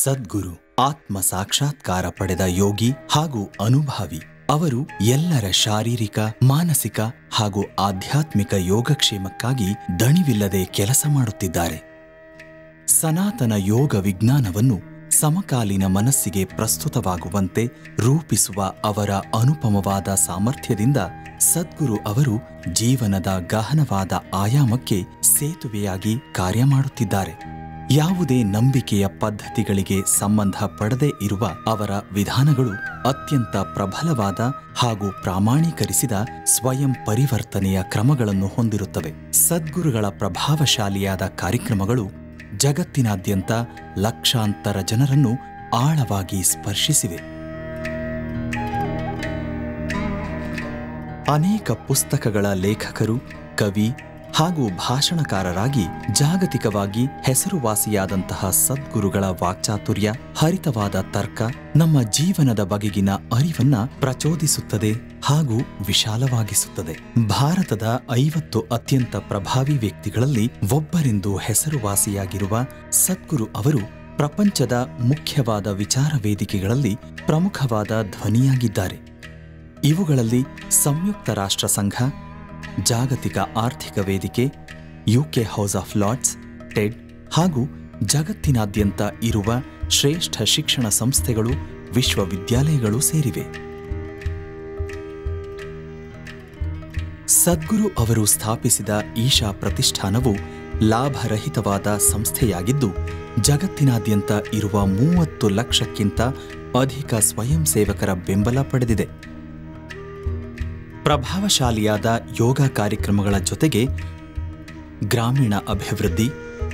ಸದ್ಗುರು ಆತ್ಮ ಸಾಕ್ಷಾತ್ಕಾರ ಪಡೆದ ಯೋಗಿ ಹಾಗೂ ಅನುಭಾವಿ ಅವರು ಎಲ್ಲರ ಶಾರೀರಿಕ ಮಾನಸಿಕ ಹಾಗೂ ಆಧ್ಯಾತ್ಮಿಕ ಯೋಗಕ್ಷೇಮಕ್ಕಾಗಿ ದಣಿವಿಲ್ಲದೆ ಕೆಲಸ ಮಾಡುತ್ತಿದ್ದಾರೆ ಸನಾತನ ಯೋಗ ವಿಜ್ಞಾನವನ್ನು ಸಮಕಾಲೀನ ಮನಸ್ಸಿಗೆ ಪ್ರಸ್ತುತವಾಗುವಂತೆ ರೂಪಿಸುವ ಅವರ ಅನುಪಮವಾದ ಸಾಮರ್ಥ್ಯದಿಂದ ಸದ್ಗುರು ಅವರು ಜೀವನದ ಗಹನವಾದ ಆಯಾಮಕ್ಕೆ ಸೇತುವೆಯಾಗಿ ಕಾರ್ಯ ಮಾಡುತ್ತಿದ್ದಾರೆ ಯಾವುದೇ ನಂಬಿಕೆಯ ಪದ್ಧತಿಗಳಿಗೆ ಸಂಬಂಧ ಪಡದೇ ಇರುವ ಅವರ ವಿಧಾನಗಳು ಅತ್ಯಂತ ಪ್ರಬಲವಾದ ಹಾಗೂ ಪ್ರಾಮಾಣೀಕರಿಸಿದ ಸ್ವಯಂ ಪರಿವರ್ತನೆಯ ಕ್ರಮಗಳನ್ನು ಹೊಂದಿರುತ್ತವೆ ಸದ್ಗುರುಗಳ ಪ್ರಭಾವಶಾಲಿಯಾದ ಕಾರ್ಯಕ್ರಮಗಳು ಜಗತ್ತಿನಾದ್ಯಂತ ಲಕ್ಷಾಂತರ ಜನರನ್ನು ಆಳವಾಗಿ ಸ್ಪರ್ಶಿಸಿವೆ ಅನೇಕ ಪುಸ್ತಕಗಳ ಲೇಖಕರು ಕವಿ ಹಾಗೂ ಭಾಷಣಕಾರರಾಗಿ ಜಾಗತಿಕವಾಗಿ ಹೆಸರುವಾಸಿಯಾದಂತಹ ಸದ್ಗುರುಗಳ ವಾಕ್ಚಾತುರ್ಯ ಹರಿತವಾದ ತರ್ಕ ನಮ್ಮ ಜೀವನದ ಬಗೆಗಿನ ಅರಿವನ್ನ ಪ್ರಚೋದಿಸುತ್ತದೆ ಹಾಗೂ ವಿಶಾಲವಾಗಿಸುತ್ತದೆ ಭಾರತದ ಐವತ್ತು ಅತ್ಯಂತ ಪ್ರಭಾವಿ ವ್ಯಕ್ತಿಗಳಲ್ಲಿ ಒಬ್ಬರೆಂದು ಹೆಸರುವಾಸಿಯಾಗಿರುವ ಸದ್ಗುರು ಅವರು ಪ್ರಪಂಚದ ಮುಖ್ಯವಾದ ವಿಚಾರ ವೇದಿಕೆಗಳಲ್ಲಿ ಪ್ರಮುಖವಾದ ಧ್ವನಿಯಾಗಿದ್ದಾರೆ ಇವುಗಳಲ್ಲಿ ಸಂಯುಕ್ತ ರಾಷ್ಟ್ರ ಸಂಘ ಜಾಗತಿಕ ಆರ್ಥಿಕ ವೇದಿಕೆ UK house of lords TED ಹಾಗೂ ಜಗತ್ತಿನಾದ್ಯಂತ ಇರುವ ಶ್ರೇಷ್ಠ ಶಿಕ್ಷಣ ಸಂಸ್ಥೆಗಳು ವಿಶ್ವವಿದ್ಯಾಲಯಗಳು ಸೇರಿವೆ ಸದ್ಗುರು ಅವರು ಸ್ಥಾಪಿಸಿದ ಈಶಾ ಪ್ರತಿಷ್ಠಾನವು ಲಾಭರಹಿತವಾದ ಸಂಸ್ಥೆಯಾಗಿದ್ದು ಜಗತ್ತಿನಾದ್ಯಂತ ಇರುವ ಮೂವತ್ತು ಲಕ್ಷಕ್ಕಿಂತ ಅಧಿಕ ಸ್ವಯಂ ಸೇವಕರ ಬೆಂಬಲ ಪಡೆದಿದೆ ಪ್ರಭಾವಶಾಲಿಯಾದ ಯೋಗ ಕಾರ್ಯಕ್ರಮಗಳ ಜೊತೆಗೆ ಗ್ರಾಮೀಣ ಅಭಿವೃದ್ಧಿ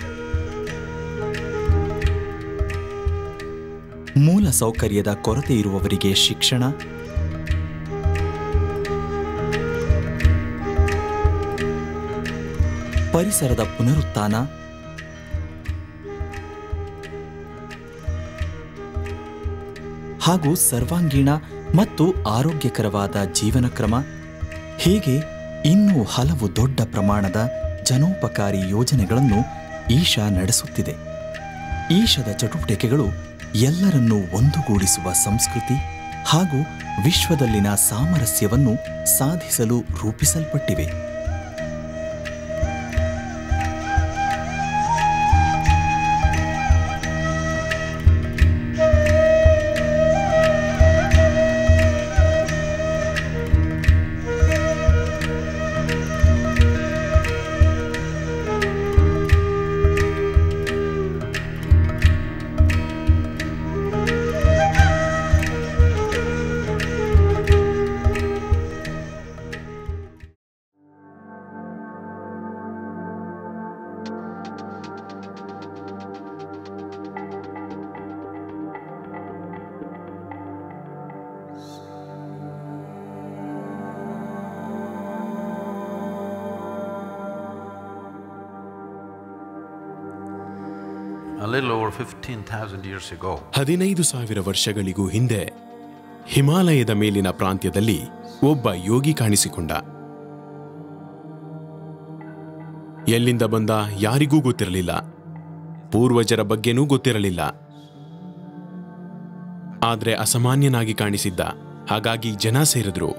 ಮೂಲ ಸೌಕರ್ಯದ ಕೊರತೆ ಇರುವವರಿಗೆ ಶಿಕ್ಷಣ ಪರಿಸರದ ಪುನರುತ್ಥಾನ ಹಾಗೂ ಸರ್ವಾಂಗೀಣ ಮತ್ತು ಆರೋಗ್ಯಕರವಾದ ಜೀವನ ಕ್ರಮ ಹೀಗೆ ಇನ್ನೂ ಹಲವು ದೊಡ್ಡ ಪ್ರಮಾಣದ ಜನೋಪಕಾರಿ ಯೋಜನೆಗಳನ್ನು ಈಶಾ ನಡೆಸುತ್ತಿದೆ ಈಶದ ಚಟುವಟಿಕೆಗಳು ಎಲ್ಲರನ್ನೂ ಒಂದುಗೂಡಿಸುವ ಸಂಸ್ಕೃತಿ ಹಾಗೂ ವಿಶ್ವದಲ್ಲಿನ ಸಾಮರಸ್ಯವನ್ನು ಸಾಧಿಸಲು ರೂಪಿಸಲ್ಪಟ್ಟಿವೆ A little over 15,000 years ago, ಹದಿನೈದು ಸಾವಿರ ವರ್ಷಗಳಿಗೂ ಹಿಂದೆ ಹಿಮಾಲಯದ ಮೇಲಿನ ಪ್ರಾಂತ್ಯದಲ್ಲಿ ಒಬ್ಬ ಯೋಗಿ ಕಾಣಿಸಿಕೊಂಡ ಎಲ್ಲಿಂದ ಬಂದ ಯಾರಿಗೂ ಗೊತ್ತಿರಲಿಲ್ಲ ಪೂರ್ವಜರ ಬಗ್ಗೆನೂ ಗೊತ್ತಿರಲಿಲ್ಲ ಆದ್ರೆ ಅಸಾಮಾನ್ಯನಾಗಿ ಕಾಣಿಸಿದ್ದ ಹಾಗಾಗಿ ಜನ ಸೇರಿದ್ರು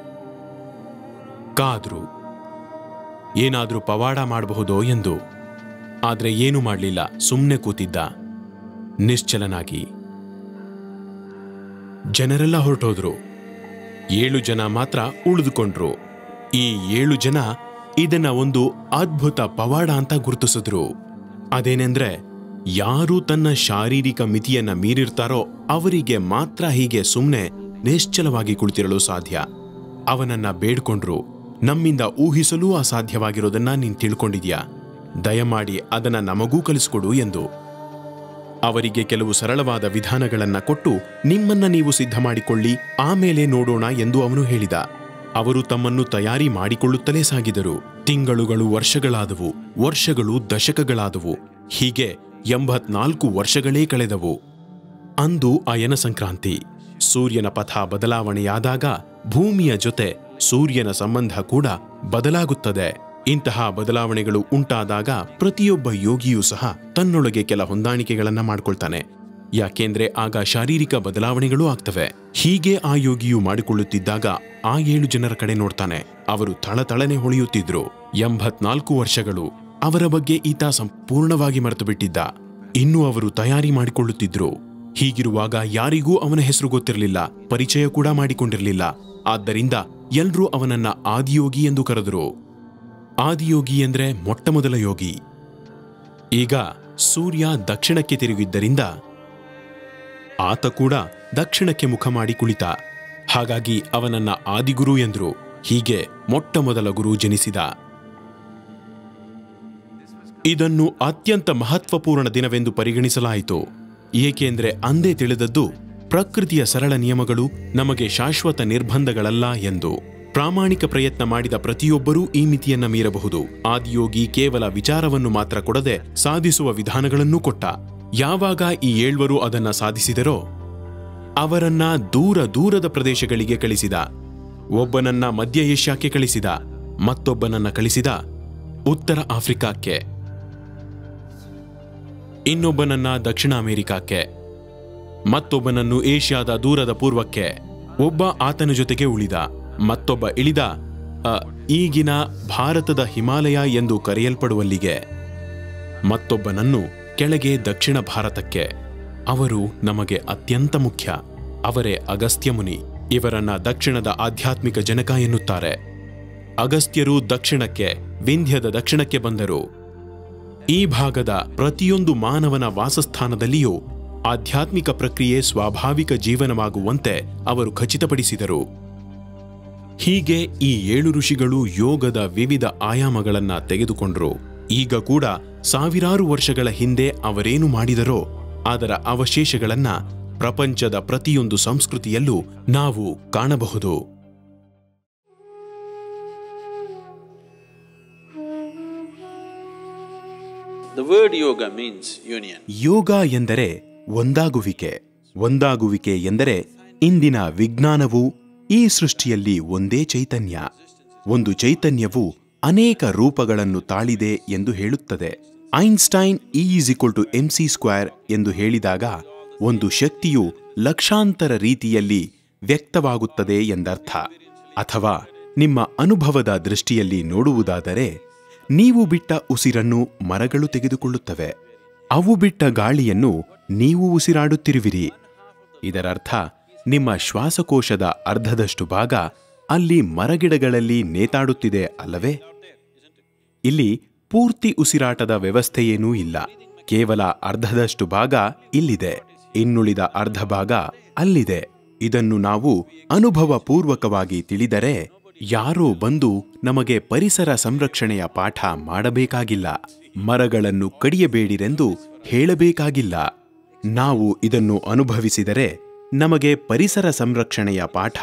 ಕಾದ್ರು ಏನಾದ್ರೂ ಪವಾಡ ಮಾಡಬಹುದೋ ಎಂದು ಆದ್ರೆ ಏನೂ ಮಾಡಲಿಲ್ಲ ಸುಮ್ಮನೆ ಕೂತಿದ್ದ ನಿಶ್ಚಲನಾಗಿ ಜನರೆಲ್ಲ ಹೊರಟೋದ್ರು ಏಳು ಜನ ಮಾತ್ರ ಉಳಿದುಕೊಂಡ್ರು ಈ ಏಳು ಜನ ಇದನ್ನ ಒಂದು ಅದ್ಭುತ ಪವಾಡ ಅಂತ ಗುರುತಿಸಿದ್ರು ಅದೇನೆಂದ್ರೆ ಯಾರು ತನ್ನ ಶಾರೀರಿಕ ಮಿತಿಯನ್ನ ಮೀರಿರ್ತಾರೋ ಅವರಿಗೆ ಮಾತ್ರ ಹೀಗೆ ಸುಮ್ಮನೆ ನಿಶ್ಚಲವಾಗಿ ಕುಳಿತಿರಲು ಸಾಧ್ಯ ಅವನನ್ನ ಬೇಡ್ಕೊಂಡ್ರು ನಮ್ಮಿಂದ ಊಹಿಸಲೂ ಅಸಾಧ್ಯವಾಗಿರೋದನ್ನ ನೀನ್ ತಿಳ್ಕೊಂಡಿದ್ಯಾ ದಯಮಾಡಿ ಅದನ್ನ ನಮಗೂ ಕಲಿಸ್ಕೊಡು ಎಂದು ಅವರಿಗೆ ಕೆಲವು ಸರಳವಾದ ವಿಧಾನಗಳನ್ನ ಕೊಟ್ಟು ನಿಮ್ಮನ್ನ ನೀವು ಸಿದ್ಧ ಮಾಡಿಕೊಳ್ಳಿ ಆಮೇಲೆ ನೋಡೋಣ ಎಂದು ಅವನು ಹೇಳಿದ ಅವರು ತಮ್ಮನ್ನು ತಯಾರಿ ಮಾಡಿಕೊಳ್ಳುತ್ತಲೇ ಸಾಗಿದರು ತಿಂಗಳುಗಳು ವರ್ಷಗಳಾದವು ವರ್ಷಗಳು ದಶಕಗಳಾದವು ಹೀಗೆ ಎಂಬತ್ನಾಲ್ಕು ವರ್ಷಗಳೇ ಕಳೆದವು ಅಂದು ಅಯನ ಸಂಕ್ರಾಂತಿ ಸೂರ್ಯನ ಪಥ ಬದಲಾವಣೆಯಾದಾಗ ಭೂಮಿಯ ಜೊತೆ ಸೂರ್ಯನ ಸಂಬಂಧ ಕೂಡ ಬದಲಾಗುತ್ತದೆ ಇಂತಹ ಬದಲಾವಣೆಗಳು ಉಂಟಾದಾಗ ಪ್ರತಿಯೊಬ್ಬ ಯೋಗಿಯೂ ಸಹ ತನ್ನೊಳಗೆ ಕೆಲ ಹೊಂದಾಣಿಕೆಗಳನ್ನ ಮಾಡ್ಕೊಳ್ತಾನೆ ಯಾಕೆಂದ್ರೆ ಆಗ ಶಾರೀರಿಕ ಬದಲಾವಣೆಗಳೂ ಆಗ್ತವೆ ಹೀಗೆ ಆ ಯೋಗಿಯು ಮಾಡಿಕೊಳ್ಳುತ್ತಿದ್ದಾಗ ಆ ಏಳು ಜನರ ಕಡೆ ನೋಡ್ತಾನೆ ಅವರು ಥಳಥಳನೆ ಹೊಳೆಯುತ್ತಿದ್ರು ಎಂಬತ್ನಾಲ್ಕು ವರ್ಷಗಳು ಅವರ ಬಗ್ಗೆ ಈತ ಸಂಪೂರ್ಣವಾಗಿ ಮರೆತು ಬಿಟ್ಟಿದ್ದ ಇನ್ನು ಅವರು ತಯಾರಿ ಮಾಡಿಕೊಳ್ಳುತ್ತಿದ್ರು ಹೀಗಿರುವಾಗ ಯಾರಿಗೂ ಅವನ ಹೆಸರು ಗೊತ್ತಿರಲಿಲ್ಲ ಪರಿಚಯ ಕೂಡ ಮಾಡಿಕೊಂಡಿರಲಿಲ್ಲ ಆದ್ದರಿಂದ ಎಲ್ರೂ ಅವನನ್ನ ಆದಿಯೋಗಿ ಎಂದು ಕರೆದರು ಆದಿಯೋಗಿ ಎಂದ್ರೆ ಮೊಟ್ಟಮೊದಲ ಯೋಗಿ ಈಗ ಸೂರ್ಯ ದಕ್ಷಿಣಕ್ಕೆ ತಿರುಗಿದ್ದರಿಂದ ಆತ ಕೂಡ ದಕ್ಷಿಣಕ್ಕೆ ಮುಖ ಮಾಡಿ ಕುಳಿತ ಹಾಗಾಗಿ ಅವನನ್ನ ಆದಿಗುರು ಎಂದ್ರು ಹೀಗೆ ಮೊಟ್ಟಮೊದಲ ಗುರು ಜನಿಸಿದ ಇದನ್ನು ಅತ್ಯಂತ ಮಹತ್ವಪೂರ್ಣ ದಿನವೆಂದು ಪರಿಗಣಿಸಲಾಯಿತು ಏಕೆಂದ್ರೆ ಅಂದೇ ತಿಳಿದದ್ದು ಪ್ರಕೃತಿಯ ಸರಳ ನಿಯಮಗಳು ನಮಗೆ ಶಾಶ್ವತ ನಿರ್ಬಂಧಗಳಲ್ಲ ಎಂದು ಪ್ರಾಮಾಣಿಕ ಪ್ರಯತ್ನ ಮಾಡಿದ ಪ್ರತಿಯೊಬ್ಬರೂ ಈ ಮಿತಿಯನ್ನ ಮೀರಬಹುದು ಆದಿಯೋಗಿ ಕೇವಲ ವಿಚಾರವನ್ನು ಮಾತ್ರ ಕೊಡದೆ ಸಾಧಿಸುವ ವಿಧಾನಗಳನ್ನೂ ಕೊಟ್ಟ ಯಾವಾಗ ಈ ಏಳ್ವರು ಅದನ್ನ ಸಾಧಿಸಿದರೋ ಅವರನ್ನ ದೂರ ದೂರದ ಪ್ರದೇಶಗಳಿಗೆ ಕಳಿಸಿದ ಒಬ್ಬನನ್ನ ಮಧ್ಯ ಏಷ್ಯಾಕ್ಕೆ ಕಳಿಸಿದ ಮತ್ತೊಬ್ಬನನ್ನ ಕಳಿಸಿದ ಉತ್ತರ ಆಫ್ರಿಕಾಕ್ಕೆ ಇನ್ನೊಬ್ಬನನ್ನ ದಕ್ಷಿಣ ಅಮೆರಿಕಕ್ಕೆ ಮತ್ತೊಬ್ಬನನ್ನು ಏಷ್ಯಾದ ದೂರದ ಪೂರ್ವಕ್ಕೆ ಒಬ್ಬ ಆತನ ಜೊತೆಗೆ ಉಳಿದ ಮತ್ತೊಬ್ಬ ಇಳಿದ ಅ, ಈಗಿನ ಭಾರತದ ಹಿಮಾಲಯ ಎಂದು ಕರೆಯಲ್ಪಡುವಲ್ಲಿಗೆ ಮತ್ತೊಬ್ಬನನ್ನು ಕೆಳಗೆ ದಕ್ಷಿಣ ಭಾರತಕ್ಕೆ ಅವರು ನಮಗೆ ಅತ್ಯಂತ ಮುಖ್ಯ ಅವರೇ ಅಗಸ್ತ್ಯ ಮುನಿ ಇವರನ್ನ ದಕ್ಷಿಣದ ಆಧ್ಯಾತ್ಮಿಕ ಜನಕ ಎನ್ನುತ್ತಾರೆ ಅಗಸ್ತ್ಯರು ದಕ್ಷಿಣಕ್ಕೆ ವಿಂಧ್ಯದ ದಕ್ಷಿಣಕ್ಕೆ ಬಂದರು ಈ ಭಾಗದ ಪ್ರತಿಯೊಂದು ಮಾನವನ ವಾಸಸ್ಥಾನದಲ್ಲಿಯೂ ಆಧ್ಯಾತ್ಮಿಕ ಪ್ರಕ್ರಿಯೆ ಸ್ವಾಭಾವಿಕ ಜೀವನವಾಗುವಂತೆ ಅವರು ಖಚಿತಪಡಿಸಿದರು ಹೀಗೆ ಈ ಏಳು ಋಷಿಗಳು ಯೋಗದ ವಿವಿಧ ಆಯಾಮಗಳನ್ನ ತೆಗೆದುಕೊಂಡ್ರು ಈಗ ಕೂಡ ಸಾವಿರಾರು ವರ್ಷಗಳ ಹಿಂದೆ ಅವರೇನು ಮಾಡಿದರೋ ಅದರ ಅವಶೇಷಗಳನ್ನ ಪ್ರಪಂಚದ ಪ್ರತಿಯೊಂದು ಸಂಸ್ಕೃತಿಯಲ್ಲೂ ನಾವು ಕಾಣಬಹುದು The word yoga means union. ಯೋಗ ಎಂದರೆ ಒಂದಾಗುವಿಕೆ ಒಂದಾಗುವಿಕೆ ಎಂದರೆ ಇಂದಿನ ವಿಜ್ಞಾನವು ಈ ಸೃಷ್ಟಿಯಲ್ಲಿ ಒಂದೇ ಚೈತನ್ಯ ಒಂದು ಚೈತನ್ಯವು ಅನೇಕ ರೂಪಗಳನ್ನು ತಾಳಿದೆ ಎಂದು ಹೇಳುತ್ತದೆ Einstein E is equal to M C square ಎಂದು ಹೇಳಿದಾಗ ಒಂದು ಶಕ್ತಿಯು ಲಕ್ಷಾಂತರ ರೀತಿಯಲ್ಲಿ ವ್ಯಕ್ತವಾಗುತ್ತದೆ ಎಂದರ್ಥ ಅಥವಾ ನಿಮ್ಮ ಅನುಭವದ ದೃಷ್ಟಿಯಲ್ಲಿ ನೋಡುವುದಾದರೆ ನೀವು ಬಿಟ್ಟ ಉಸಿರನ್ನು ಮರಗಳು ತೆಗೆದುಕೊಳ್ಳುತ್ತವೆ ಅವು ಬಿಟ್ಟ ಗಾಳಿಯನ್ನು ನೀವು ಉಸಿರಾಡುತ್ತಿರುವಿರಿ ಇದರರ್ಥ ನಿಮ್ಮ ಶ್ವಾಸಕೋಶದ ಅರ್ಧದಷ್ಟು ಭಾಗ ಅಲ್ಲಿ ಮರಗಿಡಗಳಲ್ಲಿ ನೇತಾಡುತ್ತಿದೆ ಅಲ್ಲವೇ ಇಲ್ಲಿ ಪೂರ್ತಿ ಉಸಿರಾಟದ ವ್ಯವಸ್ಥೆಯೇನೂ ಇಲ್ಲ ಕೇವಲ ಅರ್ಧದಷ್ಟು ಭಾಗ ಇಲ್ಲಿದೆ ಇನ್ನುಳಿದ ಅರ್ಧ ಭಾಗ ಅಲ್ಲಿದೆ ಇದನ್ನು ನಾವು ಅನುಭವಪೂರ್ವಕವಾಗಿ ತಿಳಿದರೆ ಯಾರೋ ಬಂದು ನಮಗೆ ಪರಿಸರ ಸಂರಕ್ಷಣೆಯ ಪಾಠ ಮಾಡಬೇಕಾಗಿಲ್ಲ ಮರಗಳನ್ನು ಕಡಿಯಬೇಡಿರೆಂದು ಹೇಳಬೇಕಾಗಿಲ್ಲ ನಾವು ಇದನ್ನು ಅನುಭವಿಸಿದರೆ ನಮಗೆ ಪರಿಸರ ಸಂರಕ್ಷಣೆಯ ಪಾಠ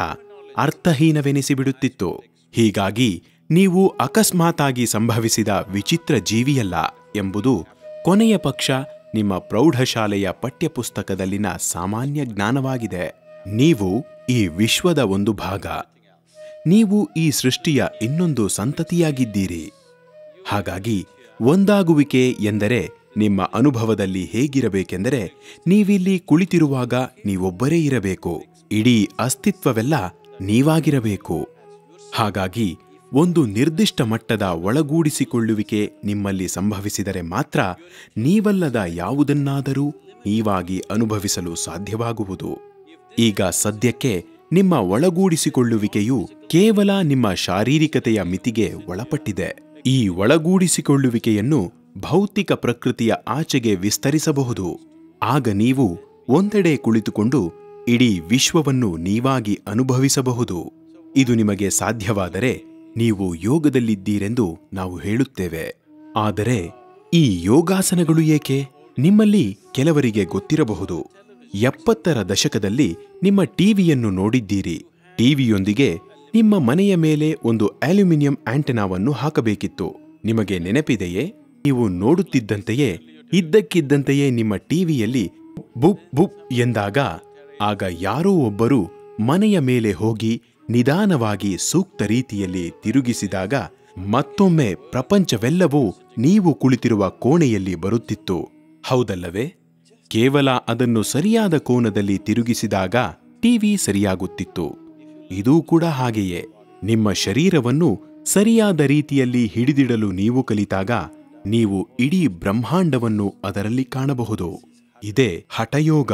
ಅರ್ಥಹೀನವೆನಿಸಿಬಿಡುತ್ತಿತ್ತು ಹೀಗಾಗಿ ನೀವು ಅಕಸ್ಮಾತಾಗಿ ಸಂಭವಿಸಿದ ವಿಚಿತ್ರ ಜೀವಿಯಲ್ಲ ಎಂಬುದು ಕೊನೆಯ ಪಕ್ಷ ನಿಮ್ಮ ಪ್ರೌಢಶಾಲೆಯ ಪಠ್ಯಪುಸ್ತಕದಲ್ಲಿನ ಸಾಮಾನ್ಯ ಜ್ಞಾನವಾಗಿದೆ ನೀವು ಈ ವಿಶ್ವದ ಒಂದು ಭಾಗ ನೀವು ಈ ಸೃಷ್ಟಿಯ ಇನ್ನೊಂದು ಸಂತತಿಯಾಗಿದ್ದೀರಿ ಹಾಗಾಗಿ ಒಂದಾಗುವಿಕೆ ಎಂದರೆ ನಿಮ್ಮ ಅನುಭವದಲ್ಲಿ ಹೇಗಿರಬೇಕೆಂದರೆ ನೀವಿಲ್ಲಿ ಕುಳಿತಿರುವಾಗ ನೀವೊಬ್ಬರೇ ಇರಬೇಕು ಇಡೀ ಅಸ್ತಿತ್ವವೆಲ್ಲ ನೀವಾಗಿರಬೇಕು ಹಾಗಾಗಿ ಒಂದು ನಿರ್ದಿಷ್ಟ ಮಟ್ಟದ ಒಳಗೂಡಿಸಿಕೊಳ್ಳುವಿಕೆ ನಿಮ್ಮಲ್ಲಿ ಸಂಭವಿಸಿದರೆ ಮಾತ್ರ ನೀವಲ್ಲದ ಯಾವುದನ್ನಾದರೂ ನೀವಾಗಿ ಅನುಭವಿಸಲು ಸಾಧ್ಯವಾಗುವುದು ಈಗ ಸದ್ಯಕ್ಕೆ ನಿಮ್ಮ ಒಳಗೂಡಿಸಿಕೊಳ್ಳುವಿಕೆಯು ಕೇವಲ ನಿಮ್ಮ ಶಾರೀರಿಕತೆಯ ಮಿತಿಗೆ ಒಳಪಟ್ಟಿದೆ ಈ ಒಳಗೂಡಿಸಿಕೊಳ್ಳುವಿಕೆಯನ್ನು ಭೌತಿಕ ಪ್ರಕೃತಿಯ ಆಚೆಗೆ ವಿಸ್ತರಿಸಬಹುದು ಆಗ ನೀವು ಒಂದೆಡೆ ಕುಳಿತುಕೊಂಡು ಇಡೀ ವಿಶ್ವವನ್ನು ನೀವಾಗಿ ಅನುಭವಿಸಬಹುದು ಇದು ನಿಮಗೆ ಸಾಧ್ಯವಾದರೆ ನೀವು ಯೋಗದಲ್ಲಿದ್ದೀರೆಂದು ನಾವು ಹೇಳುತ್ತೇವೆ ಆದರೆ ಈ ಯೋಗಾಸನಗಳು ಏಕೆ ನಿಮ್ಮಲ್ಲಿ ಕೆಲವರಿಗೆ ಗೊತ್ತಿರಬಹುದು ಎಪ್ಪತ್ತರ ದಶಕದಲ್ಲಿ ನಿಮ್ಮ ಟಿವಿಯನ್ನು ನೋಡಿದ್ದೀರಿ ಟಿವಿಯೊಂದಿಗೆ ನಿಮ್ಮ ಮನೆಯ ಮೇಲೆ ಒಂದು ಅಲ್ಯೂಮಿನಿಯಂ ಆಂಟೆನಾವನ್ನು ಹಾಕಬೇಕಿತ್ತು ನಿಮಗೆ ನೆನಪಿದೆಯೇ ನೀವು ನೋಡುತ್ತಿದ್ದಂತೆಯೇ ಇದ್ದಕ್ಕಿದ್ದಂತೆಯೇ ನಿಮ್ಮ ಟಿವಿಯಲ್ಲಿ ಬುಪ್ ಬುಪ್ ಎಂದಾಗ ಆಗ ಯಾರೋ ಒಬ್ಬರು ಮನೆಯ ಮೇಲೆ ಹೋಗಿ ನಿಧಾನವಾಗಿ ಸೂಕ್ತ ರೀತಿಯಲ್ಲಿ ತಿರುಗಿಸಿದಾಗ ಮತ್ತೊಮ್ಮೆ ಪ್ರಪಂಚವೆಲ್ಲವೂ ನೀವು ಕುಳಿತಿರುವ ಕೋಣೆಯಲ್ಲಿ ಬರುತ್ತಿತ್ತು ಹೌದಲ್ಲವೇ ಕೇವಲ ಅದನ್ನು ಸರಿಯಾದ ಕೋನದಲ್ಲಿ ತಿರುಗಿಸಿದಾಗ ಟಿವಿ ಸರಿಯಾಗುತ್ತಿತ್ತು ಇದೂ ಕೂಡ ಹಾಗೆಯೇ ನಿಮ್ಮ ಶರೀರವನ್ನು ಸರಿಯಾದ ರೀತಿಯಲ್ಲಿ ಹಿಡಿದಿಡಲು ನೀವು ಕಲಿತಾಗ ನೀವು ಇಡೀ ಬ್ರಹ್ಮಾಂಡವನ್ನು ಅದರಲ್ಲಿ ಕಾಣಬಹುದು ಇದೇ hatha yoga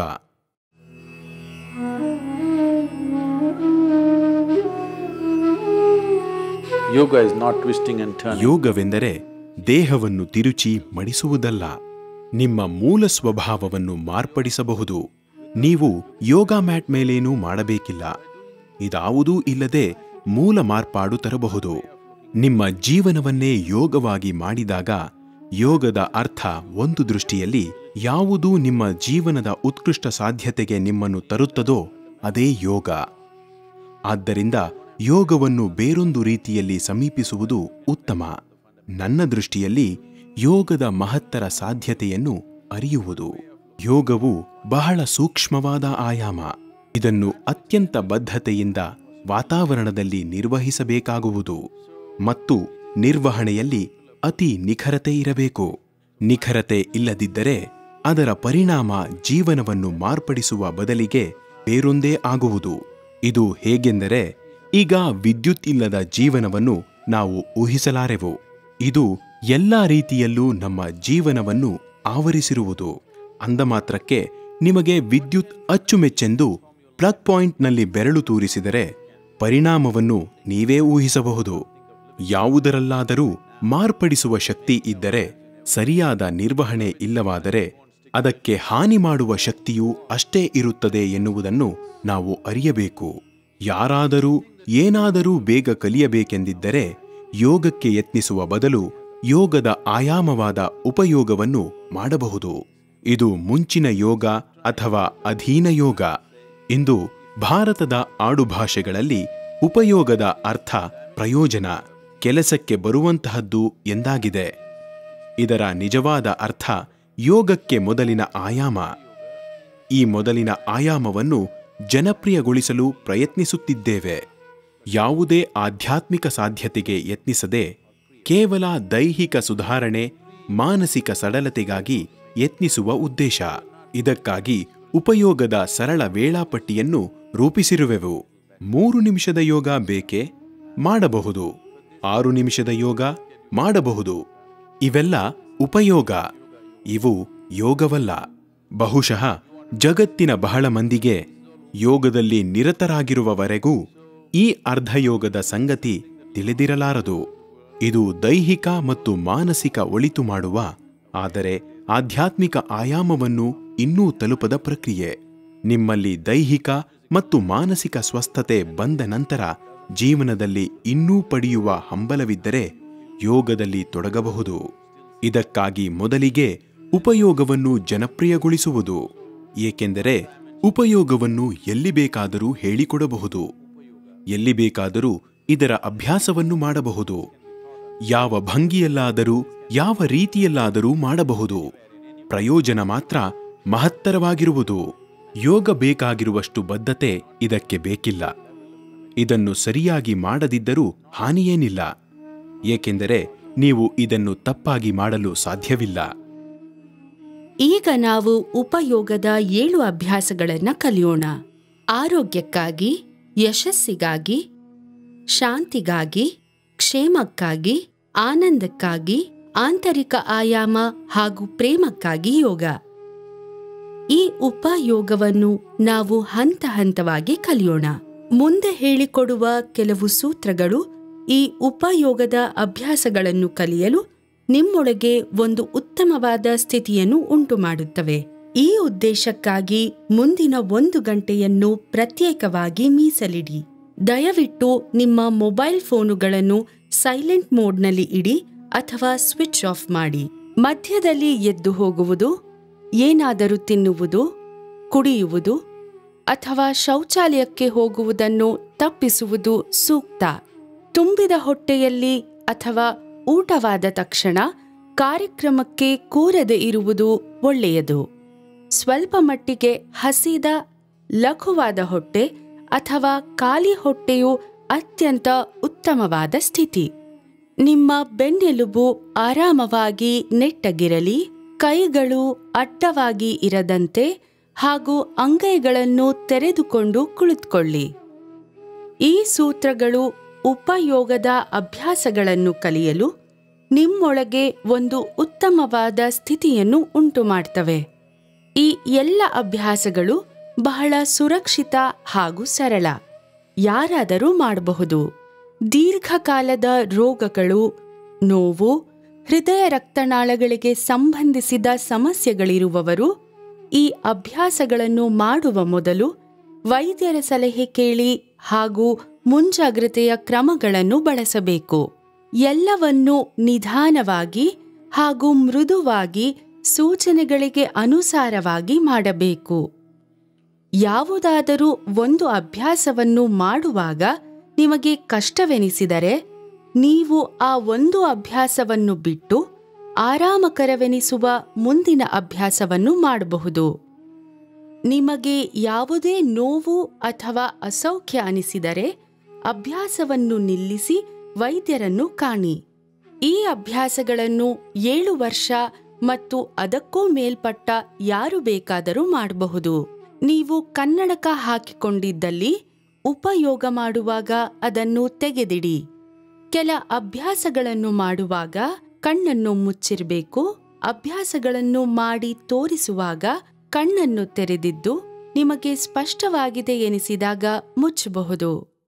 Yoga is not twisting and turning. ಯೋಗವೆಂದರೆ ದೇಹವನ್ನು ತಿರುಚಿ ಮಡಿಸುವುದಲ್ಲ ನಿಮ್ಮ ಮೂಲ ಸ್ವಭಾವವನ್ನು ಮಾರ್ಪಡಿಸಬಹುದು ನೀವು ಯೋಗ ಮ್ಯಾಟ್ ಮೇಲೇನೂ ಮಾಡಬೇಕಿಲ್ಲ ಇದಾವುದೂ ಇಲ್ಲದೆ ಮೂಲ ಮಾರ್ಪಾಡು ತರಬಹುದು ನಿಮ್ಮ ಜೀವನವನ್ನೇ ಯೋಗವಾಗಿ ಮಾಡಿದಾಗ ಯೋಗದ ಅರ್ಥ ಒಂದು ದೃಷ್ಟಿಯಲ್ಲಿ ಯಾವುದೂ ನಿಮ್ಮ ಜೀವನದ ಉತ್ಕೃಷ್ಟ ಸಾಧ್ಯತೆಗೆ ನಿಮ್ಮನ್ನು ತರುತ್ತದೋ ಅದೇ ಯೋಗ ಆದ್ದರಿಂದ ಯೋಗವನ್ನು ಬೇರೊಂದು ರೀತಿಯಲ್ಲಿ ಸಮೀಪಿಸುವುದು ಉತ್ತಮ ನನ್ನ ದೃಷ್ಟಿಯಲ್ಲಿ ಯೋಗದ ಮಹತ್ತರ ಸಾಧ್ಯತೆಯನ್ನು ಅರಿಯುವುದು ಯೋಗವು ಬಹಳ ಸೂಕ್ಷ್ಮವಾದ ಆಯಾಮ ಇದನ್ನು ಅತ್ಯಂತ ಬದ್ಧತೆಯಿಂದ ವಾತಾವರಣದಲ್ಲಿ ನಿರ್ವಹಿಸಬೇಕಾಗುವುದು ಮತ್ತು ನಿರ್ವಹಣೆಯಲ್ಲಿ ಅತಿ ನಿಖರತೆ ಇರಬೇಕು ನಿಖರತೆ ಇಲ್ಲದಿದ್ದರೆ ಅದರ ಪರಿಣಾಮ ಜೀವನವನ್ನು ಮಾರ್ಪಡಿಸುವ ಬದಲಿಗೆ ಬೇರೊಂದೇ ಆಗುವುದು ಇದು ಹೇಗೆಂದರೆ ಈಗ ವಿದ್ಯುತ್ ಇಲ್ಲದ ಜೀವನವನ್ನು ನಾವು ಊಹಿಸಲಾರೆವು ಇದು ಎಲ್ಲ ರೀತಿಯಲ್ಲೂ ನಮ್ಮ ಜೀವನವನ್ನು ಆವರಿಸಿರುವುದು ಅಂದಮಾತ್ರಕ್ಕೆ ನಿಮಗೆ ವಿದ್ಯುತ್ ಅಚ್ಚುಮೆಚ್ಚೆಂದು ಪ್ಲಗ್ ಪಾಯಿಂಟ್ನಲ್ಲಿ ಬೆರಳು ತೂರಿಸಿದರೆ ಪರಿಣಾಮವನ್ನು ನೀವೇ ಊಹಿಸಬಹುದು ಯಾವುದರಲ್ಲಾದರೂ ಮಾರ್ಪಡಿಸುವ ಶಕ್ತಿ ಇದ್ದರೆ ಸರಿಯಾದ ನಿರ್ವಹಣೆ ಇಲ್ಲವಾದರೆ ಅದಕ್ಕೆ ಹಾನಿ ಮಾಡುವ ಶಕ್ತಿಯೂ ಅಷ್ಟೇ ಇರುತ್ತದೆ ಎನ್ನುವುದನ್ನು ನಾವು ಅರಿಯಬೇಕು ಯಾರಾದರೂ ಏನಾದರೂ ಬೇಗ ಕಲಿಯಬೇಕೆಂದಿದ್ದರೆ ಯೋಗಕ್ಕೆ ಯತ್ನಿಸುವ ಬದಲು ಯೋಗದ ಆಯಾಮವಾದ ಉಪಯೋಗವನ್ನು ಮಾಡಬಹುದು ಇದು ಮುಂಚಿನ ಯೋಗ ಅಥವಾ ಅಧೀನ ಯೋಗ ಇಂದು ಭಾರತದ ಆಡುಭಾಷೆಗಳಲ್ಲಿ ಉಪಯೋಗದ ಅರ್ಥ ಪ್ರಯೋಜನ ಕೆಲಸಕ್ಕೆ ಬರುವಂತಹದ್ದು ಎಂದಾಗಿದೆ ಇದರ ನಿಜವಾದ ಅರ್ಥ ಯೋಗಕ್ಕೆ ಮೊದಲಿನ ಆಯಾಮ ಈ ಮೊದಲಿನ ಆಯಾಮವನ್ನು ಜನಪ್ರಿಯಗೊಳಿಸಲು ಪ್ರಯತ್ನಿಸುತ್ತಿದ್ದೇವೆ ಯಾವುದೇ ಆಧ್ಯಾತ್ಮಿಕ ಸಾಧ್ಯತೆಗೆ ಯತ್ನಿಸದೆ ಕೇವಲ ದೈಹಿಕ ಸುಧಾರಣೆ ಮಾನಸಿಕ ಸಡಲತೆಗಾಗಿ ಯತ್ನಿಸುವ ಉದ್ದೇಶ ಇದಕ್ಕಾಗಿ ಉಪಯೋಗದ ಸರಳ ವೇಳಾಪಟ್ಟಿಯನ್ನು ರೂಪಿಸಿರುವೆವು ಮೂರು ನಿಮಿಷದ ಯೋಗ ಬೇಕೆ ಮಾಡಬಹುದು ಆರು ನಿಮಿಷದ ಯೋಗ ಮಾಡಬಹುದು ಇವೆಲ್ಲ ಉಪಯೋಗ ಇವು ಯೋಗವಲ್ಲ ಬಹುಶಃ ಜಗತ್ತಿನ ಬಹಳ ಮಂದಿಗೆ ಯೋಗದಲ್ಲಿ ನಿರತರಾಗಿರುವವರೆಗೂ ಈ ಅರ್ಧಯೋಗದ ಸಂಗತಿ ತಿಳಿದಿರಲಾರದು ಇದು ದೈಹಿಕ ಮತ್ತು ಮಾನಸಿಕ ಒಳಿತು ಮಾಡುವ ಆದರೆ ಆಧ್ಯಾತ್ಮಿಕ ಆಯಾಮವನ್ನು ಇನ್ನೂ ತಲುಪದ ಪ್ರಕ್ರಿಯೆ ನಿಮ್ಮಲ್ಲಿ ದೈಹಿಕ ಮತ್ತು ಮಾನಸಿಕ ಸ್ವಸ್ಥತೆ ಬಂದ ನಂತರ ಜೀವನದಲ್ಲಿ ಇನ್ನೂ ಪಡೆಯುವ ಹಂಬಲವಿದ್ದರೆ ಯೋಗದಲ್ಲಿ ತೊಡಗಬಹುದು ಇದಕ್ಕಾಗಿ ಮೊದಲಿಗೆ ಉಪಯೋಗವನ್ನು ಜನಪ್ರಿಯಗೊಳಿಸುವುದು ಏಕೆಂದರೆ ಉಪಯೋಗವನ್ನು ಎಲ್ಲಿ ಬೇಕಾದರೂ ಹೇಳಿಕೊಡಬಹುದು ಎಲ್ಲಿ ಬೇಕಾದರೂ ಇದರ ಅಭ್ಯಾಸವನ್ನು ಮಾಡಬಹುದು ಯಾವ ಭಂಗಿಯಲ್ಲಾದರೂ ಯಾವ ರೀತಿಯಲ್ಲಾದರೂ ಮಾಡಬಹುದು ಪ್ರಯೋಜನ ಮಾತ್ರ ಮಹತ್ತರವಾಗಿರುವುದು ಯೋಗ ಬೇಕಾಗಿರುವಷ್ಟು ಬದ್ಧತೆ ಇದಕ್ಕೆ ಬೇಕಿಲ್ಲ ಇದನ್ನು ಸರಿಯಾಗಿ ಮಾಡದಿದ್ದರೂ ಹಾನಿಯೇನಿಲ್ಲ ಏಕೆಂದರೆ ನೀವು ಇದನ್ನು ತಪ್ಪಾಗಿ ಮಾಡಲು ಸಾಧ್ಯವಿಲ್ಲ ಈಗ ನಾವು ಉಪಯೋಗದ ಏಳು ಅಭ್ಯಾಸಗಳನ್ನ ಕಲಿಯೋಣ ಆರೋಗ್ಯಕ್ಕಾಗಿ ಯಶಸ್ಸಿಗಾಗಿ ಶಾಂತಿಗಾಗಿ ಕ್ಷೇಮಕ್ಕಾಗಿ ಆನಂದಕ್ಕಾಗಿ ಆಂತರಿಕ ಆಯಾಮ ಹಾಗೂ ಪ್ರೇಮಕ್ಕಾಗಿ ಯೋಗ ಈ ಉಪಯೋಗವನ್ನು ನಾವು ಹಂತ ಹಂತವಾಗಿ ಕಲಿಯೋಣ ಮುಂದೆ ಹೇಳಿಕೊಡುವ ಕೆಲವು ಸೂತ್ರಗಳು ಈ ಉಪಯೋಗದ ಅಭ್ಯಾಸಗಳನ್ನು ಕಲಿಯಲು ನಿಮ್ಮೊಳಗೆ ಒಂದು ಉತ್ತಮವಾದ ಸ್ಥಿತಿಯನ್ನು ಉಂಟುಮಾಡುತ್ತವೆ ಈ ಉದ್ದೇಶಕ್ಕಾಗಿ ಮುಂದಿನ ಒಂದು ಗಂಟೆಯನ್ನು ಪ್ರತ್ಯೇಕವಾಗಿ ಮೀಸಲಿಡಿ ದಯವಿಟ್ಟು ನಿಮ್ಮ ಮೊಬೈಲ್ ಫೋನುಗಳನ್ನು ಸೈಲೆಂಟ್ ಮೋಡ್ನಲ್ಲಿ ಇಡಿ ಅಥವಾ ಸ್ವಿಚ್ ಆಫ್ ಮಾಡಿ ಮಧ್ಯದಲ್ಲಿ ಎದ್ದು ಹೋಗುವುದು ಏನಾದರೂ ತಿನ್ನುವುದು ಕುಡಿಯುವುದು ಅಥವಾ ಶೌಚಾಲಯಕ್ಕೆ ಹೋಗುವುದನ್ನು ತಪ್ಪಿಸುವುದು ಸೂಕ್ತ ತುಂಬಿದ ಹೊಟ್ಟೆಯಲ್ಲಿ ಅಥವಾ ಊಟವಾದ ತಕ್ಷಣ ಕಾರ್ಯಕ್ರಮಕ್ಕೆ ಕೂರದೆ ಇರುವುದು ಒಳ್ಳೆಯದು ಸ್ವಲ್ಪ ಮಟ್ಟಿಗೆ ಹಸಿದ ಲಘುವಾದ ಹೊಟ್ಟೆ ಅಥವಾ ಖಾಲಿ ಹೊಟ್ಟೆಯು ಅತ್ಯಂತ ಉತ್ತಮವಾದ ಸ್ಥಿತಿ ನಿಮ್ಮ ಬೆನ್ನೆಲುಬು ಆರಾಮವಾಗಿ ನೆಟ್ಟಗಿರಲಿ ಕೈಗಳು ಅಡ್ಡವಾಗಿ ಇರದಂತೆ ಹಾಗೂ ಅಂಗೈಗಳನ್ನು ತೆರೆದುಕೊಂಡು ಕುಳಿತುಕೊಳ್ಳಿ ಈ ಸೂತ್ರಗಳು ಉಪಯೋಗದ ಅಭ್ಯಾಸಗಳನ್ನು ಕಲಿಯಲು ನಿಮ್ಮೊಳಗೆ ಒಂದು ಉತ್ತಮವಾದ ಸ್ಥಿತಿಯನ್ನು ಉಂಟುಮಾಡ್ತವೆ ಈ ಎಲ್ಲ ಅಭ್ಯಾಸಗಳು ಬಹಳ ಸುರಕ್ಷಿತ ಹಾಗೂ ಸರಳ ಯಾರಾದರೂ ಮಾಡಬಹುದು ದೀರ್ಘಕಾಲದ ರೋಗಗಳು ನೋವು ಹೃದಯ ರಕ್ತನಾಳಗಳಿಗೆ ಸಂಬಂಧಿಸಿದ ಸಮಸ್ಯೆಗಳಿರುವವರು ಈ ಅಭ್ಯಾಸಗಳನ್ನು ಮಾಡುವ ಮೊದಲು ವೈದ್ಯರ ಸಲಹೆ ಕೇಳಿ ಹಾಗೂ ಮುಂಜಾಗ್ರತೆಯ ಕ್ರಮಗಳನ್ನು ಬಳಸಬೇಕು ಎಲ್ಲವನ್ನೂ ನಿಧಾನವಾಗಿ ಹಾಗೂ ಮೃದುವಾಗಿ ಸೂಚನೆಗಳಿಗೆ ಅನುಸಾರವಾಗಿ ಮಾಡಬೇಕು ಯಾವುದಾದರೂ ಒಂದು ಅಭ್ಯಾಸವನ್ನು ಮಾಡುವಾಗ ನಿಮಗೆ ಕಷ್ಟವೆನಿಸಿದರೆ ನೀವು ಆ ಒಂದು ಅಭ್ಯಾಸವನ್ನು ಬಿಟ್ಟು ಆರಾಮಕರವೆನಿಸುವ ಮುಂದಿನ ಅಭ್ಯಾಸವನ್ನು ಮಾಡಬಹುದು ನಿಮಗೆ ಯಾವುದೇ ನೋವು ಅಥವಾ ಅಸೌಖ್ಯ ಅನಿಸಿದರೆ ಅಭ್ಯಾಸವನ್ನು ನಿಲ್ಲಿಸಿ ವೈದ್ಯರನ್ನು ಕಾಣಿ ಈ ಅಭ್ಯಾಸಗಳನ್ನು ಏಳು ವರ್ಷ ಮತ್ತು ಅದಕ್ಕೂ ಮೇಲ್ಪಟ್ಟ ಯಾರು ಬೇಕಾದರೂ ಮಾಡಬಹುದು ನೀವು ಕನ್ನಡಕ ಹಾಕಿಕೊಂಡಿದ್ದಲ್ಲಿ ಉಪಯೋಗ ಮಾಡುವಾಗ ಅದನ್ನು ತೆಗೆದಿಡಿ ಕೆಲ ಅಭ್ಯಾಸಗಳನ್ನು ಮಾಡುವಾಗ ಕಣ್ಣನ್ನು ಮುಚ್ಚಿರಬೇಕು ಅಭ್ಯಾಸಗಳನ್ನು ಮಾಡಿ ತೋರಿಸುವಾಗ ಕಣ್ಣನ್ನು ತೆರೆದಿದ್ದು ನಿಮಗೆ ಸ್ಪಷ್ಟವಾಗಿದೆ ಎನಿಸಿದಾಗ ಮುಚ್ಚಬಹುದು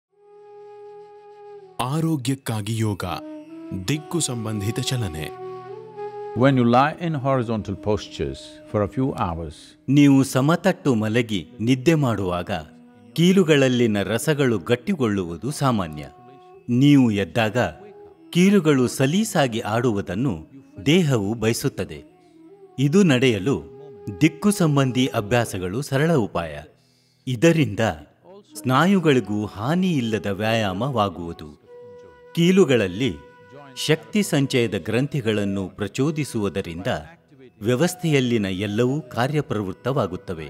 ಆರೋಗ್ಯಕ್ಕಾಗಿ ಯೋಗ ದಿಕ್ಕು ಸಂಬಂಧಿತ ಚಲನೆ When you lie in horizontal postures for a few hours, ನೀವು ಸಮತಟ್ಟು ಮಲಗಿ ನಿದ್ದೆ ಮಾಡುವಾಗ ಕೀಲುಗಳಲ್ಲಿನ ರಸಗಳು ಗಟ್ಟಿಗೊಳ್ಳುವುದು ಸಾಮಾನ್ಯ ನೀವು ಎದ್ದಾಗ ಕೀಲುಗಳು ಸಲೀಸಾಗಿ ಆಡುವುದನ್ನು ದೇಹವು ಬಯಸುತ್ತದೆ ಇದು ನಡೆಯಲು ದಿಕ್ಕು ಸಂಬಂಧಿ ಅಭ್ಯಾಸಗಳು ಸರಳ ಉಪಾಯ ಇದರಿಂದ ಸ್ನಾಯುಗಳಿಗೂ ಹಾನಿಯಿಲ್ಲದ ವ್ಯಾಯಾಮವಾಗುವುದು ಕೀಲುಗಳಲ್ಲಿ ಶಕ್ತಿ ಸಂಚಯದ ಗ್ರಂಥಿಗಳನ್ನು ಪ್ರಚೋದಿಸುವುದರಿಂದ ವ್ಯವಸ್ಥೆಯಲ್ಲಿನ ಎಲ್ಲವೂ ಕಾರ್ಯಪ್ರವೃತ್ತವಾಗುತ್ತವೆ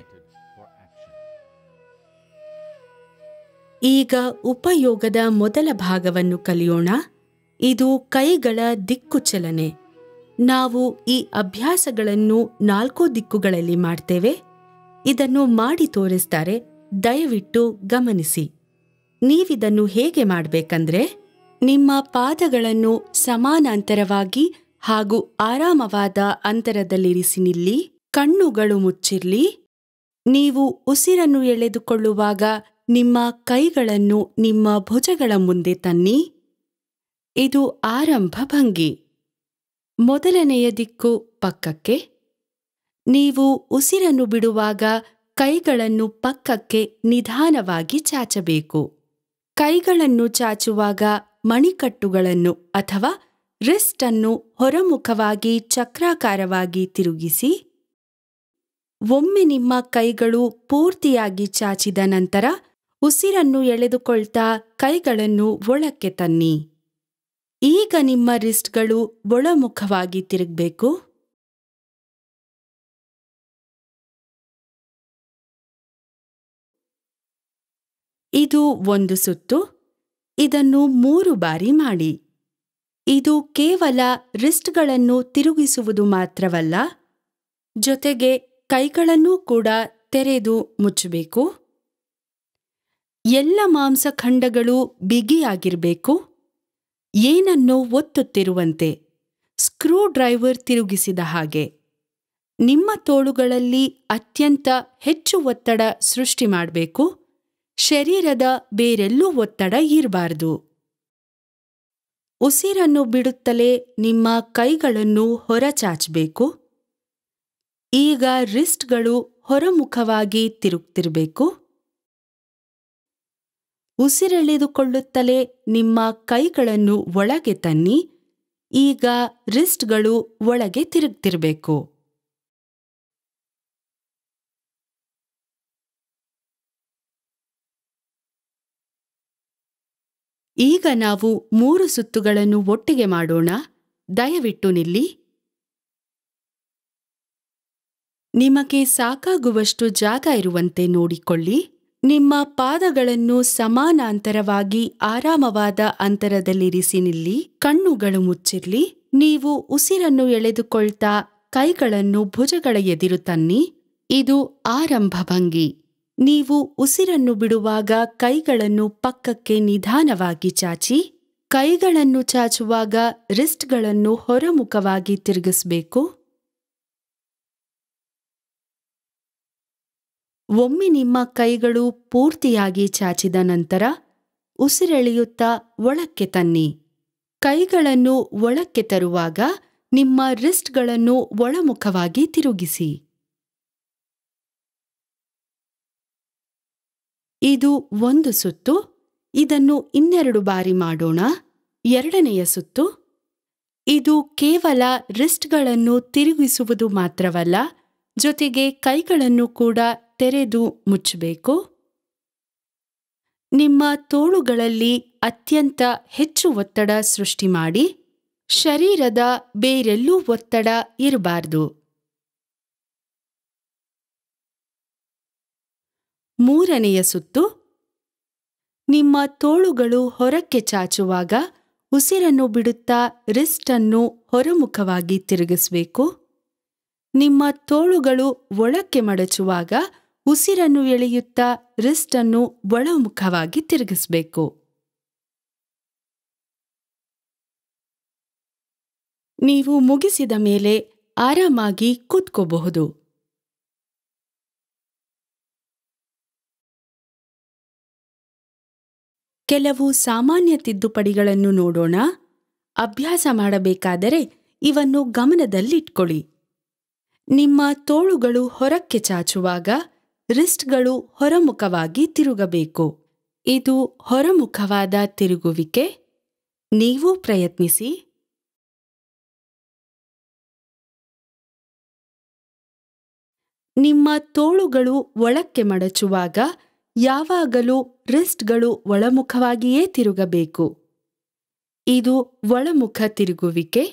ಈಗ ಉಪಯೋಗದ ಮೊದಲ ಭಾಗವನ್ನು ಕಲಿಯೋಣ ಇದು ಕೈಗಳ ದಿಕ್ಕು ಚಲನೆ ನಾವು ಈ ಅಭ್ಯಾಸಗಳನ್ನು ನಾಲ್ಕು ದಿಕ್ಕುಗಳಲ್ಲಿ ಮಾಡ್ತೇವೆ ಇದನ್ನು ಮಾಡಿ ತೋರಿಸ್ತಾರೆ ದಯವಿಟ್ಟು ಗಮನಿಸಿ ನೀವಿದನ್ನು ಹೇಗೆ ಮಾಡಬೇಕಂದ್ರೆ ನಿಮ್ಮ ಪಾದಗಳನ್ನು ಸಮಾನಾಂತರವಾಗಿ ಹಾಗೂ ಆರಾಮವಾದ ಅಂತರದಲ್ಲಿರಿಸಿ ನಿಲ್ಲಿ ಕಣ್ಣುಗಳು ಮುಚ್ಚಿರ್ಲಿ ನೀವು ಉಸಿರನ್ನು ಎಳೆದುಕೊಳ್ಳುವಾಗ ನಿಮ್ಮ ಕೈಗಳನ್ನು ನಿಮ್ಮ ಭುಜಗಳ ಮುಂದೆ ತನ್ನಿ ಇದು ಆರಂಭ ಭಂಗಿ ಮೊದಲನೆಯ ದಿಕ್ಕು ಪಕ್ಕಕ್ಕೆ ನೀವು ಉಸಿರನ್ನು ಬಿಡುವಾಗ ಕೈಗಳನ್ನು ಪಕ್ಕಕ್ಕೆ ನಿಧಾನವಾಗಿ ಚಾಚಬೇಕು ಕೈಗಳನ್ನು ಚಾಚುವಾಗ ಮಣಿಕಟ್ಟುಗಳನ್ನು ಅಥವಾ ರಿಸ್ಟ್ ಅನ್ನು ಹೊರಮುಖವಾಗಿ ಚಕ್ರಾಕಾರವಾಗಿ ತಿರುಗಿಸಿ ಒಮ್ಮೆ ನಿಮ್ಮ ಕೈಗಳು ಪೂರ್ತಿಯಾಗಿ ಚಾಚಿದ ನಂತರ ಉಸಿರನ್ನು ಎಳೆದುಕೊಳ್ತಾ ಕೈಗಳನ್ನು ಒಳಕ್ಕೆ ತನ್ನಿ ಈಗ ನಿಮ್ಮ ರಿಸ್ಟ್ಗಳು ಒಳಮುಖವಾಗಿ ತಿರುಗಬೇಕು ಇದು ಒಂದು ಸುತ್ತು ಇದನ್ನು ಮೂರು ಬಾರಿ ಮಾಡಿ ಇದು ಕೇವಲ ರಿಸ್ಟ್ಗಳನ್ನು ತಿರುಗಿಸುವುದು ಮಾತ್ರವಲ್ಲ ಜೊತೆಗೆ ಕೈಗಳನ್ನೂ ಕೂಡ ತೆರೆದು ಮುಚ್ಚಬೇಕು ಎಲ್ಲ ಮಾಂಸಖಂಡಗಳು ಬಿಗಿಯಾಗಿರಬೇಕು ಏನನ್ನೋ ಒತ್ತುತ್ತಿರುವಂತೆ ಸ್ಕ್ರೂ ಡ್ರೈವರ್ ತಿರುಗಿಸಿದ ಹಾಗೆ ನಿಮ್ಮ ತೋಳುಗಳಲ್ಲಿ ಅತ್ಯಂತ ಹೆಚ್ಚು ಒತ್ತಡ ಸೃಷ್ಟಿ ಮಾಡಬೇಕು ಶರೀರದ ಬೇರೆಲ್ಲೂ ಒತ್ತಡ ಇರಬಾರದು ಉಸಿರನ್ನು ಬಿಡುತ್ತಲೇ ನಿಮ್ಮ ಕೈಗಳನ್ನು ಹೊರಚಾಚಬೇಕು ಈಗ ರಿಸ್ಟ್ಗಳು ಹೊರಮುಖವಾಗಿ ತಿರುಗ್ತಿರಬೇಕು ಉಸಿರೆಳೆದುಕೊಳ್ಳುತ್ತಲೇ ನಿಮ್ಮ ಕೈಗಳನ್ನು ಒಳಗೆ ತನ್ನಿ ಈಗ ರಿಸ್ಟ್ಗಳು ಒಳಗೆ ತಿರುಗ್ತಿರಬೇಕು ಈಗ ನಾವು ಮೂರು ಸುತ್ತುಗಳನ್ನು ಒಟ್ಟಿಗೆ ಮಾಡೋಣ ದಯವಿಟ್ಟು ನಿಲ್ಲಿ ನಿಮಗೆ ಸಾಕಾಗುವಷ್ಟು ಜಾಗ ಇರುವಂತೆ ನೋಡಿಕೊಳ್ಳಿ ನಿಮ್ಮ ಪಾದಗಳನ್ನು ಸಮಾನಾಂತರವಾಗಿ ಆರಾಮವಾದ ಅಂತರದಲ್ಲಿರಿಸಿ ನಿಲ್ಲಿ ಕಣ್ಣುಗಳು ಮುಚ್ಚಿರ್ಲಿ ನೀವು ಉಸಿರನ್ನು ಎಳೆದುಕೊಳ್ತಾ ಕೈಗಳನ್ನು ಭುಜಗಳ ಎದಿರು ತನ್ನಿ ಇದು ಆರಂಭ ಭಂಗಿ ನೀವು ಉಸಿರನ್ನು ಬಿಡುವಾಗ ಕೈಗಳನ್ನು ಪಕ್ಕಕ್ಕೆ ನಿಧಾನವಾಗಿ ಚಾಚಿ ಕೈಗಳನ್ನು ಚಾಚುವಾಗ ರಿಸ್ಟ್ಗಳನ್ನು ಹೊರಮುಖವಾಗಿ ತಿರುಗಿಸಬೇಕು ಒಮ್ಮೆ ನಿಮ್ಮ ಕೈಗಳು ಪೂರ್ತಿಯಾಗಿ ಚಾಚಿದ ನಂತರ ಉಸಿರೆಳೆಯುತ್ತಾ ಒಳಕ್ಕೆ ತನ್ನಿ ಕೈಗಳನ್ನು ಒಳಕ್ಕೆ ತರುವಾಗ ನಿಮ್ಮ ರಿಸ್ಟ್ಗಳನ್ನು ಒಳಮುಖವಾಗಿ ತಿರುಗಿಸಿ ಇದು ಒಂದು ಸುತ್ತು ಇದನ್ನು ಇನ್ನೆರಡು ಬಾರಿ ಮಾಡೋಣ ಎರಡನೆಯ ಸುತ್ತು ಇದು ಕೇವಲ ರಿಸ್ಟ್ಗಳನ್ನು ತಿರುಗಿಸುವುದು ಮಾತ್ರವಲ್ಲ ಜೊತೆಗೆ ಕೈಗಳನ್ನು ಕೂಡ ತೆರೆದು ಮುಚ್ಚಬೇಕು ನಿಮ್ಮ ತೋಳುಗಳಲ್ಲಿ ಅತ್ಯಂತ ಹೆಚ್ಚು ಒತ್ತಡ ಸೃಷ್ಟಿ ಮಾಡಿ ಶರೀರದ ಬೇರೆಲ್ಲೂ ಒತ್ತಡ ಇರಬಾರ್ದು ಮೂರನೆಯ ಸುತ್ತು ನಿಮ್ಮ ತೋಳುಗಳು ಹೊರಕ್ಕೆ ಚಾಚುವಾಗ ಉಸಿರನ್ನು ಬಿಡುತ್ತಾ ರಿಸ್ಟನ್ನು ಹೊರಮುಖವಾಗಿ ತಿರುಗಿಸಬೇಕು ನಿಮ್ಮ ತೋಳುಗಳು ಒಳಕ್ಕೆ ಮಡಚುವಾಗ ಉಸಿರನ್ನು ಎಳೆಯುತ್ತಾ ರಿಸ್ಟನ್ನು ಒಳಮುಖವಾಗಿ ತಿರುಗಿಸಬೇಕು ನೀವು ಮುಗಿಸಿದ ಮೇಲೆ ಆರಾಮಾಗಿ ಕೂತ್ಕೋಬಹುದು ಕೆಲವು ಸಾಮಾನ್ಯ ತಿದ್ದುಪಡಿಗಳನ್ನು ನೋಡೋಣ ಅಭ್ಯಾಸ ಮಾಡಬೇಕಾದರೆ ಇವನ್ನು ಗಮನದಲ್ಲಿಟ್ಕೊಳ್ಳಿ ನಿಮ್ಮ ತೋಳುಗಳು ಹೊರಕ್ಕೆ ಚಾಚುವಾಗ ರಿಸ್ಟ್ಗಳು ಹೊರಮುಖವಾಗಿ ತಿರುಗಬೇಕು ಇದು ಹೊರಮುಖವಾದ ತಿರುಗುವಿಕೆ ನೀವು ಪ್ರಯತ್ನಿಸಿ ನಿಮ್ಮ ತೋಳುಗಳು ಒಳಕ್ಕೆ ಮಡಚುವಾಗ ಯಾವಾಗಲೂ ರಿಸ್ಟ್ಗಳು ಒಳಮುಖವಾಗಿಯೇ ತಿರುಗಬೇಕು ಇದು ಒಳಮುಖ ತಿರುಗುವಿಕೆ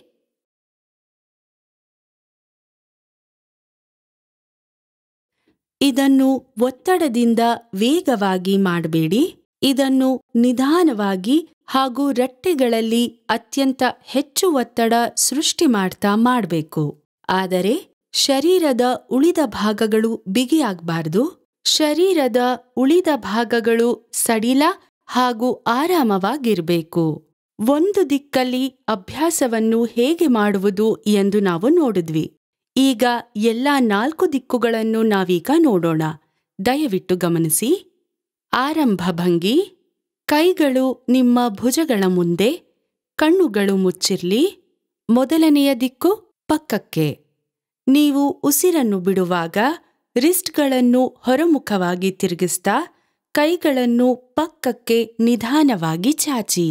ಇದನ್ನು ಒತ್ತಡದಿಂದ ವೇಗವಾಗಿ ಮಾಡಬೇಡಿ ಇದನ್ನು ನಿಧಾನವಾಗಿ ಹಾಗೂ ರಟ್ಟೆಗಳಲ್ಲಿ ಅತ್ಯಂತ ಹೆಚ್ಚು ಒತ್ತಡ ಸೃಷ್ಟಿ ಮಾಡ್ತಾ ಮಾಡಬೇಕು ಆದರೆ ಶರೀರದ ಉಳಿದ ಭಾಗಗಳು ಬಿಗಿಯಾಗಬಾರ್ದು ಶರೀರದ ಉಳಿದ ಭಾಗಗಳು ಸಡಿಲ ಹಾಗೂ ಆರಾಮವಾಗಿರಬೇಕು ಒಂದು ದಿಕ್ಕಲ್ಲಿ ಅಭ್ಯಾಸವನ್ನು ಹೇಗೆ ಮಾಡುವುದು ಎಂದು ನಾವು ನೋಡಿದ್ವಿ ಈಗ ಎಲ್ಲಾ ನಾಲ್ಕು ದಿಕ್ಕುಗಳನ್ನು ನಾವೀಗ ನೋಡೋಣ ದಯವಿಟ್ಟು ಗಮನಿಸಿ ಆರಂಭ ಭಂಗಿ ಕೈಗಳು ನಿಮ್ಮ ಭುಜಗಳ ಮುಂದೆ ಕಣ್ಣುಗಳು ಮುಚ್ಚಿರ್ಲಿ ಮೊದಲನೆಯ ದಿಕ್ಕು ಪಕ್ಕಕ್ಕೆ ನೀವು ಉಸಿರನ್ನು ಬಿಡುವಾಗ ರಿಸ್ಟ್ಗಳನ್ನು ಹೊರಮುಖವಾಗಿ ತಿರುಗಿಸ್ತಾ ಕೈಗಳನ್ನು ಪಕ್ಕಕ್ಕೆ ನಿಧಾನವಾಗಿ ಚಾಚಿ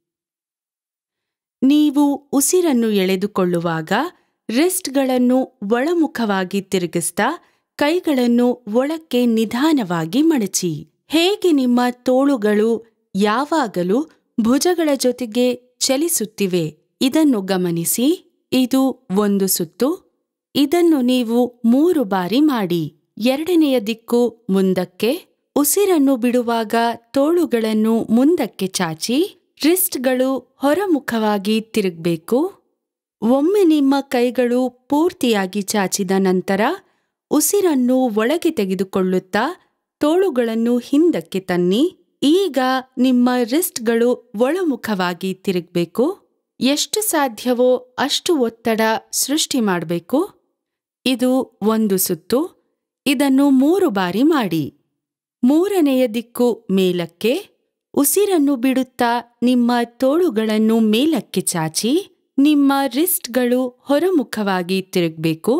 ನೀವು ಉಸಿರನ್ನು ಎಳೆದುಕೊಳ್ಳುವಾಗ ರಿಸ್ಟ್ಗಳನ್ನು ಒಳಮುಖವಾಗಿ ತಿರುಗಿಸ್ತಾ ಕೈಗಳನ್ನು ಒಳಕ್ಕೆ ನಿಧಾನವಾಗಿ ಮಡಚಿ ಹೇಗೆ ನಿಮ್ಮ ತೋಳುಗಳು ಯಾವಾಗಲೂ ಭುಜಗಳ ಜೊತೆಗೆ ಚಲಿಸುತ್ತಿವೆ ಇದನ್ನು ಗಮನಿಸಿ ಇದು ಒಂದು ಸುತ್ತು ಇದನ್ನು ನೀವು ಮೂರು ಬಾರಿ ಮಾಡಿ ಎರಡನೆಯ ದಿಕ್ಕು ಮುಂದಕ್ಕೆ ಉಸಿರನ್ನು ಬಿಡುವಾಗ ತೋಳುಗಳನ್ನು ಮುಂದಕ್ಕೆ ಚಾಚಿ ರಿಸ್ಟ್ಗಳು ಹೊರಮುಖವಾಗಿ ತಿರುಗಬೇಕು ಒಮ್ಮೆ ನಿಮ್ಮ ಕೈಗಳು ಪೂರ್ತಿಯಾಗಿ ಚಾಚಿದ ನಂತರ ಉಸಿರನ್ನು ಒಳಗೆ ತೆಗೆದುಕೊಳ್ಳುತ್ತಾ ತೋಳುಗಳನ್ನು ಹಿಂದಕ್ಕೆ ತನ್ನಿ ಈಗ ನಿಮ್ಮ ರಿಸ್ಟ್ಗಳು ಒಳಮುಖವಾಗಿ ತಿರುಗಬೇಕು ಎಷ್ಟು ಸಾಧ್ಯವೋ ಅಷ್ಟು ಒತ್ತಡ ಸೃಷ್ಟಿ ಮಾಡಬೇಕು ಇದು ಒಂದು ಸುತ್ತು ಇದನ್ನು ಮೂರು ಬಾರಿ ಮಾಡಿ ಮೂರನೆಯ ದಿಕ್ಕು ಮೇಲಕ್ಕೆ ಉಸಿರನ್ನು ಬಿಡುತ್ತಾ ನಿಮ್ಮ ತೋಳುಗಳನ್ನು ಮೇಲಕ್ಕೆ ಚಾಚಿ ನಿಮ್ಮ ರಿಸ್ಟ್ಗಳು ಹೊರಮುಖವಾಗಿ ತಿರುಗಬೇಕು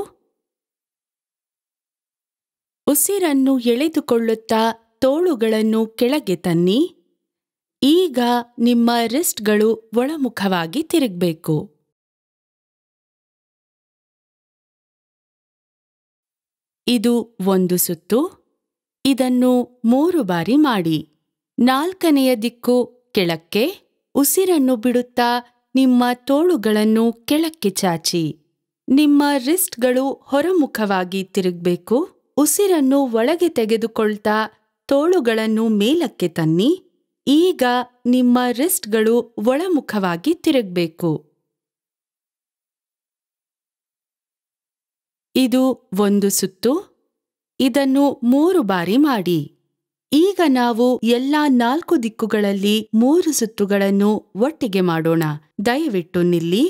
ಉಸಿರನ್ನು ಎಳೆದುಕೊಳ್ಳುತ್ತಾ ತೋಳುಗಳನ್ನು ಕೆಳಗೆ ತನ್ನಿ ಈಗ ನಿಮ್ಮ ರಿಸ್ಟ್ಗಳು ಒಳಮುಖವಾಗಿ ತಿರುಗಬೇಕು ಇದು ಒಂದು ಸುತ್ತು ಇದನ್ನು ಮೂರು ಬಾರಿ ಮಾಡಿ ನಾಲ್ಕನೆಯ ದಿಕ್ಕು ಕೆಳಕ್ಕೆ ಉಸಿರನ್ನು ಬಿಡುತ್ತಾ ನಿಮ್ಮ ತೋಳುಗಳನ್ನು ಕೆಳಕ್ಕೆ ಚಾಚಿ ನಿಮ್ಮ ರಿಸ್ಟ್ಗಳು ಹೊರಮುಖವಾಗಿ ತಿರುಗಬೇಕು ಉಸಿರನ್ನು ಒಳಗೆ ತೆಗೆದುಕೊಳ್ತಾ ತೋಳುಗಳನ್ನು ಮೇಲಕ್ಕೆ ತನ್ನಿ ಈಗ ನಿಮ್ಮ ರಿಸ್ಟ್ಗಳು ಒಳಮುಖವಾಗಿ ತಿರುಗಬೇಕು ಇದು ಒಂದು ಸುತ್ತು ಇದನ್ನು ಮೂರು ಬಾರಿ ಮಾಡಿ ಈಗ ನಾವು ಎಲ್ಲಾ ನಾಲ್ಕು ದಿಕ್ಕುಗಳಲ್ಲಿ ಮೂರು ಸುತ್ತುಗಳನ್ನು ಒಟ್ಟಿಗೆ ಮಾಡೋಣ ದಯವಿಟ್ಟು ನಿಲ್ಲಿ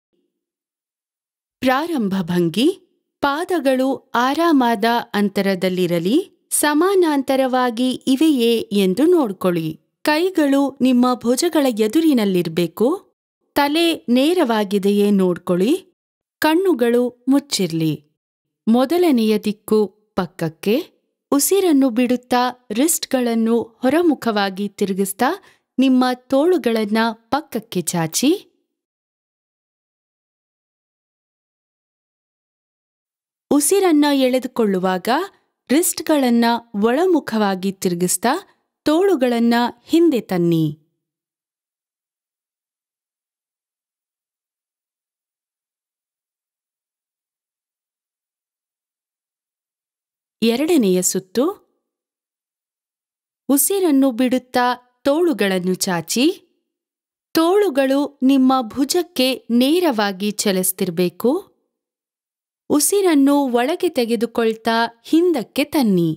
ಪ್ರಾರಂಭ ಭಂಗಿ ಪಾದಗಳು ಆರಾಮಾದ ಅಂತರದಲ್ಲಿರಲಿ ಸಮಾನಾಂತರವಾಗಿ ಇವೆಯೇ ಎಂದು ನೋಡ್ಕೊಳ್ಳಿ ಕೈಗಳು ನಿಮ್ಮ ಭುಜಗಳ ಎದುರಿನಲ್ಲಿರ್ಬೇಕು ತಲೆ ನೇರವಾಗಿದೆಯೇ ನೋಡ್ಕೊಳ್ಳಿ ಕಣ್ಣುಗಳು ಮುಚ್ಚಿರ್ಲಿ ಮೊದಲನೆಯ ದಿಕ್ಕು ಪಕ್ಕಕ್ಕೆ ಉಸಿರನ್ನು ಬಿಡುತ್ತಾ ರಿಸ್ಟ್ಗಳನ್ನು ಹೊರಮುಖವಾಗಿ ತಿರುಗಿಸ್ತಾ ನಿಮ್ಮ ತೋಳುಗಳನ್ನ ಪಕ್ಕಕ್ಕೆ ಚಾಚಿ ಉಸಿರನ್ನ ಎಳೆದುಕೊಳ್ಳುವಾಗ ರಿಸ್ಟ್ಗಳನ್ನ ಒಳಮುಖವಾಗಿ ತಿರುಗಿಸ್ತಾ ತೋಳುಗಳನ್ನ ಹಿಂದೆ ತನ್ನಿ ಎರಡನೆಯ ಸುತ್ತು ಉಸಿರನ್ನು ಬಿಡುತ್ತಾ ತೋಳುಗಳನ್ನು ಚಾಚಿ ತೋಳುಗಳು ನಿಮ್ಮ ಭುಜಕ್ಕೆ ನೇರವಾಗಿ ಚಲಿಸ್ತಿರ್ಬೇಕು ಉಸಿರನ್ನು ಒಳಗೆ ತೆಗೆದುಕೊಳ್ತಾ ಹಿಂದಕ್ಕೆ ತನ್ನಿ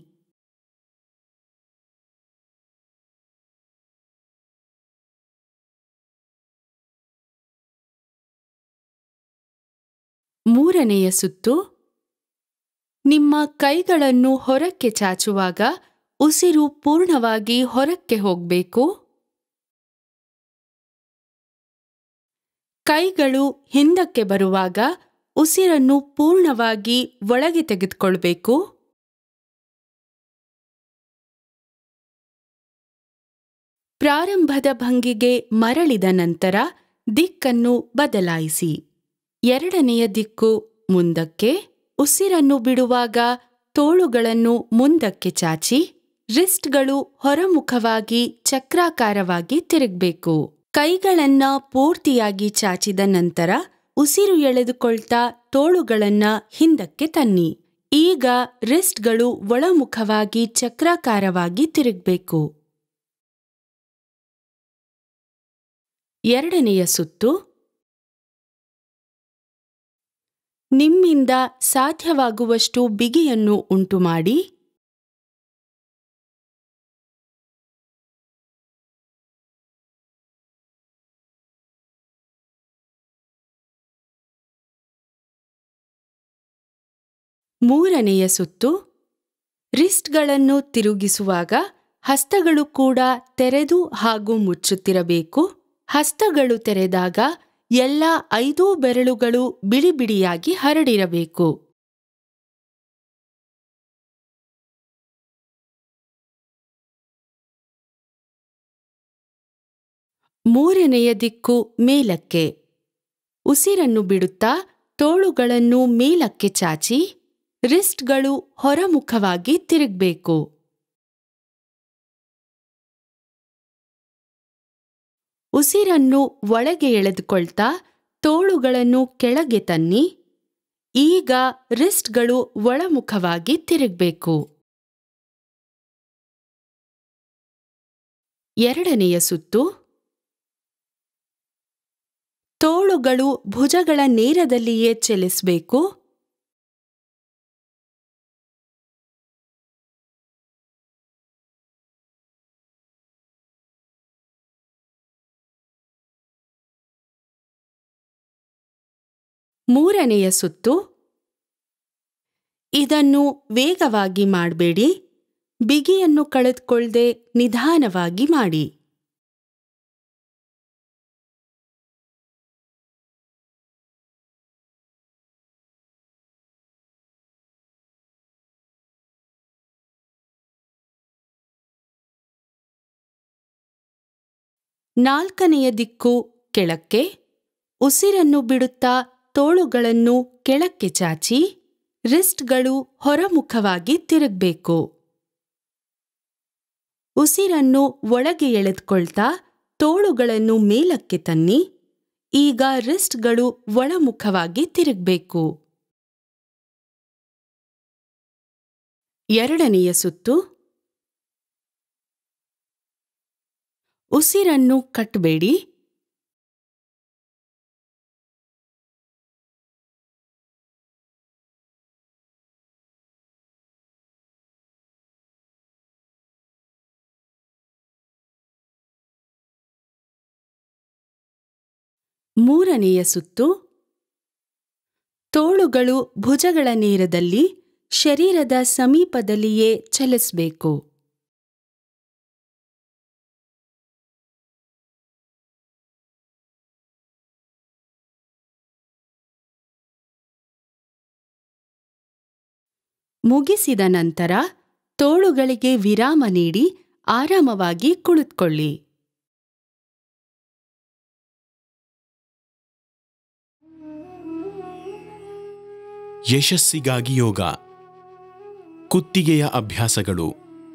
ಮೂರನೆಯ ಸುತ್ತು ನಿಮ್ಮ ಕೈಗಳನ್ನು ಹೊರಕ್ಕೆ ಚಾಚುವಾಗ ಉಸಿರು ಪೂರ್ಣವಾಗಿ ಹೊರಕ್ಕೆ ಹೋಗ್ಬೇಕು ಕೈಗಳು ಹಿಂದಕ್ಕೆ ಬರುವಾಗ ಉಸಿರನ್ನು ಪೂರ್ಣವಾಗಿ ಒಳಗೆ ತೆಗೆದುಕೊಳ್ಬೇಕು ಪ್ರಾರಂಭದ ಭಂಗಿಗೆ ಮರಳಿದ ನಂತರ ದಿಕ್ಕನ್ನು ಬದಲಾಯಿಸಿ ಎರಡನೆಯ ದಿಕ್ಕು ಮುಂದಕ್ಕೆ ಉಸಿರನ್ನು ಬಿಡುವಾಗ ತೋಳುಗಳನ್ನು ಮುಂದಕ್ಕೆ ಚಾಚಿ ರಿಸ್ಟ್ಗಳು ಹೊರಮುಖವಾಗಿ ಚಕ್ರಾಕಾರವಾಗಿ ತಿರುಗಬೇಕು ಕೈಗಳನ್ನ ಪೂರ್ತಿಯಾಗಿ ಚಾಚಿದ ನಂತರ ಉಸಿರು ಎಳೆದುಕೊಳ್ತಾ ತೋಳುಗಳನ್ನ ಹಿಂದಕ್ಕೆ ತನ್ನಿ ಈಗ ರಿಸ್ಟ್ಗಳು ಒಳಮುಖವಾಗಿ ಚಕ್ರಾಕಾರವಾಗಿ ತಿರುಗಬೇಕು ಎರಡನೆಯ ಸುತ್ತು ನಿಮ್ಮಿಂದ ಸಾಧ್ಯವಾಗುವಷ್ಟು ಬಿಗಿಯನ್ನು ಉಂಟುಮಾಡಿ ಮೂರನೆಯ ಸುತ್ತು ರಿಸ್ಟ್ಗಳನ್ನು ತಿರುಗಿಸುವಾಗ ಹಸ್ತಗಳು ಕೂಡ ತೆರೆದು ಹಾಗೂ ಮುಚ್ಚುತ್ತಿರಬೇಕು ಹಸ್ತಗಳು ತೆರೆದಾಗ ಎಲ್ಲ ಐದೂ ಬೆರಳುಗಳು ಬಿಡಿ ಬಿಡಿಯಾಗಿ ಹರಡಿರಬೇಕು ಮೂರನೆಯ ದಿಕ್ಕು ಮೇಲಕ್ಕೆ ಉಸಿರನ್ನು ಬಿಡುತ್ತಾ ತೋಳುಗಳನ್ನು ಮೇಲಕ್ಕೆ ಚಾಚಿ ರಿಸ್ಟ್ಗಳು ಹೊರಮುಖವಾಗಿ ತಿರುಗಬೇಕು ಉಸಿರನ್ನು ಒಳಗೆ ಎಳೆದುಕೊಳ್ತಾ ತೋಳುಗಳನ್ನು ಕೆಳಗೆ ತನ್ನಿ ಈಗ ರಿಸ್ಟ್ಗಳು ಒಳಮುಖವಾಗಿ ತಿರುಗಬೇಕು ಎರಡನೆಯ ಸುತ್ತು ತೋಳುಗಳು ಭುಜಗಳ ನೇರದಲ್ಲಿಯೇ ಚಲಿಸಬೇಕು ಮೂರನೆಯ ಸುತ್ತು ಇದನ್ನು ವೇಗವಾಗಿ ಮಾಡಬೇಡಿ ಬಿಗಿಯನ್ನು ಕಳೆದುಕೊಳ್ಳದೆ ನಿಧಾನವಾಗಿ ಮಾಡಿ ನಾಲ್ಕನೆಯ ದಿಕ್ಕು ಕೆಳಕ್ಕೆ ಉಸಿರನ್ನು ಬಿಡುತ್ತಾ ತೋಳುಗಳನ್ನು ಕೆಳಕ್ಕೆ ಚಾಚಿ ರಿಸ್ಟ್ಗಳು ಹೊರಮುಖವಾಗಿ ತಿರುಗಬೇಕು ಉಸಿರನ್ನು ಒಳಗೆ ಎಳೆದುಕೊಳ್ತಾ ತೋಳುಗಳನ್ನು ಮೇಲಕ್ಕೆ ತನ್ನಿ ಈಗ ರಿಸ್ಟ್ಗಳು ಒಳಮುಖವಾಗಿ ತಿರುಗಬೇಕು ಎರಡನೆಯ ಸುತ್ತು ಉಸಿರನ್ನು ಕಟ್ಟಬೇಡಿ ಮೂರನೆಯ ಸುತ್ತು ತೋಳುಗಳು ಭುಜಗಳ ನೇರದಲ್ಲಿ ಶರೀರದ ಸಮೀಪದಲ್ಲಿಯೇ ಚಲಿಸಬೇಕು ಮುಗಿಸಿದ ನಂತರ ತೋಳುಗಳಿಗೆ ವಿರಾಮ ನೀಡಿ ಆರಾಮವಾಗಿ ಕುಳಿತುಕೊಳ್ಳಿ ಯಶಸ್ಸಿಗಾಗಿ ಯೋಗ ಕುತ್ತಿಗೆಯ ಅಭ್ಯಾಸಗಳು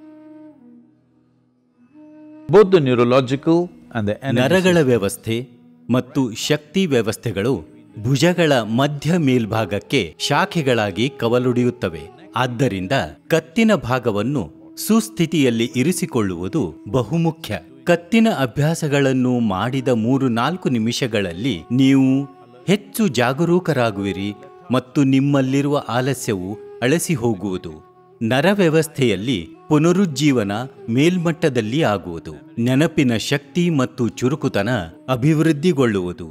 Both the neurological and the energy ನರಗಳ ವ್ಯವಸ್ಥೆ ಮತ್ತು ಶಕ್ತಿ ವ್ಯವಸ್ಥೆಗಳು ಭುಜಗಳ ಮಧ್ಯ ಮೇಲ್ಭಾಗಕ್ಕೆ ಶಾಖೆಗಳಾಗಿ ಕವಲೊಡೆಯುತ್ತವೆ ಆದ್ದರಿಂದ ಕತ್ತಿನ ಭಾಗವನ್ನು ಸುಸ್ಥಿತಿಯಲ್ಲಿ ಇರಿಸಿಕೊಳ್ಳುವುದು ಬಹುಮುಖ್ಯ ಕತ್ತಿನ ಅಭ್ಯಾಸಗಳನ್ನು ಮಾಡಿದ ಮೂರು ನಾಲ್ಕು ನಿಮಿಷಗಳಲ್ಲಿ ನೀವು ಹೆಚ್ಚು ಜಾಗರೂಕರಾಗುವಿರಿ ಮತ್ತು ನಿಮ್ಮಲ್ಲಿರುವ ಆಲಸ್ಯವು ಅಳಸಿ ಹೋಗುವುದು ನರವ್ಯವಸ್ಥೆಯಲ್ಲಿ ಪುನರುಜ್ಜೀವನ ಮೇಲ್ಮಟ್ಟದಲ್ಲಿ ಆಗುವುದು ನೆನಪಿನ ಶಕ್ತಿ ಮತ್ತು ಚುರುಕುತನ ಅಭಿವೃದ್ಧಿಗೊಳ್ಳುವುದು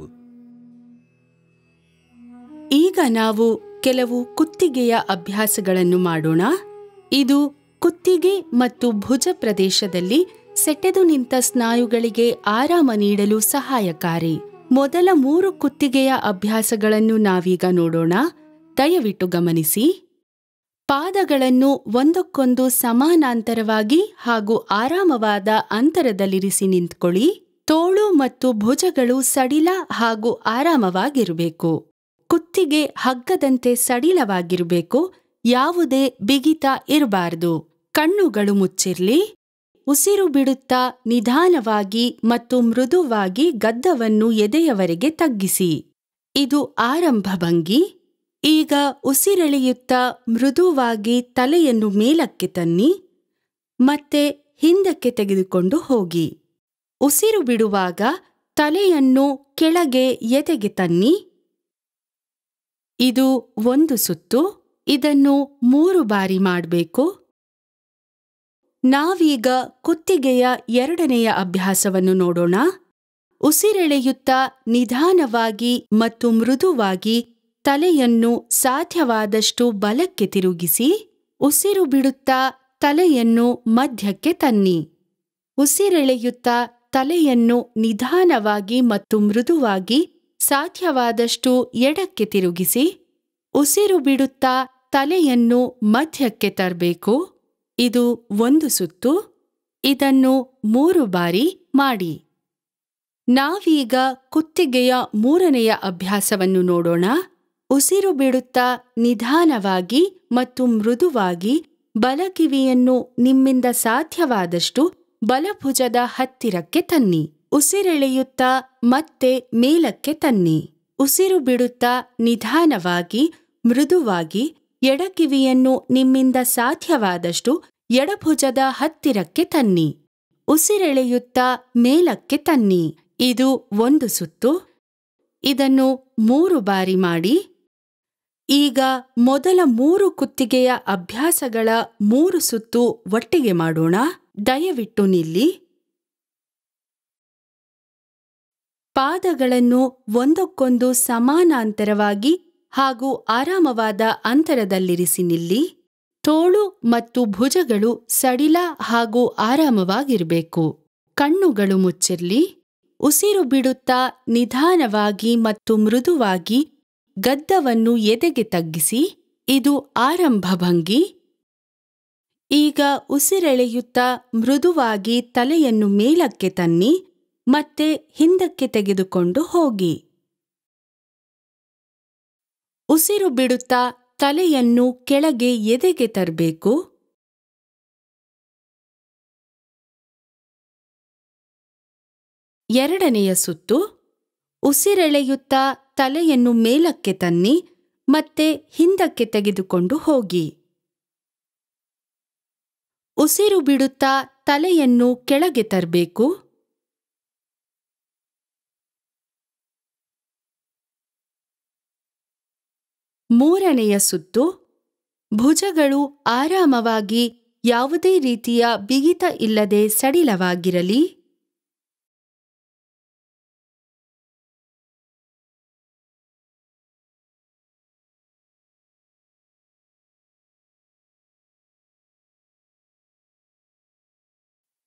ಈಗ ನಾವು ಕೆಲವು ಕುತ್ತಿಗೆಯ ಅಭ್ಯಾಸಗಳನ್ನು ಮಾಡೋಣ ಇದು ಕುತ್ತಿಗೆ ಮತ್ತು ಭುಜ ಪ್ರದೇಶದಲ್ಲಿ ಸೆಟೆದು ನಿಂತ ಸ್ನಾಯುಗಳಿಗೆ ಆರಾಮ ನೀಡಲು ಸಹಾಯಕಾರಿ ಮೊದಲ ಮೂರು ಕುತ್ತಿಗೆಯ ಅಭ್ಯಾಸಗಳನ್ನು ನಾವೀಗ ನೋಡೋಣ ದಯವಿಟ್ಟು ಗಮನಿಸಿ ಪಾದಗಳನ್ನು ಒಂದಕ್ಕೊಂದು ಸಮಾನಾಂತರವಾಗಿ ಹಾಗೂ ಆರಾಮವಾದ ಅಂತರದಲ್ಲಿರಿಸಿ ನಿಂತ್ಕೊಳ್ಳಿ ತೋಳು ಮತ್ತು ಭುಜಗಳು ಸಡಿಲ ಹಾಗೂ ಆರಾಮವಾಗಿರಬೇಕು ಕುತ್ತಿಗೆ ಹಗ್ಗದಂತೆ ಸಡಿಲವಾಗಿರಬೇಕು ಯಾವುದೇ ಬಿಗಿತ ಇರಬಾರದು ಕಣ್ಣುಗಳು ಮುಚ್ಚಿರ್ಲಿ ಉಸಿರು ಬಿಡುತ್ತಾ ನಿಧಾನವಾಗಿ ಮತ್ತು ಮೃದುವಾಗಿ ಗದ್ದವನ್ನು ಎದೆಯವರೆಗೆ ತಗ್ಗಿಸಿ ಇದು ಆರಂಭ ಭಂಗಿ ಈಗ ಉಸಿರೆಳೆಯುತ್ತಾ ಮೃದುವಾಗಿ ತಲೆಯನ್ನು ಮೇಲಕ್ಕೆ ತನ್ನಿ ಮತ್ತೆ ಹಿಂದಕ್ಕೆ ತೆಗೆದುಕೊಂಡು ಹೋಗಿ ಉಸಿರು ಬಿಡುವಾಗ ತಲೆಯನ್ನು ಕೆಳಗೆ ಎದೆಗೆ ತನ್ನಿ ಇದು ಒಂದು ಸುತ್ತು ಇದನ್ನು ಮೂರು ಬಾರಿ ಮಾಡಬೇಕು ನಾವೀಗ ಕುತ್ತಿಗೆಯ ಎರಡನೆಯ ಅಭ್ಯಾಸವನ್ನು ನೋಡೋಣ ಉಸಿರೆಳೆಯುತ್ತಾ ನಿಧಾನವಾಗಿ ಮತ್ತು ಮೃದುವಾಗಿ ತಲೆಯನ್ನು ಸಾಧ್ಯವಾದಷ್ಟು ಬಲಕ್ಕೆ ತಿರುಗಿಸಿ ಉಸಿರು ಬಿಡುತ್ತಾ ತಲೆಯನ್ನು ಮಧ್ಯಕ್ಕೆ ತನ್ನಿ ಉಸಿರೆಳೆಯುತ್ತಾ ತಲೆಯನ್ನು ನಿಧಾನವಾಗಿ ಮತ್ತು ಮೃದುವಾಗಿ ಸಾಧ್ಯವಾದಷ್ಟು ಎಡಕ್ಕೆ ತಿರುಗಿಸಿ ಉಸಿರು ಬಿಡುತ್ತಾ ತಲೆಯನ್ನು ಮಧ್ಯಕ್ಕೆ ತರಬೇಕು ಇದು ಒಂದು ಸುತ್ತು ಇದನ್ನು ಮೂರು ಬಾರಿ ಮಾಡಿ ನಾವೀಗ ಕುತ್ತಿಗೆಯ ಮೂರನೆಯ ಅಭ್ಯಾಸವನ್ನು ನೋಡೋಣ ಉಸಿರು ಬಿಡುತ್ತಾ ನಿಧಾನವಾಗಿ ಮತ್ತು ಮೃದುವಾಗಿ ಬಲಕಿವಿಯನ್ನು ನಿಮ್ಮಿಂದ ಸಾಧ್ಯವಾದಷ್ಟು ಬಲಭುಜದ ಹತ್ತಿರಕ್ಕೆ ತನ್ನಿ ಉಸಿರೆಳೆಯುತ್ತಾ ಮತ್ತೆ ಮೇಲಕ್ಕೆ ತನ್ನಿ ಉಸಿರು ಬಿಡುತ್ತಾ ನಿಧಾನವಾಗಿ ಮೃದುವಾಗಿ ಎಡಕಿವಿಯನ್ನು ನಿಮ್ಮಿಂದ ಸಾಧ್ಯವಾದಷ್ಟು ಎಡಭುಜದ ಹತ್ತಿರಕ್ಕೆ ತನ್ನಿ ಉಸಿರೆಳೆಯುತ್ತಾ ಮೇಲಕ್ಕೆ ತನ್ನಿ ಇದು ಒಂದು ಸುತ್ತು ಇದನ್ನು ಮೂರು ಬಾರಿ ಮಾಡಿ ಈಗ ಮೊದಲ ಮೂರು ಕುತ್ತಿಗೆಯ ಅಭ್ಯಾಸಗಳ ಮೂರು ಸುತ್ತು ಒಟ್ಟಿಗೆ ಮಾಡೋಣ ದಯವಿಟ್ಟು ನಿಲ್ಲಿ ಪಾದಗಳನ್ನು ಒಂದಕ್ಕೊಂದು ಸಮಾನಾಂತರವಾಗಿ ಹಾಗೂ ಆರಾಮವಾದ ಅಂತರದಲ್ಲಿರಿಸಿ ನಿಲ್ಲಿ ತೋಳು ಮತ್ತು ಭುಜಗಳು ಸಡಿಲ ಹಾಗೂ ಆರಾಮವಾಗಿರಬೇಕು ಕಣ್ಣುಗಳು ಮುಚ್ಚಿರ್ಲಿ ಉಸಿರು ಬಿಡುತ್ತಾ ನಿಧಾನವಾಗಿ ಮತ್ತು ಮೃದುವಾಗಿ ಗದ್ದವನ್ನು ಎದೆಗೆ ತಗ್ಗಿಸಿ ಇದು ಆರಂಭ ಭಂಗಿ ಈಗ ಉಸಿರೆಳೆಯುತ್ತಾ ಮೃದುವಾಗಿ ತಲೆಯನ್ನು ಮೇಲಕ್ಕೆ ತನ್ನಿ ಮತ್ತೆ ಹಿಂದಕ್ಕೆ ತೆಗೆದುಕೊಂಡು ಹೋಗಿ ಉಸಿರು ಬಿಡುತ್ತಾ ತಲೆಯನ್ನು ಕೆಳಗೆ ಎದೆಗೆ ತರಬೇಕು ಎರಡನೆಯ ಸುತ್ತು ಉಸಿರೆಳೆಯುತ್ತಾ ತಲೆಯನ್ನು ಮೇಲಕ್ಕೆ ತನ್ನಿ ಮತ್ತೆ ಹಿಂದಕ್ಕೆ ತೆಗೆದುಕೊಂಡು ಹೋಗಿ ಉಸಿರು ಬಿಡುತ್ತಾ ತಲೆಯನ್ನು ಕೆಳಗೆ ತರಬೇಕು ಮೂರನೆಯ ಸುತ್ತು ಭುಜಗಳು ಆರಾಮವಾಗಿ ಯಾವುದೇ ರೀತಿಯ ಬಿಗಿತ ಇಲ್ಲದೆ ಸಡಿಲವಾಗಿರಲಿ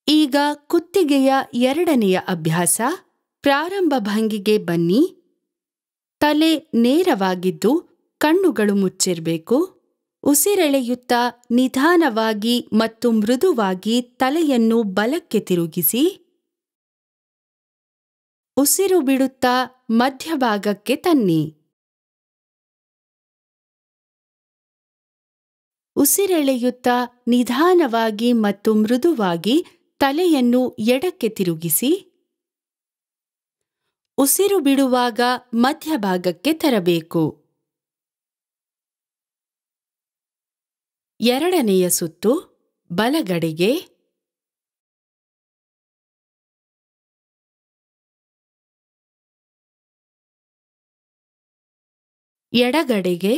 ಈಗ ಕುತ್ತಿಗೆಯ ಎರಡನೆಯ ಅಭ್ಯಾಸ ಪ್ರಾರಂಭ ಭಂಗಿಗೆ ಬನ್ನಿ ತಲೆ ನೇರವಾಗಿದ್ದು ಕಣ್ಣುಗಳು ಮುಚ್ಚಿರಬೇಕು ಉಸಿರೆಳೆಯುತ್ತಾ ನಿಧಾನವಾಗಿ ಮತ್ತು ಮೃದುವಾಗಿ ತಲೆಯನ್ನು ಬಲಕ್ಕೆ ತಿರುಗಿಸಿ ಉಸಿರು ಬಿಡುತ್ತಾ ಮಧ್ಯಭಾಗಕ್ಕೆ ತನ್ನಿ ಉಸಿರೆಳೆಯುತ್ತಾ ನಿಧಾನವಾಗಿ ಮತ್ತು ಮೃದುವಾಗಿ ತಲೆಯನ್ನು ಎಡಕ್ಕೆ ತಿರುಗಿಸಿ ಉಸಿರು ಬಿಡುವಾಗ ಮಧ್ಯಭಾಗಕ್ಕೆ ತರಬೇಕು ಎರಡನೆಯ ಸುತ್ತು ಬಲಗಡೆಗೆ ಎಡಗಡೆಗೆ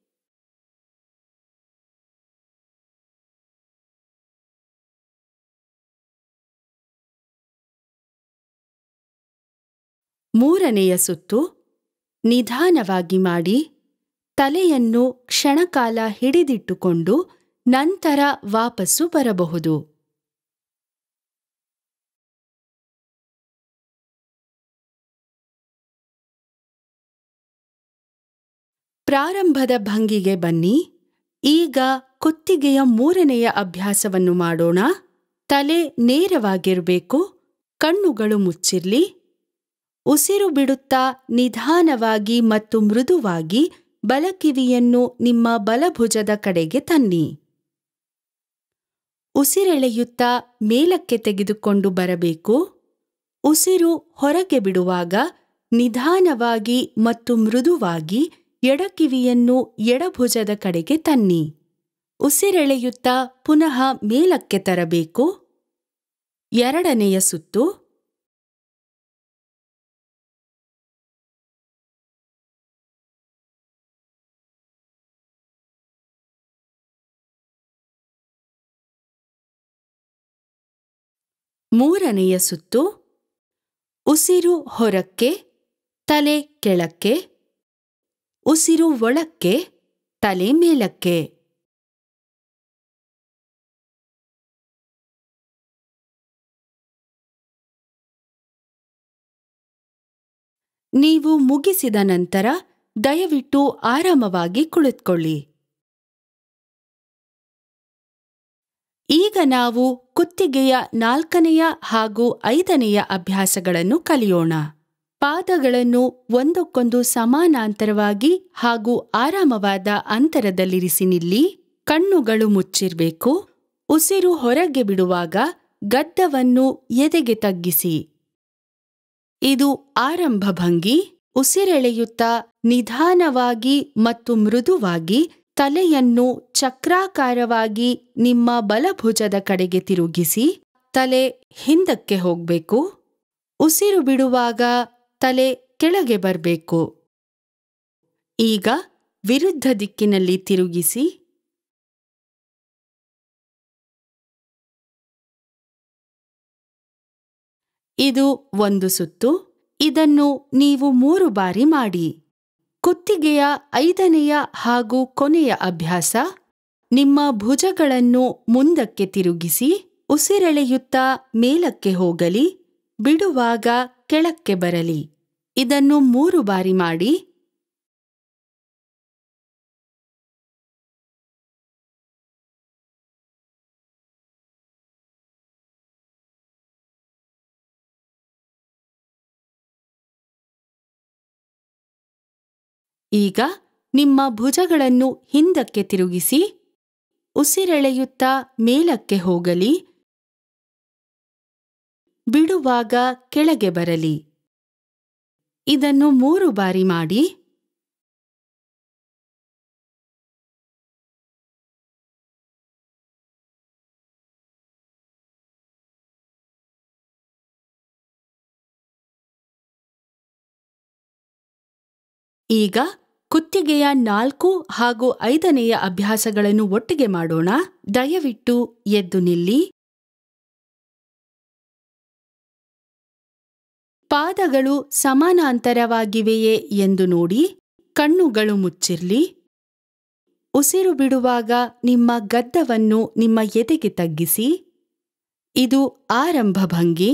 ಮೂರನೆಯ ಸುತ್ತು ನಿಧಾನವಾಗಿ ಮಾಡಿ ತಲೆಯನ್ನು ಕ್ಷಣಕಾಲ ಹಿಡಿದಿಟ್ಟುಕೊಂಡು ನಂತರ ವಾಪಸ್ಸು ಬರಬಹುದು ಪ್ರಾರಂಭದ ಭಂಗಿಗೆ ಬನ್ನಿ ಈಗ ಕುತ್ತಿಗೆಯ ಮೂರನೆಯ ಅಭ್ಯಾಸವನ್ನು ಮಾಡೋಣ ತಲೆ ನೇರವಾಗಿರಬೇಕು ಕಣ್ಣುಗಳು ಮುಚ್ಚಿರ್ಲಿ ಉಸಿರು ಬಿಡುತ್ತಾ ನಿಧಾನವಾಗಿ ಮತ್ತು ಮೃದುವಾಗಿ ಬಲಕಿವಿಯನ್ನು ನಿಮ್ಮ ಬಲಭುಜದ ಕಡೆಗೆ ತನ್ನಿ ಉಸಿರೆಳೆಯುತ್ತಾ ಮೇಲಕ್ಕೆ ತೆಗೆದುಕೊಂಡು ಬರಬೇಕು ಉಸಿರು ಹೊರಗೆ ಬಿಡುವಾಗ ನಿಧಾನವಾಗಿ ಮತ್ತು ಮೃದುವಾಗಿ ಎಡಕಿವಿಯನ್ನು ಎಡಭುಜದ ಕಡೆಗೆ ತನ್ನಿ ಉಸಿರೆಳೆಯುತ್ತಾ ಪುನಃ ಮೇಲಕ್ಕೆ ತರಬೇಕು ಎರಡನೆಯ ಸುತ್ತು ಮೂರನೆಯ ಸುತ್ತು ಉಸಿರು ಹೊರಕ್ಕೆ ತಲೆ ಕೆಳಕ್ಕೆ ಉಸಿರು ಒಳಕ್ಕೆ ತಲೆ ಮೇಲಕ್ಕೆ ನೀವು ಮುಗಿಸಿದ ನಂತರ ದಯವಿಟ್ಟು ಆರಾಮವಾಗಿ ಕುಳಿತುಕೊಳ್ಳಿ ಈಗ ನಾವು ಕುತ್ತಿಗೆಯ ನಾಲ್ಕನೆಯ ಹಾಗೂ ಐದನೆಯ ಅಭ್ಯಾಸಗಳನ್ನು ಕಲಿಯೋಣ ಪಾದಗಳನ್ನು ಒಂದಕ್ಕೊಂದು ಸಮಾನಾಂತರವಾಗಿ ಹಾಗೂ ಆರಾಮವಾದ ಅಂತರದಲ್ಲಿರಿಸಿ ನಿಲ್ಲಿ ಕಣ್ಣುಗಳು ಮುಚ್ಚಿರಬೇಕು ಉಸಿರು ಹೊರಗೆ ಬಿಡುವಾಗ ಗದ್ದವನ್ನು ಎದೆಗೆ ತಗ್ಗಿಸಿ ಇದು ಆರಂಭ ಭಂಗಿ ಉಸಿರೆಳೆಯುತ್ತಾ ನಿಧಾನವಾಗಿ ಮತ್ತು ಮೃದುವಾಗಿ ತಲೆಯನ್ನು ಚಕ್ರಾಕಾರವಾಗಿ ನಿಮ್ಮ ಬಲಭುಜದ ಕಡೆಗೆ ತಿರುಗಿಸಿ ತಲೆ ಹಿಂದಕ್ಕೆ ಹೋಗ್ಬೇಕು ಉಸಿರು ಬಿಡುವಾಗ ತಲೆ ಕೆಳಗೆ ಬರಬೇಕು ಈಗ ವಿರುದ್ಧ ದಿಕ್ಕಿನಲ್ಲಿ ತಿರುಗಿಸಿ ಇದು ಒಂದು ಸುತ್ತು ಇದನ್ನು ನೀವು ಮೂರು ಬಾರಿ ಮಾಡಿ ಕುತ್ತಿಗೆಯ ಐದನೆಯ ಹಾಗೂ ಕೊನೆಯ ಅಭ್ಯಾಸ ನಿಮ್ಮ ಭುಜಗಳನ್ನು ಮುಂದಕ್ಕೆ ತಿರುಗಿಸಿ ಉಸಿರೆಳೆಯುತ್ತಾ ಮೇಲಕ್ಕೆ ಹೋಗಲಿ ಬಿಡುವಾಗ ಕೆಳಕ್ಕೆ ಬರಲಿ ಇದನ್ನು ಮೂರು ಬಾರಿ ಮಾಡಿ ಈಗ ನಿಮ್ಮ ಭುಜಗಳನ್ನು ಹಿಂದಕ್ಕೆ ತಿರುಗಿಸಿ ಉಸಿರೆಳೆಯುತ್ತಾ ಮೇಲಕ್ಕೆ ಹೋಗಲಿ ಬಿಡುವಾಗ ಕೆಳಗೆ ಬರಲಿ ಇದನ್ನು ಮೂರು ಬಾರಿ ಮಾಡಿ ಈಗ ಕುತ್ತಿಗೆಯ ನಾಲ್ಕು ಹಾಗೂ ಐದನೆಯ ಅಭ್ಯಾಸಗಳನ್ನು ಒಟ್ಟಿಗೆ ಮಾಡೋಣ ದಯವಿಟ್ಟು ಎದ್ದು ನಿಲ್ಲಿ ಪಾದಗಳು ಸಮಾನಾಂತರವಾಗಿವೆಯೇ ಎಂದು ನೋಡಿ ಕಣ್ಣುಗಳು ಮುಚ್ಚಿರ್ಲಿ ಉಸಿರು ಬಿಡುವಾಗ ನಿಮ್ಮ ಗದ್ದವನ್ನು ನಿಮ್ಮ ಎದೆಗೆ ತಗ್ಗಿಸಿ ಇದು ಆರಂಭ ಭಂಗಿ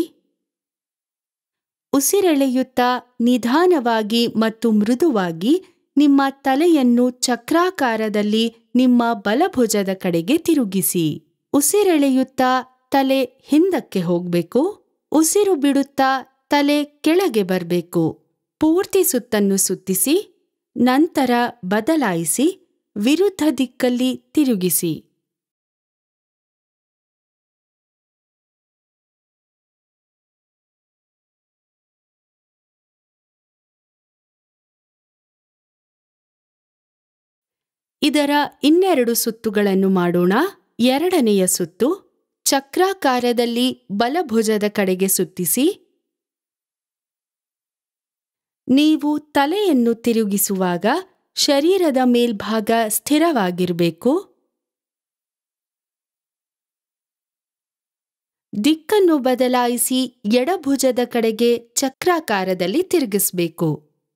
ಉಸಿರೆಳೆಯುತ್ತಾ ನಿಧಾನವಾಗಿ ಮತ್ತು ಮೃದುವಾಗಿ ನಿಮ್ಮ ತಲೆಯನ್ನು ಚಕ್ರಾಕಾರದಲ್ಲಿ ನಿಮ್ಮ ಬಲಭುಜದ ಕಡೆಗೆ ತಿರುಗಿಸಿ ಉಸಿರೆಳೆಯುತ್ತಾ ತಲೆ ಹಿಂದಕ್ಕೆ ಹೋಗ್ಬೇಕು ಉಸಿರು ಬಿಡುತ್ತಾ ತಲೆ ಕೆಳಗೆ ಬರಬೇಕು ಪೂರ್ತಿ ಸುತ್ತನ್ನು ಸುತ್ತಿಸಿ ನಂತರ ಬದಲಾಯಿಸಿ ವಿರುದ್ಧ ದಿಕ್ಕಲ್ಲಿ ತಿರುಗಿಸಿ ಇದರ ಇನ್ನೆರಡು ಸುತ್ತುಗಳನ್ನು ಮಾಡೋಣ ಎರಡನೆಯ ಸುತ್ತು ಚಕ್ರಾಕಾರದಲ್ಲಿ ಬಲಭುಜದ ಕಡೆಗೆ ಸುತ್ತಿಸಿ ನೀವು ತಲೆಯನ್ನು ತಿರುಗಿಸುವಾಗ ಶರೀರದ ಮೇಲ್ಭಾಗ ಸ್ಥಿರವಾಗಿರಬೇಕು ದಿಕ್ಕನ್ನು ಬದಲಾಯಿಸಿ ಎಡಭುಜದ ಕಡೆಗೆ ಚಕ್ರಾಕಾರದಲ್ಲಿ ತಿರುಗಿಸಬೇಕು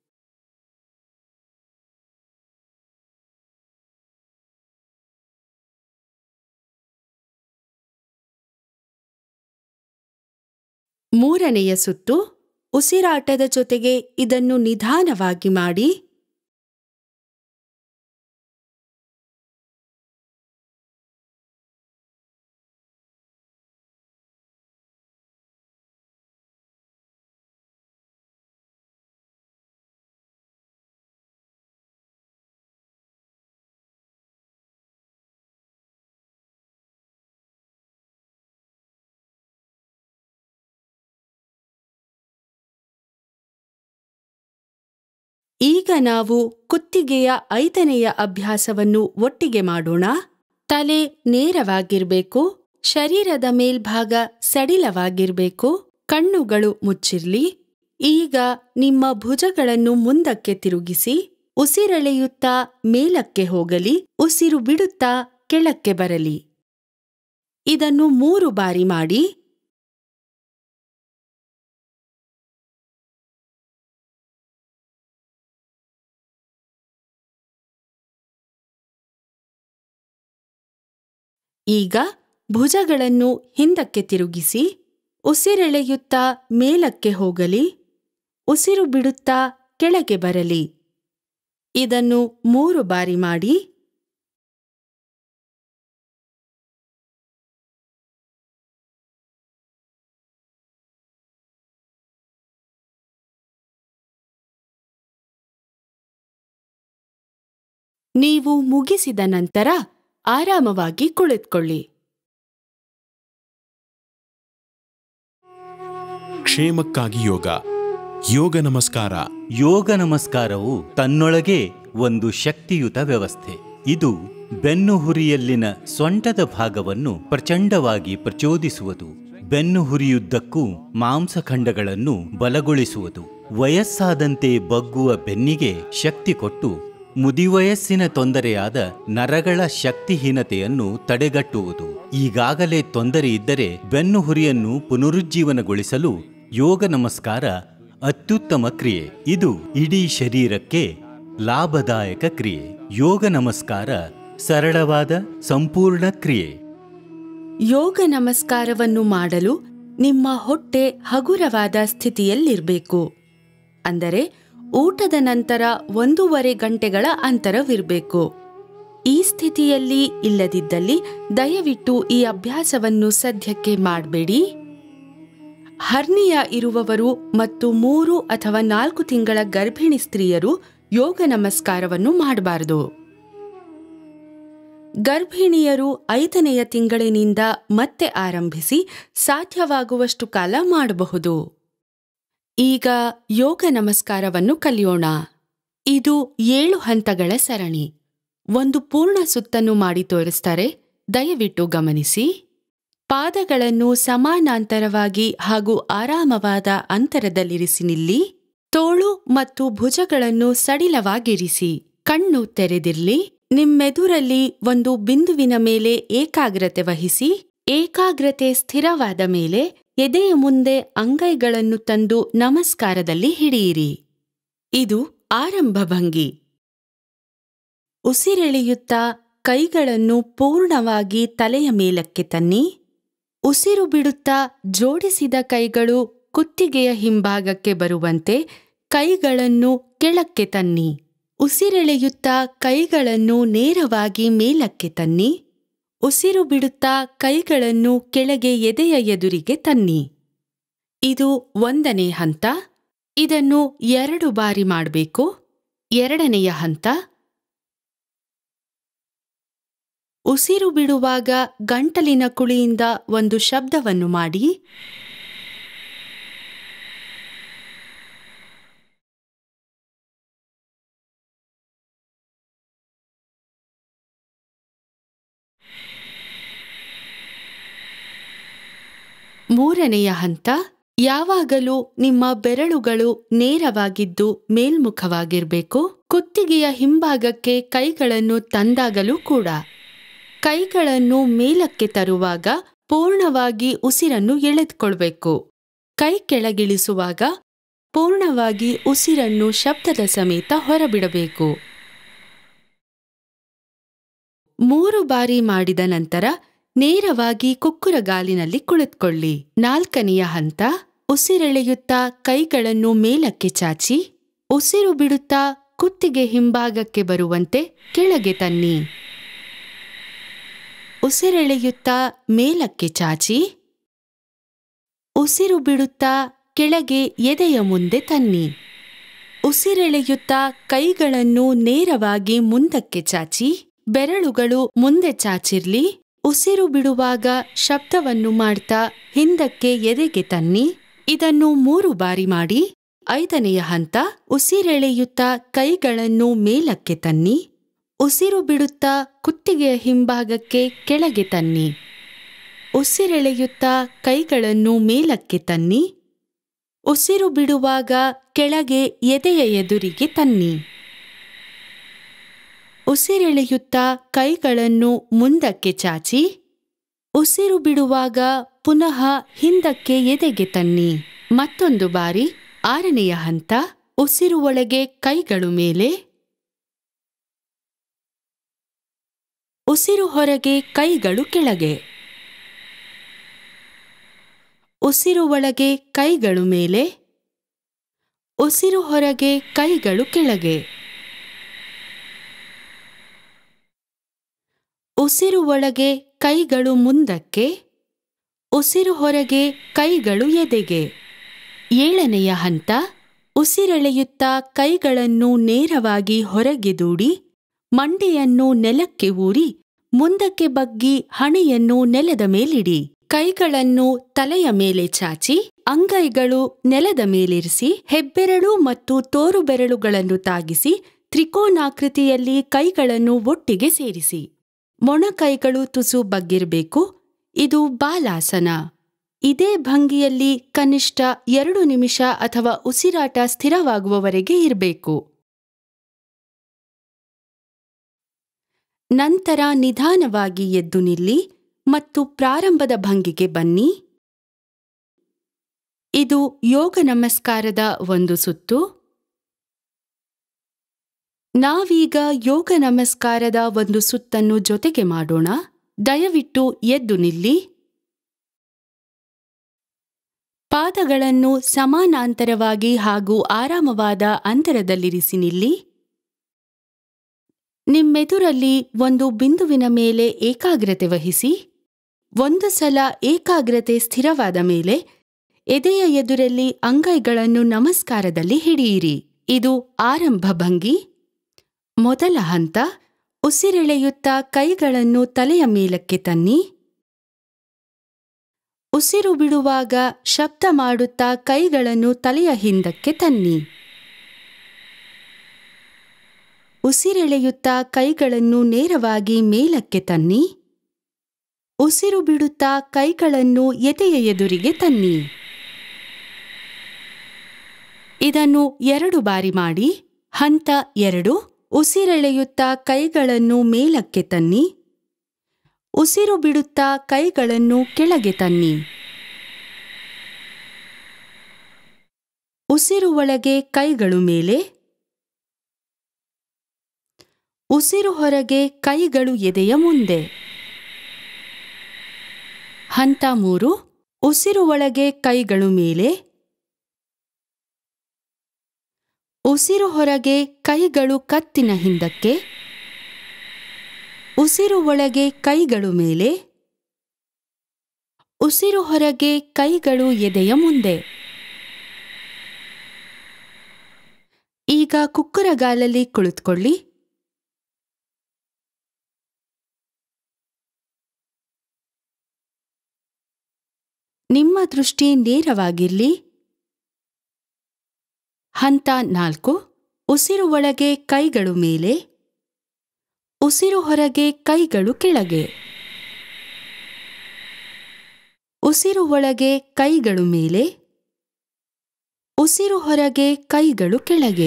ಮೂರನೆಯ ಸುತ್ತು ಉಸಿರಾಟದ ಜೊತೆಗೆ ಇದನ್ನು ನಿಧಾನವಾಗಿ ಮಾಡಿ ಈಗ ನಾವು ಕುತ್ತಿಗೆಯ ಐದನೆಯ ಅಭ್ಯಾಸವನ್ನು ಒಟ್ಟಿಗೆ ಮಾಡೋಣ ತಲೆ ನೇರವಾಗಿರ್ಬೇಕು ಶರೀರದ ಮೇಲ್ಭಾಗ ಸಡಿಲವಾಗಿರ್ಬೇಕು ಕಣ್ಣುಗಳು ಮುಚ್ಚಿರ್ಲಿ ಈಗ ನಿಮ್ಮ ಭುಜಗಳನ್ನು ಮುಂದಕ್ಕೆ ತಿರುಗಿಸಿ ಉಸಿರೆಳೆಯುತ್ತಾ ಮೇಲಕ್ಕೆ ಹೋಗಲಿ ಉಸಿರು ಬಿಡುತ್ತಾ ಕೆಳಕ್ಕೆ ಬರಲಿ ಇದನ್ನು ಮೂರು ಬಾರಿ ಮಾಡಿ ಈಗ ಭುಜಗಳನ್ನು ಹಿಂದಕ್ಕೆ ತಿರುಗಿಸಿ ಉಸಿರೆಳೆಯುತ್ತಾ ಮೇಲಕ್ಕೆ ಹೋಗಲಿ ಉಸಿರು ಬಿಡುತ್ತಾ ಕೆಳಗೆ ಬರಲಿ ಇದನ್ನು ಮೂರು ಬಾರಿ ಮಾಡಿ ನೀವು ಮುಗಿಸಿದ ನಂತರ ಆರಾಮವಾಗಿ ಕುಳಿತುಕೊಳ್ಳಿ ಕ್ಷೇಮಕ್ಕಾಗಿ ಯೋಗ ಯೋಗ ನಮಸ್ಕಾರ ಯೋಗ ನಮಸ್ಕಾರವು ತನ್ನೊಳಗೆ ಒಂದು ಶಕ್ತಿಯುತ ವ್ಯವಸ್ಥೆ ಇದು ಬೆನ್ನು ಹುರಿಯಲ್ಲಿನ ಸೊಂಟದ ಭಾಗವನ್ನು ಪ್ರಚಂಡವಾಗಿ ಪ್ರಚೋದಿಸುವುದು ಬೆನ್ನು ಹುರಿಯುದ್ದಕ್ಕೂ ಮಾಂಸಖಂಡಗಳನ್ನು ಬಲಗೊಳಿಸುವುದು ವಯಸ್ಸಾದಂತೆ ಬಗ್ಗುವ ಬೆನ್ನಿಗೆ ಶಕ್ತಿ ಕೊಟ್ಟು ಮುದಿವಯಸ್ಸಿನ ತೊಂದರೆಯಾದ ನರಗಳ ಶಕ್ತಿಹೀನತೆಯನ್ನು ತಡೆಗಟ್ಟುವುದು ಈಗಾಗಲೇ ತೊಂದರೆ ಇದ್ದರೆ ಬೆನ್ನು ಹುರಿಯನ್ನು ಪುನರುಜ್ಜೀವನಗೊಳಿಸಲು ಯೋಗ ನಮಸ್ಕಾರ ಅತ್ಯುತ್ತಮ ಕ್ರಿಯೆ ಇದು ಇಡೀ ಶರೀರಕ್ಕೆ ಲಾಭದಾಯಕ ಕ್ರಿಯೆ ಯೋಗ ನಮಸ್ಕಾರ ಸರಳವಾದ ಸಂಪೂರ್ಣ ಕ್ರಿಯೆ ಯೋಗ ನಮಸ್ಕಾರವನ್ನು ಮಾಡಲು ನಿಮ್ಮ ಹೊಟ್ಟೆ ಹಗುರವಾದ ಸ್ಥಿತಿಯಲ್ಲಿರಬೇಕು ಅಂದರೆ ಊಟದ ನಂತರ ಒಂದೂವರೆ ಗಂಟೆಗಳ ಅಂತರವಿರಬೇಕು ಈ ಸ್ಥಿತಿಯಲ್ಲಿ ಇಲ್ಲದಿದ್ದಲ್ಲಿ ದಯವಿಟ್ಟು ಈ ಅಭ್ಯಾಸವನ್ನು ಸದ್ಯಕ್ಕೆ ಮಾಡಬೇಡಿ ಹರ್ನಿಯ ಇರುವವರು ಮತ್ತು ಮೂರು ಅಥವಾ ನಾಲ್ಕು ತಿಂಗಳ ಗರ್ಭಿಣಿ ಸ್ತ್ರೀಯರು ಯೋಗ ನಮಸ್ಕಾರವನ್ನು ಮಾಡಬಾರದು ಗರ್ಭಿಣಿಯರು ಐದನೆಯ ತಿಂಗಳಿನಿಂದ ಮತ್ತೆ ಆರಂಭಿಸಿ ಸಾಧ್ಯವಾಗುವಷ್ಟು ಕಾಲ ಮಾಡಬಹುದು ಈಗ ಯೋಗ ನಮಸ್ಕಾರವನ್ನು ಕಲಿಯೋಣ ಇದು ಏಳು ಹಂತಗಳ ಸರಣಿ ಒಂದು ಪೂರ್ಣ ಸುತ್ತನ್ನು ಮಾಡಿ ತೋರಿಸ್ತಾರೆ ದಯವಿಟ್ಟು ಗಮನಿಸಿ ಪಾದಗಳನ್ನು ಸಮಾನಾಂತರವಾಗಿ ಹಾಗೂ ಆರಾಮವಾದ ಅಂತರದಲ್ಲಿರಿಸಿ ನಿಲ್ಲಿ ತೋಳು ಮತ್ತು ಭುಜಗಳನ್ನು ಸಡಿಲವಾಗಿರಿಸಿ ಕಣ್ಣು ತೆರೆದಿರ್ಲಿ ನಿಮ್ಮೆದುರಲ್ಲಿ ಒಂದು ಬಿಂದುವಿನ ಮೇಲೆ ಏಕಾಗ್ರತೆ ವಹಿಸಿ ಏಕಾಗ್ರತೆ ಸ್ಥಿರವಾದ ಮೇಲೆ ಎದೆಯ ಮುಂದೆ ಅಂಗೈಗಳನ್ನು ತಂದು ನಮಸ್ಕಾರದಲ್ಲಿ ಹಿಡಿಯಿರಿ ಇದು ಆರಂಭ ಭಂಗಿ ಉಸಿರೆಳೆಯುತ್ತಾ ಕೈಗಳನ್ನು ಪೂರ್ಣವಾಗಿ ತಲೆಯ ಮೇಲಕ್ಕೆ ತನ್ನಿ ಉಸಿರು ಬಿಡುತ್ತಾ ಜೋಡಿಸಿದ ಕೈಗಳು ಕುತ್ತಿಗೆಯ ಹಿಂಭಾಗಕ್ಕೆ ಬರುವಂತೆ ಕೈಗಳನ್ನು ಕೆಳಕ್ಕೆ ತನ್ನಿ ಉಸಿರೆಳೆಯುತ್ತಾ ಕೈಗಳನ್ನು ನೇರವಾಗಿ ಮೇಲಕ್ಕೆ ತನ್ನಿ ಉಸಿರು ಬಿಡುತ್ತಾ ಕೈಗಳನ್ನು ಕೆಳಗೆ ಎದೆಯ ಎದುರಿಗೆ ತನ್ನಿ ಇದು ಒಂದನೇ ಹಂತ ಇದನ್ನು ಎರಡು ಬಾರಿ ಮಾಡಬೇಕು ಎರಡನೆಯ ಹಂತ ಉಸಿರು ಬಿಡುವಾಗ ಗಂಟಲಿನ ಕುಳಿಯಿಂದ ಒಂದು ಶಬ್ದವನ್ನು ಮಾಡಿ ಮೂರನೆಯ ಹಂತ ಯಾವಾಗಲೂ ನಿಮ್ಮ ಬೆರಳುಗಳು ನೇರವಾಗಿದ್ದು ಮೇಲ್ಮುಖವಾಗಿರಬೇಕು ಕುತ್ತಿಗೆಯ ಹಿಂಭಾಗಕ್ಕೆ ಕೈಗಳನ್ನು ತಂದಾಗಲೂ ಕೂಡ ಕೈಗಳನ್ನು ಮೇಲಕ್ಕೆ ತರುವಾಗ ಪೂರ್ಣವಾಗಿ ಉಸಿರನ್ನು ಎಳೆದುಕೊಳ್ಬೇಕು ಕೈ ಕೆಳಗಿಳಿಸುವಾಗ ಪೂರ್ಣವಾಗಿ ಉಸಿರನ್ನು ಶಬ್ದದ ಸಮೇತ ಹೊರಬಿಡಬೇಕು ಮೂರು ಬಾರಿ ಮಾಡಿದ ನಂತರ ನೇರವಾಗಿ ಕುಕ್ಕುರಗಾಲಿನಲ್ಲಿ ಕುಳಿತುಕೊಳ್ಳಿ ನಾಲ್ಕನೆಯ ಹಂತ ಉಸಿರೆಳೆಯುತ್ತಾ ಕೈಗಳನ್ನು ಮೇಲಕ್ಕೆ ಚಾಚಿ ಉಸಿರು ಬಿಡುತ್ತಾ ಕುತ್ತಿಗೆ ಹಿಂಭಾಗಕ್ಕೆ ಬರುವಂತೆ ಕೆಳಗೆ ತನ್ನಿ ಉಸಿರೆಳೆಯುತ್ತಾ ಮೇಲಕ್ಕೆ ಚಾಚಿ ಉಸಿರು ಬಿಡುತ್ತಾ ಕೆಳಗೆ ಎದೆಯ ಮುಂದೆ ತನ್ನಿ ಉಸಿರೆಳೆಯುತ್ತಾ ಕೈಗಳನ್ನು ನೇರವಾಗಿ ಮುಂದಕ್ಕೆ ಚಾಚಿ ಬೆರಳುಗಳು ಮುಂದೆ ಚಾಚಿರ್ಲಿ ಉಸಿರು ಬಿಡುವಾಗ ಶಬ್ದವನ್ನು ಮಾಡ್ತಾ ಹಿಂದಕ್ಕೆ ಎದೆಗೆ ತನ್ನಿ ಇದನ್ನು ಮೂರು ಬಾರಿ ಮಾಡಿ ಐದನೆಯ ಹಂತ ಉಸಿರೆಳೆಯುತ್ತಾ ಕೈಗಳನ್ನು ಮೇಲಕ್ಕೆ ತನ್ನಿ ಉಸಿರು ಬಿಡುತ್ತಾ ಕುತ್ತಿಗೆಯ ಹಿಂಭಾಗಕ್ಕೆ ಕೆಳಗೆ ತನ್ನಿ ಉಸಿರೆಳೆಯುತ್ತಾ ಕೈಗಳನ್ನು ಮೇಲಕ್ಕೆ ತನ್ನಿ ಉಸಿರು ಬಿಡುವಾಗ ಕೆಳಗೆ ಎದೆಯ ಎದುರಿಗೆ ತನ್ನಿ ಉಸಿರೆಳೆಯುತ್ತಾ ಕೈಗಳನ್ನು ಮುಂದಕ್ಕೆ ಚಾಚಿ ಉಸಿರು ಬಿಡುವಾಗ ಪುನಃ ಹಿಂದಕ್ಕೆ ಎದೆಗೆ ತನ್ನಿ ಮತ್ತೊಂದು ಬಾರಿ ಆರನೆಯ ಹಂತ ಉಸಿರು ಒಳಗೆ ಕೈಗಳು ಮೇಲೆ ಉಸಿರು ಹೊರಗೆ ಕೈಗಳು ಕೆಳಗೆ ಉಸಿರು ಒಳಗೆ ಕೈಗಳು ಮೇಲೆ ಉಸಿರು ಹೊರಗೆ ಕೈಗಳು ಕೆಳಗೆ ಉಸಿರು ಒಳಗೆ ಕೈಗಳು ಮುಂದಕ್ಕೆ ಉಸಿರು ಹೊರಗೆ ಕೈಗಳು ಎದೆಗೆ ಏಳನೆಯ ಹಂತ ಉಸಿರೆಳೆಯುತ್ತಾ ಕೈಗಳನ್ನು ನೇರವಾಗಿ ಹೊರಗೆ ದೂಡಿ ಮಂಡಿಯನ್ನು ನೆಲಕ್ಕೆ ಊರಿ ಮುಂದಕ್ಕೆ ಬಗ್ಗಿ ಹಣೆಯನ್ನು ನೆಲದ ಮೇಲಿಡಿ ಕೈಗಳನ್ನು ತಲೆಯ ಮೇಲೆ ಚಾಚಿ ಅಂಗೈಗಳು ನೆಲದ ಮೇಲಿರಿಸಿ ಹೆಬ್ಬೆರಳು ಮತ್ತು ತೋರು ಬೆರಳುಗಳನ್ನು ತಾಗಿಸಿ ತ್ರಿಕೋನಾಕೃತಿಯಲ್ಲಿ ಕೈಗಳನ್ನು ಒಟ್ಟಿಗೆ ಸೇರಿಸಿ ಮೊಣಕೈಗಳು ತುಸು ಬಗ್ಗಿರಬೇಕು ಇದು ಬಾಲಾಸನ ಇದೇ ಭಂಗಿಯಲ್ಲಿ ಕನಿಷ್ಠ ಎರಡು ನಿಮಿಷ ಅಥವಾ ಉಸಿರಾಟ ಸ್ಥಿರವಾಗುವವರೆಗೆ ಇರಬೇಕು ನಂತರ ನಿಧಾನವಾಗಿ ಎದ್ದು ನಿಲ್ಲಿ ಮತ್ತು ಪ್ರಾರಂಭದ ಭಂಗಿಗೆ ಬನ್ನಿ ಇದು ಯೋಗ ನಮಸ್ಕಾರದ ಒಂದು ಸುತ್ತು ನಾವೀಗ ಯೋಗ ನಮಸ್ಕಾರದ ಒಂದು ಸುತ್ತನ್ನು ಜೊತೆಗೆ ಮಾಡೋಣ ದಯವಿಟ್ಟು ಎದ್ದು ನಿಲ್ಲಿ ಪಾದಗಳನ್ನು ಸಮಾನಾಂತರವಾಗಿ ಹಾಗೂ ಆರಾಮವಾದ ಅಂತರದಲ್ಲಿರಿಸಿ ನಿಲ್ಲಿ ನಿಮ್ಮೆದುರಲ್ಲಿ ಒಂದು ಬಿಂದುವಿನ ಮೇಲೆ ಏಕಾಗ್ರತೆ ವಹಿಸಿ ಒಂದು ಸಲ ಏಕಾಗ್ರತೆ ಸ್ಥಿರವಾದ ಮೇಲೆ ಎದೆಯ ಎದುರಲ್ಲಿ ಅಂಗೈಗಳನ್ನು ನಮಸ್ಕಾರದಲ್ಲಿ ಹಿಡಿಯಿರಿ ಇದು ಆರಂಭ ಭಂಗಿ ಮೊದಲ ಹಂತ ಉಸಿರೆಳೆಯುತ್ತಾ ಕೈಗಳನ್ನು ತಲೆಯ ಮೇಲಕ್ಕೆ ತನ್ನಿ ಉಸಿರು ಬಿಡುವಾಗ ಶಬ್ದ ಮಾಡುತ್ತಾ ಕೈಗಳನ್ನು ತಲೆಯ ಹಿಂದಕ್ಕೆ ತನ್ನಿ ಉಸಿರೆಳೆಯುತ್ತಾ ಕೈಗಳನ್ನು ನೇರವಾಗಿ ಮೇಲಕ್ಕೆ ತನ್ನಿ ಉಸಿರು ಬಿಡುತ್ತಾ ಕೈಗಳನ್ನು ಎದೆಯ ಎದುರಿಗೆ ತನ್ನಿ ಇದನ್ನು ಎರಡು ಬಾರಿ ಮಾಡಿ ಹಂತ ಎರಡು ಉಸಿರೆಳೆಯುತ್ತಾ ಕೈಗಳನ್ನು ಮೇಲಕ್ಕೆ ತನ್ನಿ ಉಸಿರು ಬಿಡುತ್ತಾ ಕೈಗಳನ್ನು ಕೆಳಗೆ ತನ್ನಿ ಉಸಿರು ಒಳಗೆ ಕೈಗಳು ಮೇಲೆ ಉಸಿರು ಹೊರಗೆ ಕೈಗಳು ಎದೆಯ ಮುಂದೆ ಹಂತ ಮೂರು ಉಸಿರು ಒಳಗೆ ಕೈಗಳು ಮೇಲೆ ಉಸಿರು ಹೊರಗೆ ಕೈಗಳು ಕತ್ತಿನ ಹಿಂದಕ್ಕೆ ಉಸಿರು ಒಳಗೆ ಕೈಗಳು ಮೇಲೆ ಉಸಿರು ಹೊರಗೆ ಕೈಗಳು ಎದೆಯ ಮುಂದೆ ಈಗ ಕುಕ್ಕುರಗಾಲಲ್ಲಿ ಕುಳಿತುಕೊಳ್ಳಿ ನಿಮ್ಮ ದೃಷ್ಟಿ ನೇರವಾಗಿರ್ಲಿ ಹಂತ ನಾಲ್ಕು ಉಸಿರು ಒಳಗೆ ಕೈಗಳು ಮೇಲೆ ಉಸಿರು ಹೊರಗೆ ಕೈಗಳು ಕೆಳಗೆ ಉಸಿರು ಒಳಗೆ ಕೈಗಳು ಮೇಲೆ ಉಸಿರು ಹೊರಗೆ ಕೈಗಳು ಕೆಳಗೆ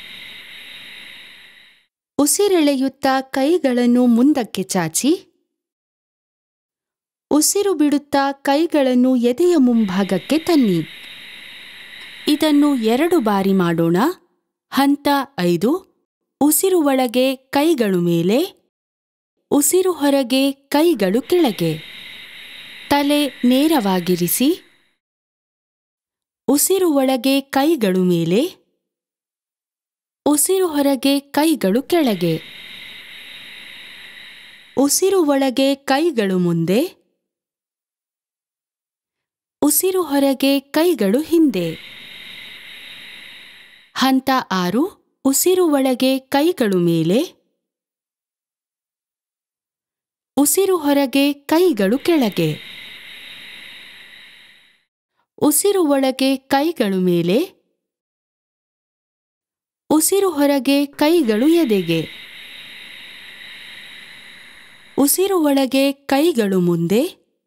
ಉಸಿರೆಳೆಯುತ್ತಾ ಕೈಗಳನ್ನು ಮುಂದಕ್ಕೆ ಚಾಚಿ ಉಸಿರು ಬಿಡುತ್ತಾ ಕೈಗಳನ್ನು ಎದೆಯ ಮುಂಭಾಗಕ್ಕೆ ತನ್ನಿ ಇದನ್ನು ಎರಡು ಬಾರಿ ಮಾಡೋಣ ಹಂತ ಐದು ಉಸಿರು ಒಳಗೆ ಕೈಗಳು ಮೇಲೆ ಉಸಿರು ಹೊರಗೆ ಕೈಗಳು ಕೆಳಗೆ ತಲೆ ನೇರವಾಗಿರಿಸಿ ಉಸಿರು ಒಳಗೆ ಕೈಗಳು ಮೇಲೆ ಉಸಿರು ಹೊರಗೆ ಕೈಗಳು ಕೆಳಗೆ ಉಸಿರು ಒಳಗೆ ಕೈಗಳು ಮುಂದೆ ಉಸಿರು ಹೊರಗೆ ಕೈಗಳು ಹಿಂದೆ ಹಂತ ಆರು ಉಸಿರು ಒಳಗೆ ಕೈಗಳು ಮೇಲೆ ಉಸಿರು ಹೊರಗೆ ಕೈಗಳು ಕೆಳಗೆ ಉಸಿರು ಒಳಗೆ ಕೈಗಳು ಮೇಲೆ ಉಸಿರು ಹೊರಗೆ ಕೈಗಳು ಎದೆಗೆ ಉಸಿರು ಒಳಗೆ ಕೈಗಳು ಮುಂದೆ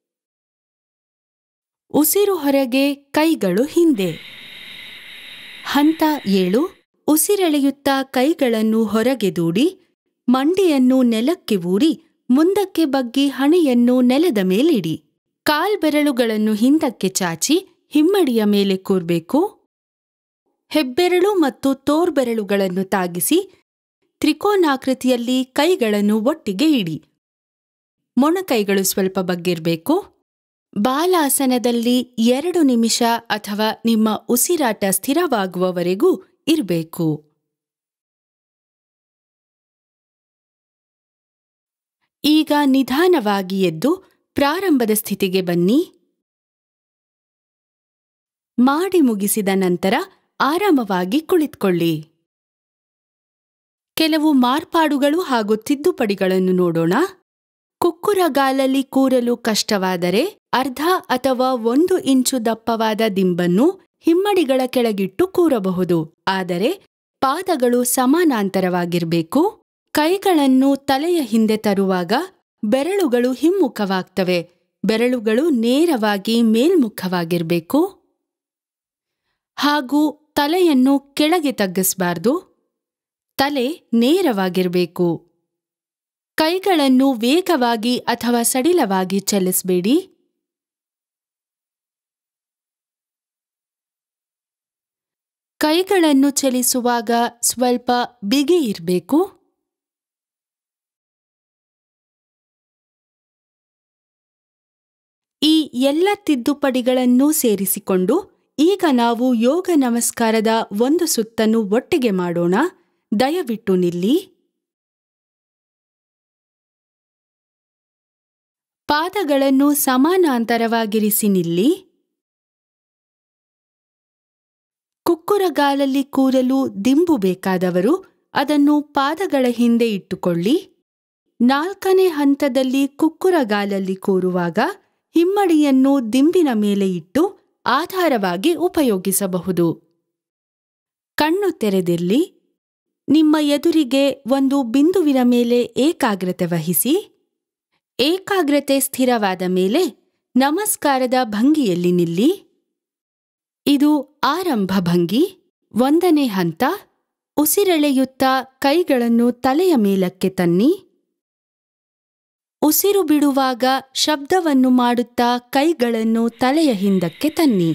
ಉಸಿರು ಹೊರಗೆ ಕೈಗಳು ಹಿಂದೆ ಹಂತ ಏಳು ಉಸಿರೆಳೆಯುತ್ತಾ ಕೈಗಳನ್ನು ಹೊರಗೆ ದೂಡಿ ಮಂಡಿಯನ್ನು ನೆಲಕ್ಕೆ ಊರಿ ಮುಂದಕ್ಕೆ ಬಗ್ಗಿ ಹಣೆಯನ್ನು ನೆಲದ ಮೇಲಿಡಿ ಕಾಲ್ಬೆರಳುಗಳನ್ನು ಹಿಂದಕ್ಕೆ ಚಾಚಿ ಹಿಮ್ಮಡಿಯ ಮೇಲೆ ಕೂರ್ಬೇಕು ಹೆಬ್ಬೆರಳು ಮತ್ತು ತೋರ್ಬೆರಳುಗಳನ್ನು ತಾಗಿಸಿ ತ್ರಿಕೋನಾಕೃತಿಯಲ್ಲಿ ಕೈಗಳನ್ನು ಒಟ್ಟಿಗೆ ಇಡಿ ಮೊಣಕೈಗಳು ಸ್ವಲ್ಪ ಬಗ್ಗಿರ್ಬೇಕು ಬಾಲಾಸನದಲ್ಲಿ ಎರಡು ನಿಮಿಷ ಅಥವಾ ನಿಮ್ಮ ಉಸಿರಾಟ ಸ್ಥಿರವಾಗುವವರೆಗೂ ಇರಬೇಕು ಈಗ ನಿಧಾನವಾಗಿ ಎದ್ದು ಪ್ರಾರಂಭದ ಸ್ಥಿತಿಗೆ ಬನ್ನಿ ಮಾಡಿ ಮುಗಿಸಿದ ನಂತರ ಆರಾಮವಾಗಿ ಕುಳಿತುಕೊಳ್ಳಿ ಕೆಲವು ಮಾರ್ಪಾಡುಗಳು ಹಾಗೂ ತಿದ್ದುಪಡಿಗಳನ್ನು ನೋಡೋಣ ಕುಕ್ಕುರಗಾಲಲ್ಲಿ ಕೂರಲು ಕಷ್ಟವಾದರೆ ಅರ್ಧ ಅಥವಾ ಒಂದು ಇಂಚು ದಪ್ಪವಾದ ದಿಂಬನ್ನು ಹಿಮ್ಮಡಿಗಳ ಕೆಳಗಿಟ್ಟು ಕೂರಬಹುದು ಆದರೆ ಪಾದಗಳು ಸಮಾನಾಂತರವಾಗಿರಬೇಕು ಕೈಗಳನ್ನು ತಲೆಯ ಹಿಂದೆ ತರುವಾಗ ಬೆರಳುಗಳು ಹಿಮ್ಮುಖವಾಗ್ತವೆ ಬೆರಳುಗಳು ನೇರವಾಗಿ ಮೇಲ್ಮುಖವಾಗಿರಬೇಕು ಹಾಗೂ ತಲೆಯನ್ನು ಕೆಳಗೆ ತಗ್ಗಿಸಬಾರ್ದು ತಲೆ ನೇರವಾಗಿರಬೇಕು ಕೈಗಳನ್ನು ವೇಗವಾಗಿ ಅಥವಾ ಸಡಿಲವಾಗಿ ಚಲಿಸಬೇಡಿ ಕೈಗಳನ್ನು ಚಲಿಸುವಾಗ ಸ್ವಲ್ಪ ಬಿಗಿ ಇರಬೇಕು ಈ ಎಲ್ಲ ತಿದ್ದುಪಡಿಗಳನ್ನೂ ಸೇರಿಸಿಕೊಂಡು ಈಗ ನಾವು ಯೋಗ ನಮಸ್ಕಾರದ ಒಂದು ಸುತ್ತನ್ನು ಒಟ್ಟಿಗೆ ಮಾಡೋಣ ದಯವಿಟ್ಟು ನಿಲ್ಲಿ ಪಾದಗಳನ್ನು ಸಮಾನಾಂತರವಾಗಿರಿಸಿ ನಿಲ್ಲಿ ಕುಕ್ಕುರಗಾಲಲ್ಲಿ ಕೂರಲು ದಿಂಬು ಬೇಕಾದವರು ಅದನ್ನು ಪಾದಗಳ ಹಿಂದೆ ಇಟ್ಟುಕೊಳ್ಳಿ ನಾಲ್ಕನೇ ಹಂತದಲ್ಲಿ ಕುಕ್ಕುರಗಾಲಲ್ಲಿ ಕೂರುವಾಗ ಹಿಮ್ಮಡಿಯನ್ನು ದಿಂಬಿನ ಮೇಲೆ ಇಟ್ಟು ಆಧಾರವಾಗಿ ಉಪಯೋಗಿಸಬಹುದು ಕಣ್ಣು ತೆರೆದಿರ್ಲಿ ನಿಮ್ಮ ಎದುರಿಗೆ ಒಂದು ಬಿಂದುವಿನ ಮೇಲೆ ಏಕಾಗ್ರತೆ ವಹಿಸಿ ಏಕಾಗ್ರತೆ ಸ್ಥಿರವಾದ ಮೇಲೆ ನಮಸ್ಕಾರದ ಭಂಗಿಯಲ್ಲಿ ನಿಲ್ಲಿ ಇದು ಆರಂಭ ಭಂಗಿ ಒಂದನೇ ಹಂತ ಉಸಿರೆಳೆಯುತ್ತಾ ಕೈಗಳನ್ನು ತಲೆಯ ಮೇಲಕ್ಕೆ ತನ್ನಿ ಉಸಿರು ಬಿಡುವಾಗ ಶಬ್ದವನ್ನು ಮಾಡುತ್ತಾ ಕೈಗಳನ್ನು ತಲೆಯ ಹಿಂದಕ್ಕೆ ತನ್ನಿ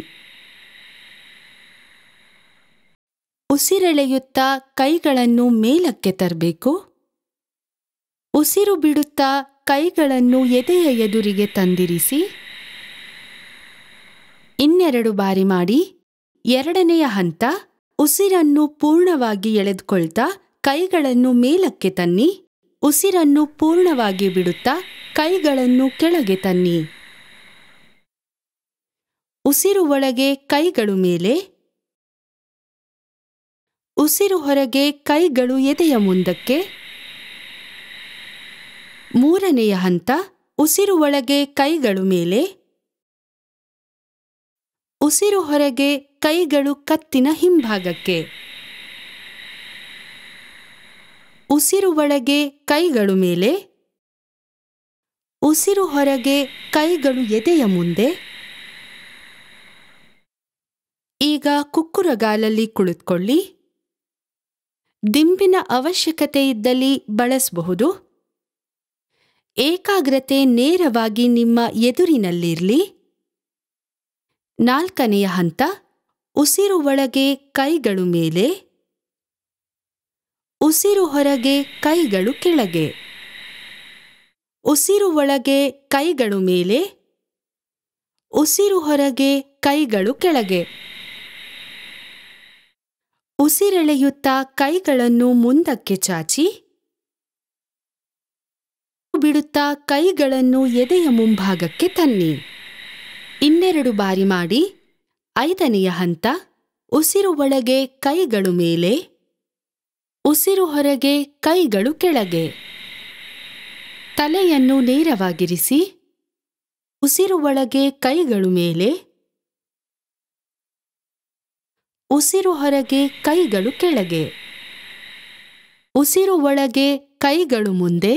ಉಸಿರೆಳೆಯುತ್ತಾ ಕೈಗಳನ್ನು ಮೇಲಕ್ಕೆ ತರಬೇಕು ಉಸಿರು ಬಿಡುತ್ತಾ ಕೈಗಳನ್ನು ಎದೆಯ ಎದುರಿಗೆ ತಂದಿರಿಸಿ ಇನ್ನೆರಡು ಬಾರಿ ಮಾಡಿ ಎರಡನೆಯ ಹಂತ ಉಸಿರನ್ನು ಪೂರ್ಣವಾಗಿ ಎಳೆದುಕೊಳ್ತಾ ಕೈಗಳನ್ನು ಮೇಲಕ್ಕೆ ತನ್ನಿ ಉಸಿರನ್ನು ಪೂರ್ಣವಾಗಿ ಬಿಡುತ್ತಾ ಕೈಗಳನ್ನು ಕೆಳಗೆ ತನ್ನಿ ಉಸಿರು ಒಳಗೆ ಕೈಗಳು ಮೇಲೆ ಉಸಿರು ಹೊರಗೆ ಕೈಗಳು ಎದೆಯ ಮುಂದಕ್ಕೆ ಮೂರನೆಯ ಹಂತ ಉಸಿರು ಒಳಗೆ ಕೈಗಳು ಮೇಲೆ ಉಸಿರು ಹೊರಗೆ ಕೈಗಳು ಕತ್ತಿನ ಹಿಂಭಾಗಕ್ಕೆ ಉಸಿರು ಒಳಗೆ ಕೈಗಳು ಮೇಲೆ ಉಸಿರು ಹೊರಗೆ ಕೈಗಳು ಎದೆಯ ಮುಂದೆ ಈಗ ಕುಕ್ಕುರಗಾಲಲ್ಲಿ ಕುಳಿತುಕೊಳ್ಳಿ ದಿಂಬಿನ ಅವಶ್ಯಕತೆ ಇದ್ದಲ್ಲಿ ಬಳಸಬಹುದು ಏಕಾಗ್ರತೆ ನೇರವಾಗಿ ನಿಮ್ಮ ಎದುರಿನಲ್ಲಿರ್ಲಿ ನಾಲ್ಕನೆಯ ಹಂತ ಉಸಿರು ಒಳಗೆ ಕೈಗಳು ಮೇಲೆ ಉಸಿರು ಹೊರಗೆ ಕೈಗಳು ಕೆಳಗೆ ಉಸಿರು ಒಳಗೆ ಕೈಗಳು ಮೇಲೆ ಉಸಿರು ಹೊರಗೆ ಕೈಗಳು ಕೆಳಗೆ ಉಸಿರೆಳೆಯುತ್ತಾ ಕೈಗಳನ್ನು ಮುಂದಕ್ಕೆ ಚಾಚಿ ಬಿಡುತ್ತಾ ಕೈಗಳನ್ನು ಎದೆಯ ಮುಂಭಾಗಕ್ಕೆ ತನ್ನಿ ಇನ್ನೆರಡು ಬಾರಿ ಮಾಡಿ ಐದನೆಯ ಹಂತ ಉಸಿರು ಒಳಗೆ ಕೈಗಳು ಮೇಲೆ ಉಸಿರು ಹೊರಗೆ ಕೈಗಳು ಕೆಳಗೆ ತಲೆಯನ್ನು ನೇರವಾಗಿರಿಸಿ ಉಸಿರು ಒಳಗೆ ಕೈಗಳು ಮೇಲೆ ಉಸಿರು ಹೊರಗೆ ಕೈಗಳು ಕೆಳಗೆ ಉಸಿರು ಒಳಗೆ ಕೈಗಳು ಮುಂದೆ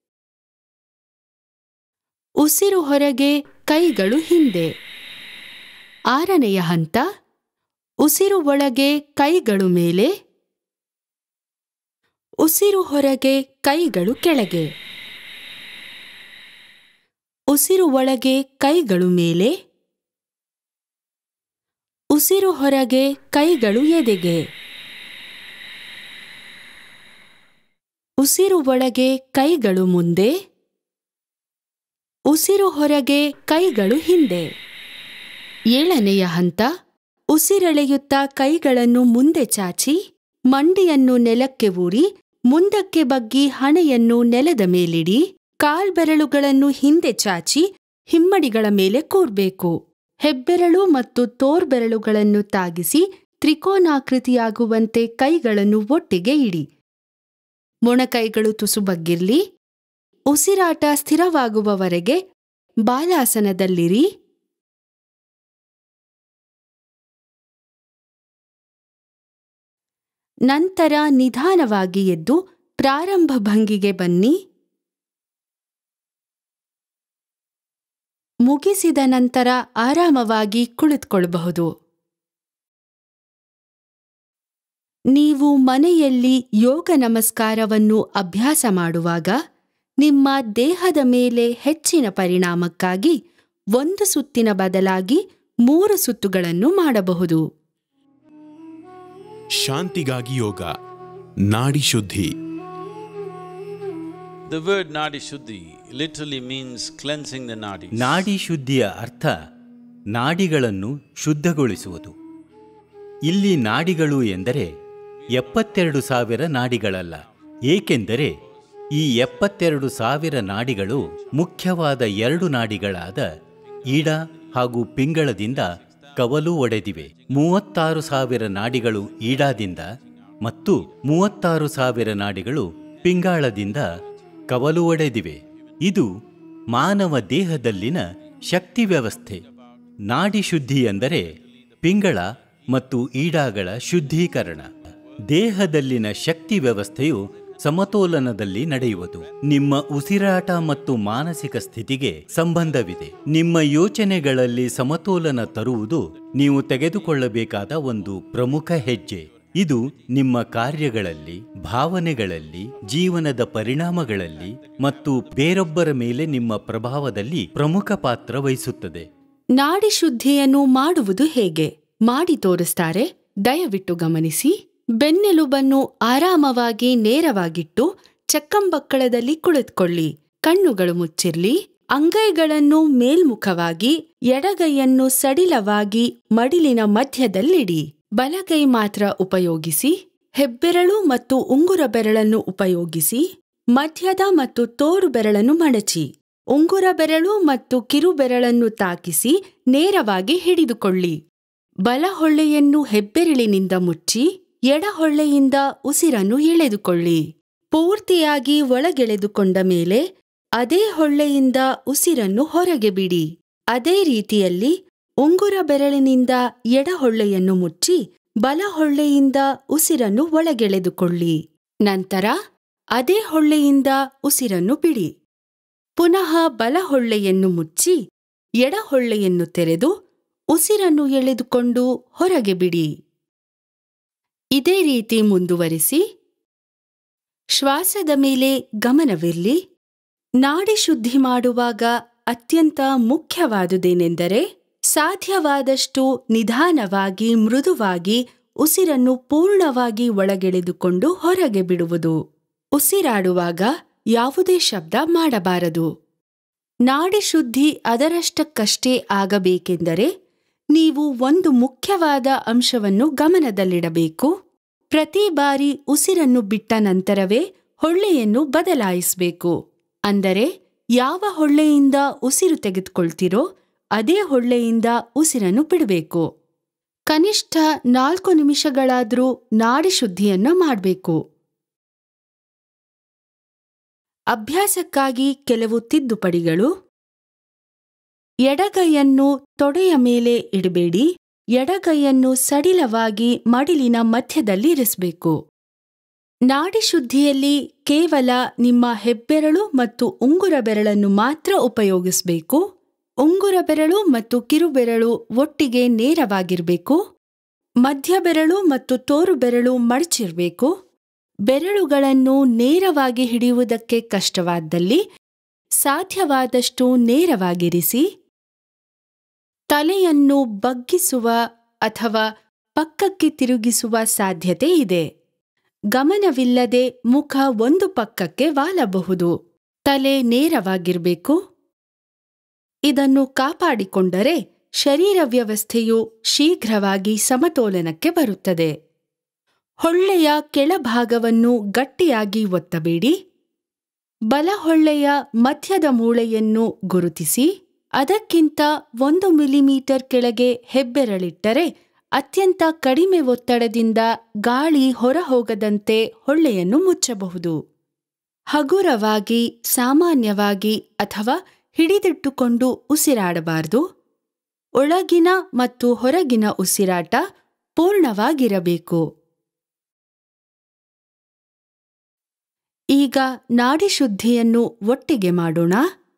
ಉಸಿರು ಹೊರಗೆ ಕೈಗಳು ಹಿಂದೆ ಆರನೆಯ ಹಂತ ಉಸಿರು ಒಳಗೆ ಕೈಗಳು ಮೇಲೆ ಉಸಿರು ಹೊರಗೆ ಕೈಗಳು ಕೆಳಗೆ ಉಸಿರು ಒಳಗೆ ಕೈಗಳು ಮೇಲೆ ಉಸಿರು ಹೊರಗೆ ಕೈಗಳು ಎದೆಗೆ ಉಸಿರು ಒಳಗೆ ಕೈಗಳು ಮುಂದೆ ಉಸಿರು ಹೊರಗೆ ಕೈಗಳು ಹಿಂದೆ ಏಳನೆಯ ಹಂತ ಉಸಿರೆಳೆಯುತ್ತಾ ಕೈಗಳನ್ನು ಮುಂದೆ ಚಾಚಿ ಮಂಡಿಯನ್ನು ನೆಲಕ್ಕೆ ಊರಿ ಮುಂದಕ್ಕೆ ಬಗ್ಗಿ ಹಣೆಯನ್ನು ನೆಲದ ಮೇಲಿಡಿ ಕಾಲ್ಬೆರಳುಗಳನ್ನು ಹಿಂದೆ ಚಾಚಿ ಹಿಮ್ಮಡಿಗಳ ಮೇಲೆ ಕೂರ್ಬೇಕು ಹೆಬ್ಬೆರಳು ಮತ್ತು ತೋರ್ಬೆರಳುಗಳನ್ನು ತಾಗಿಸಿ ತ್ರಿಕೋನಾಕೃತಿಯಾಗುವಂತೆ ಕೈಗಳನ್ನು ಒಟ್ಟಿಗೆ ಇಡಿ ಮೊಣಕೈಗಳು ತುಸು ಬಗ್ಗಿರ್ಲಿ ಉಸಿರಾಟ ಸ್ಥಿರವಾಗುವವರೆಗೆ ಬಾಲಾಸನದಲ್ಲಿರಿ ನಂತರ ನಿಧಾನವಾಗಿ ಎದ್ದು ಪ್ರಾರಂಭ ಭಂಗಿಗೆ ಬನ್ನಿ ಮುಗಿಸಿದ ನಂತರ ಆರಾಮವಾಗಿ ಕುಳಿತುಕೊಳ್ಳಬಹುದು ನೀವು ಮನೆಯಲ್ಲಿ ಯೋಗ ನಮಸ್ಕಾರವನ್ನು ಅಭ್ಯಾಸ ಮಾಡುವಾಗ ನಿಮ್ಮ ದೇಹದ ಮೇಲೆ ಹೆಚ್ಚಿನ ಪರಿಣಾಮಕ್ಕಾಗಿ ಒಂದು ಸುತ್ತಿನ ಬದಲಾಗಿ ಮೂರು ಸುತ್ತುಗಳನ್ನು ಮಾಡಬಹುದು ಶಾಂತಿಗಾಗಿ ಯೋಗ ನಾಡಿ ಶುದ್ಧಿ The word Nadi Shuddhi literally means cleansing the nadis. ನಾಡಿ ಶುದ್ಧಿಯ ಅರ್ಥ ನಾಡಿಗಳನ್ನು ಶುದ್ಧಗೊಳಿಸುವುದು ಇಲ್ಲಿ ನಾಡಿಗಳು ಎಂದರೆ ಎಪ್ಪತ್ತೆರಡು ಸಾವಿರ ನಾಡಿಗಳಲ್ಲ ಏಕೆಂದರೆ ಈ ಎಪ್ಪತ್ತೆರಡು ಸಾವಿರ ನಾಡಿಗಳು ಮುಖ್ಯವಾದ ಎರಡು ನಾಡಿಗಳಾದ ಈಡ ಹಾಗೂ ಪಿಂಗಳದಿಂದ ಕವಲು ಒಡೆದಿವೆ ಮೂವತ್ತಾರು ಸಾವಿರ ನಾಡಿಗಳು ಈಡಾದಿಂದ ಮತ್ತು ಮೂವತ್ತಾರು ಸಾವಿರ ನಾಡಿಗಳು ಪಿಂಗಾಳದಿಂದ ಕವಲು ಒಡೆದಿವೆ ಇದು ಮಾನವ ದೇಹದಲ್ಲಿನ ಶಕ್ತಿ ವ್ಯವಸ್ಥೆ ನಾಡಿ ಶುದ್ಧಿ ಎಂದರೆ ಪಿಂಗಳ ಮತ್ತು ಈಡಾಗಳ ಶುದ್ಧೀಕರಣ ದೇಹದಲ್ಲಿನ ಶಕ್ತಿ ವ್ಯವಸ್ಥೆಯು ಸಮತೋಲನದಲ್ಲಿ ನಡೆಯುವುದು ನಿಮ್ಮ ಉಸಿರಾಟ ಮತ್ತು ಮಾನಸಿಕ ಸ್ಥಿತಿಗೆ ಸಂಬಂಧವಿದೆ ನಿಮ್ಮ ಯೋಚನೆಗಳಲ್ಲಿ ಸಮತೋಲನ ತರುವುದು ನೀವು ತೆಗೆದುಕೊಳ್ಳಬೇಕಾದ ಒಂದು ಪ್ರಮುಖ ಹೆಜ್ಜೆ ಇದು ನಿಮ್ಮ ಕಾರ್ಯಗಳಲ್ಲಿ ಭಾವನೆಗಳಲ್ಲಿ ಜೀವನದ ಪರಿಣಾಮಗಳಲ್ಲಿ ಮತ್ತು ಬೇರೊಬ್ಬರ ಮೇಲೆ ನಿಮ್ಮ ಪ್ರಭಾವದಲ್ಲಿ ಪ್ರಮುಖ ಪಾತ್ರ ವಹಿಸುತ್ತದೆ ನಾಡಿ ಶುದ್ಧಿಯನ್ನು ಮಾಡುವುದು ಹೇಗೆ ಮಾಡಿ ತೋರಿಸ್ತಾರೆ ದಯವಿಟ್ಟು ಗಮನಿಸಿ ಬೆನ್ನೆಲುಬನ್ನು ಆರಾಮವಾಗಿ ನೇರವಾಗಿಟ್ಟು ಚಕ್ಕಂಬಕ್ಕಳದಲ್ಲಿ ಕುಳಿತುಕೊಳ್ಳಿ ಕಣ್ಣುಗಳು ಮುಚ್ಚಿರ್ಲಿ ಅಂಗೈಗಳನ್ನು ಮೇಲ್ಮುಖವಾಗಿ ಎಡಗೈಯನ್ನು ಸಡಿಲವಾಗಿ ಮಡಿಲಿನ ಮಧ್ಯದಲ್ಲಿಡಿ ಬಲಗೈ ಮಾತ್ರ ಉಪಯೋಗಿಸಿ ಹೆಬ್ಬೆರಳು ಮತ್ತು ಉಂಗುರ ಬೆರಳನ್ನು ಉಪಯೋಗಿಸಿ ಮಧ್ಯದ ಮತ್ತು ತೋರು ಬೆರಳನ್ನು ಮಡಚಿ ಉಂಗುರ ಬೆರಳು ಮತ್ತು ಕಿರು ಬೆರಳನ್ನು ತಾಕಿಸಿ ನೇರವಾಗಿ ಹಿಡಿದುಕೊಳ್ಳಿ ಬಲ ಹೊಳ್ಳೆಯನ್ನು ಹೆಬ್ಬೆರಳಿನಿಂದ ಮುಚ್ಚಿ ಎಡ ಹೊಳ್ಳೆಯಿಂದ ಉಸಿರನ್ನು ಎಳೆದುಕೊಳ್ಳಿ ಪೂರ್ತಿಯಾಗಿ ಒಳಗೆಳೆದುಕೊಂಡ ಮೇಲೆ ಅದೇ ಹೊಳ್ಳೆಯಿಂದ ಉಸಿರನ್ನು ಹೊರಗೆ ಬಿಡಿ ಅದೇ ರೀತಿಯಲ್ಲಿ ಉಂಗುರ ಬೆರಳಿನಿಂದ ಎಡ ಹೊಳ್ಳೆಯನ್ನು ಮುಚ್ಚಿ ಬಲ ಹೊಳ್ಳೆಯಿಂದ ಉಸಿರನ್ನು ಒಳಗೆಳೆದುಕೊಳ್ಳಿ ನಂತರ ಅದೇ ಹೊಳ್ಳೆಯಿಂದ ಉಸಿರನ್ನು ಬಿಡಿ ಪುನಃ ಬಲ ಹೊಳ್ಳೆಯನ್ನು ಮುಚ್ಚಿ ಎಡ ಹೊಳ್ಳೆಯನ್ನು ತೆರೆದು ಉಸಿರನ್ನು ಎಳೆದುಕೊಂಡು ಹೊರಗೆ ಬಿಡಿ ಇದೇ ರೀತಿ ಮುಂದುವರಿಸಿ ಶ್ವಾಸದ ಮೇಲೆ ಗಮನವಿರಲಿ ನಾಡಿ ಶುದ್ಧಿ ಮಾಡುವಾಗ ಅತ್ಯಂತ ಮುಖ್ಯವಾದುದೇನೆಂದರೆ ಸಾಧ್ಯವಾದಷ್ಟು ನಿಧಾನವಾಗಿ ಮೃದುವಾಗಿ ಉಸಿರನ್ನು ಪೂರ್ಣವಾಗಿ ಒಳಗೆಳೆದುಕೊಂಡು ಹೊರಗೆ ಬಿಡುವುದು ಉಸಿರಾಡುವಾಗ ಯಾವುದೇ ಶಬ್ದ ಮಾಡಬಾರದು ನಾಡಿ ಶುದ್ಧಿ ಅದರಷ್ಟಕ್ಕಷ್ಟೇ ಆಗಬೇಕೆಂದರೆ ನೀವು ಒಂದು ಮುಖ್ಯವಾದ ಅಂಶವನ್ನು ಗಮನದಲ್ಲಿಡಬೇಕು ಪ್ರತಿ ಬಾರಿ ಉಸಿರನ್ನು ಬಿಟ್ಟ ನಂತರವೇ ಹೊಳ್ಳೆಯನ್ನು ಬದಲಾಯಿಸಬೇಕು ಅಂದರೆ ಯಾವ ಹೊಳ್ಳೆಯಿಂದ ಉಸಿರು ತೆಗೆದುಕೊಳ್ತಿರೋ ಅದೇ ಹೊಳ್ಳೆಯಿಂದ ಉಸಿರನ್ನು ಬಿಡಬೇಕು ಕನಿಷ್ಠ ನಾಲ್ಕು ನಿಮಿಷಗಳಾದರೂ ನಾಡಿ ಶುದ್ಧಿಯನ್ನ ಮಾಡಬೇಕು ಅಭ್ಯಾಸಕ್ಕಾಗಿ ಕೆಲವು ತಿದ್ದುಪಡಿಗಳು ಎಡಗೈಯನ್ನು ತೊಡೆಯ ಮೇಲೆ ಇಡಬೇಡಿ ಎಡಗೈಯನ್ನು ಸಡಿಲವಾಗಿ ಮಡಿಲಿನ ಮಧ್ಯದಲ್ಲಿ ಇರಿಸಬೇಕು ನಾಡಿ ಶುದ್ಧಿಯಲ್ಲಿ ಕೇವಲ ನಿಮ್ಮ ಹೆಬ್ಬೆರಳು ಮತ್ತು ಉಂಗುರ ಬೆರಳನ್ನು ಮಾತ್ರ ಉಪಯೋಗಿಸಬೇಕು ಉಂಗುರ ಬೆರಳು ಮತ್ತು ಕಿರುಬೆರಳು ಒಟ್ಟಿಗೆ ನೇರವಾಗಿರಬೇಕು ಮಧ್ಯ ಬೆರಳು ಮತ್ತು ತೋರು ಬೆರಳು ಮಡಚಿರಬೇಕು ಬೆರಳುಗಳನ್ನು ನೇರವಾಗಿ ಹಿಡಿಯುವುದಕ್ಕೆ ಕಷ್ಟವಾದಲ್ಲಿ ಸಾಧ್ಯವಾದಷ್ಟು ನೇರವಾಗಿರಿಸಿ ತಲೆಯನ್ನು ಬಗ್ಗಿಸುವ ಅಥವಾ ಪಕ್ಕಕ್ಕೆ ತಿರುಗಿಸುವ ಸಾಧ್ಯತೆ ಇದೆ ಗಮನವಿಲ್ಲದೆ ಮುಖ ಒಂದು ಪಕ್ಕಕ್ಕೆ ವಾಲಬಹುದು ತಲೆ ನೇರವಾಗಿರಬೇಕು ಇದನ್ನು ಕಾಪಾಡಿಕೊಂಡರೆ ಶರೀರ ವ್ಯವಸ್ಥೆಯು ಶೀಘ್ರವಾಗಿ ಸಮತೋಲನಕ್ಕೆ ಬರುತ್ತದೆ ಹೊಳ್ಳೆಯ ಕೆಳಭಾಗವನ್ನು ಗಟ್ಟಿಯಾಗಿ ಒತ್ತಬೇಡಿ ಬಲಹೊಳ್ಳೆಯ ಮಧ್ಯದ ಮೂಳೆಯನ್ನು ಗುರುತಿಸಿ ಅದಕ್ಕಿಂತ ಒಂದು ಮಿಲಿಮೀಟರ್ ಕೆಳಗೆ ಹೆಬ್ಬೆರಳಿಟ್ಟರೆ ಅತ್ಯಂತ ಕಡಿಮೆ ಒತ್ತಡದಿಂದ ಗಾಳಿ ಹೊರಹೋಗದಂತೆ ಹೊಳ್ಳೆಯನ್ನು ಮುಚ್ಚಬಹುದು ಹಗುರವಾಗಿ ಸಾಮಾನ್ಯವಾಗಿ ಅಥವಾ ಹಿಡಿದಿಟ್ಟುಕೊಂಡು ಉಸಿರಾಡಬಾರದು ಒಳಗಿನ ಮತ್ತು ಹೊರಗಿನ ಉಸಿರಾಟ ಪೂರ್ಣವಾಗಿರಬೇಕು ಈಗ ನಾಡಿ ಶುದ್ಧಿಯನ್ನು ಒಟ್ಟಿಗೆ ಮಾಡೋಣ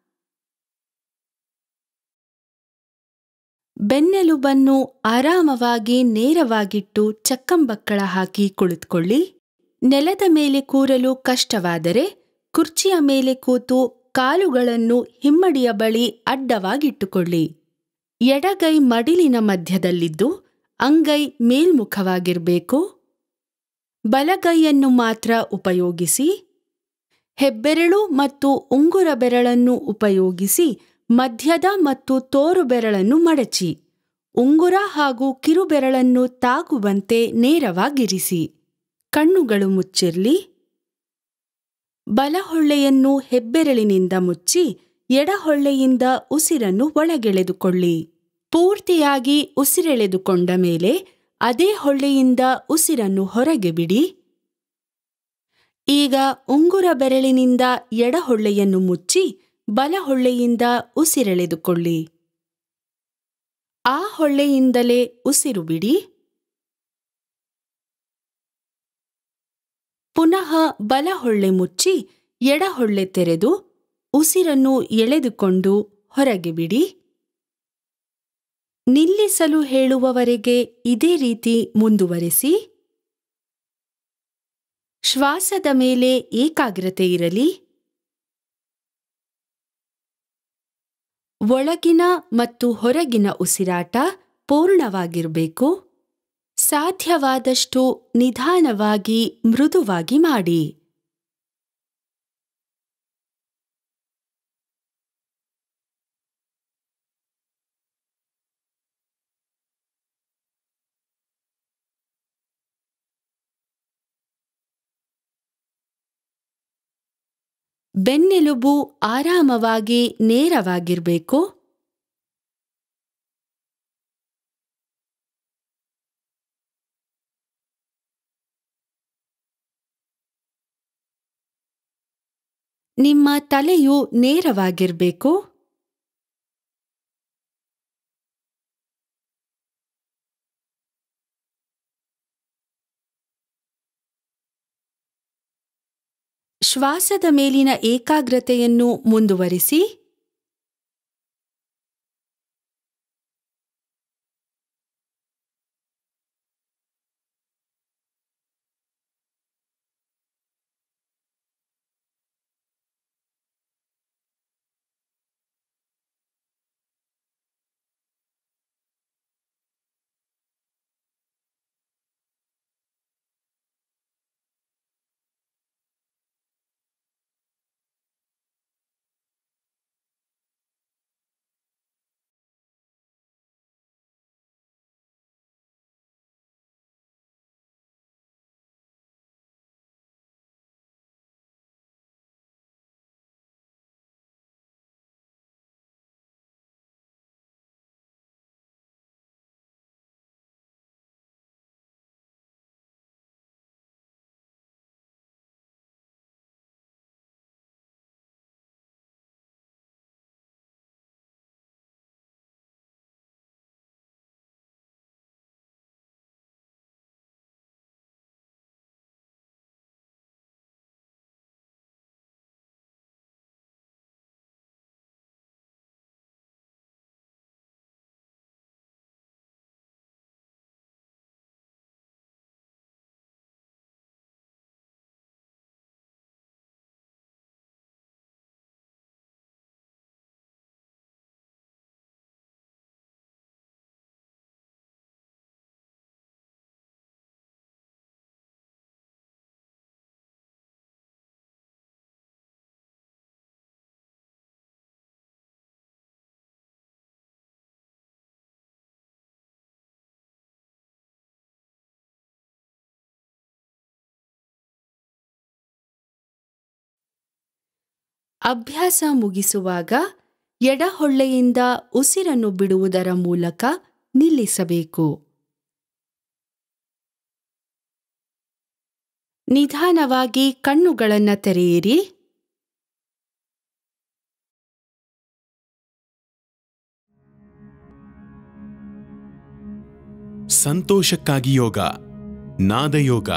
ಬೆನ್ನೆಲುಬನ್ನು ಆರಾಮವಾಗಿ ನೇರವಾಗಿಟ್ಟು ಚಕ್ಕಂಬಕ್ಕಳ ಹಾಕಿ ಕುಳಿತುಕೊಳ್ಳಿ ನೆಲದ ಮೇಲೆ ಕೂರಲು ಕಷ್ಟವಾದರೆ ಕುರ್ಚಿಯ ಮೇಲೆ ಕೂತು ಕಾಲುಗಳನ್ನು ಹಿಮ್ಮಡಿಯ ಬಳಿ ಅಡ್ಡವಾಗಿಟ್ಟುಕೊಳ್ಳಿ ಎಡಗೈ ಮಡಿಲಿನ ಮಧ್ಯದಲ್ಲಿದ್ದು ಅಂಗೈ ಮೇಲ್ಮುಖವಾಗಿರಬೇಕು ಬಲಗೈಯನ್ನು ಮಾತ್ರ ಉಪಯೋಗಿಸಿ ಹೆಬ್ಬೆರಳು ಮತ್ತು ಉಂಗುರ ಬೆರಳನ್ನು ಉಪಯೋಗಿಸಿ ಮಧ್ಯದ ಮತ್ತು ತೋರು ಬೆರಳನ್ನು ಮಡಚಿ ಉಂಗುರ ಹಾಗೂ ಕಿರುಬೆರಳನ್ನು ತಾಗುವಂತೆ ನೇರವಾಗಿರಿಸಿ ಕಣ್ಣುಗಳು ಮುಚ್ಚಿರ್ಲಿ ಬಲಹೊಳ್ಳೆಯನ್ನು ಹೆಬ್ಬೆರಳಿನಿಂದ ಮುಚ್ಚಿ ಎಡಹೊಳ್ಳೆಯಿಂದ ಉಸಿರನ್ನು ಒಳಗೆಳೆದುಕೊಳ್ಳಿ ಪೂರ್ತಿಯಾಗಿ ಉಸಿರೆಳೆದುಕೊಂಡ ಮೇಲೆ ಅದೇ ಹೊಳ್ಳೆಯಿಂದ ಉಸಿರನ್ನು ಹೊರಗೆ ಬಿಡಿ ಈಗ ಉಂಗುರ ಬೆರಳಿನಿಂದ ಎಡಹೊಳ್ಳೆಯನ್ನು ಮುಚ್ಚಿ ಬಲಹೊಳ್ಳೆಯಿಂದ ಉಸಿರೆಳೆದುಕೊಳ್ಳಿ ಆ ಹೊಳ್ಳೆಯಿಂದಲೇ ಉಸಿರು ಬಿಡಿ ಪುನಃ ಬಲಹೊಳ್ಳೆ ಮುಚ್ಚಿ ಎಡಹೊಳ್ಳೆ ತೆರೆದು ಉಸಿರನ್ನು ಎಳೆದುಕೊಂಡು ಹೊರಗೆ ಬಿಡಿ ನಿಲ್ಲಿಸಲು ಹೇಳುವವರೆಗೆ ಇದೇ ರೀತಿ ಮುಂದುವರೆಸಿ ಶ್ವಾಸದ ಮೇಲೆ ಏಕಾಗ್ರತೆ ಇರಲಿ ಒಳಗಿನ ಮತ್ತು ಹೊರಗಿನ ಉಸಿರಾಟ ಪೂರ್ಣವಾಗಿರಬೇಕು ಸಾಧ್ಯವಾದಷ್ಟು ನಿಧಾನವಾಗಿ ಮೃದುವಾಗಿ ಮಾಡಿ ಬೆನ್ನೆಲುಬು ಆರಾಮವಾಗಿ ನೇರವಾಗಿರ್ಬೇಕು ನಿಮ್ಮ ತಲೆಯು ನೇರವಾಗಿರ್ಬೇಕು ಶ್ವಾಸದ ಮೇಲಿನ ಏಕಾಗ್ರತೆಯನ್ನು ಮುಂದುವರಿಸಿ ಅಭ್ಯಾಸ ಮುಗಿಸುವಾಗ ಎಡಹೊಳ್ಳೆಯಿಂದ ಉಸಿರನ್ನು ಬಿಡುವುದರ ಮೂಲಕ ನಿಲ್ಲಿಸಬೇಕು ನಿಧಾನವಾಗಿ ಕಣ್ಣುಗಳನ್ನು ತೆರೆಯಿರಿ ಸಂತೋಷಕ್ಕಾಗಿ ಯೋಗ ನಾದಯೋಗ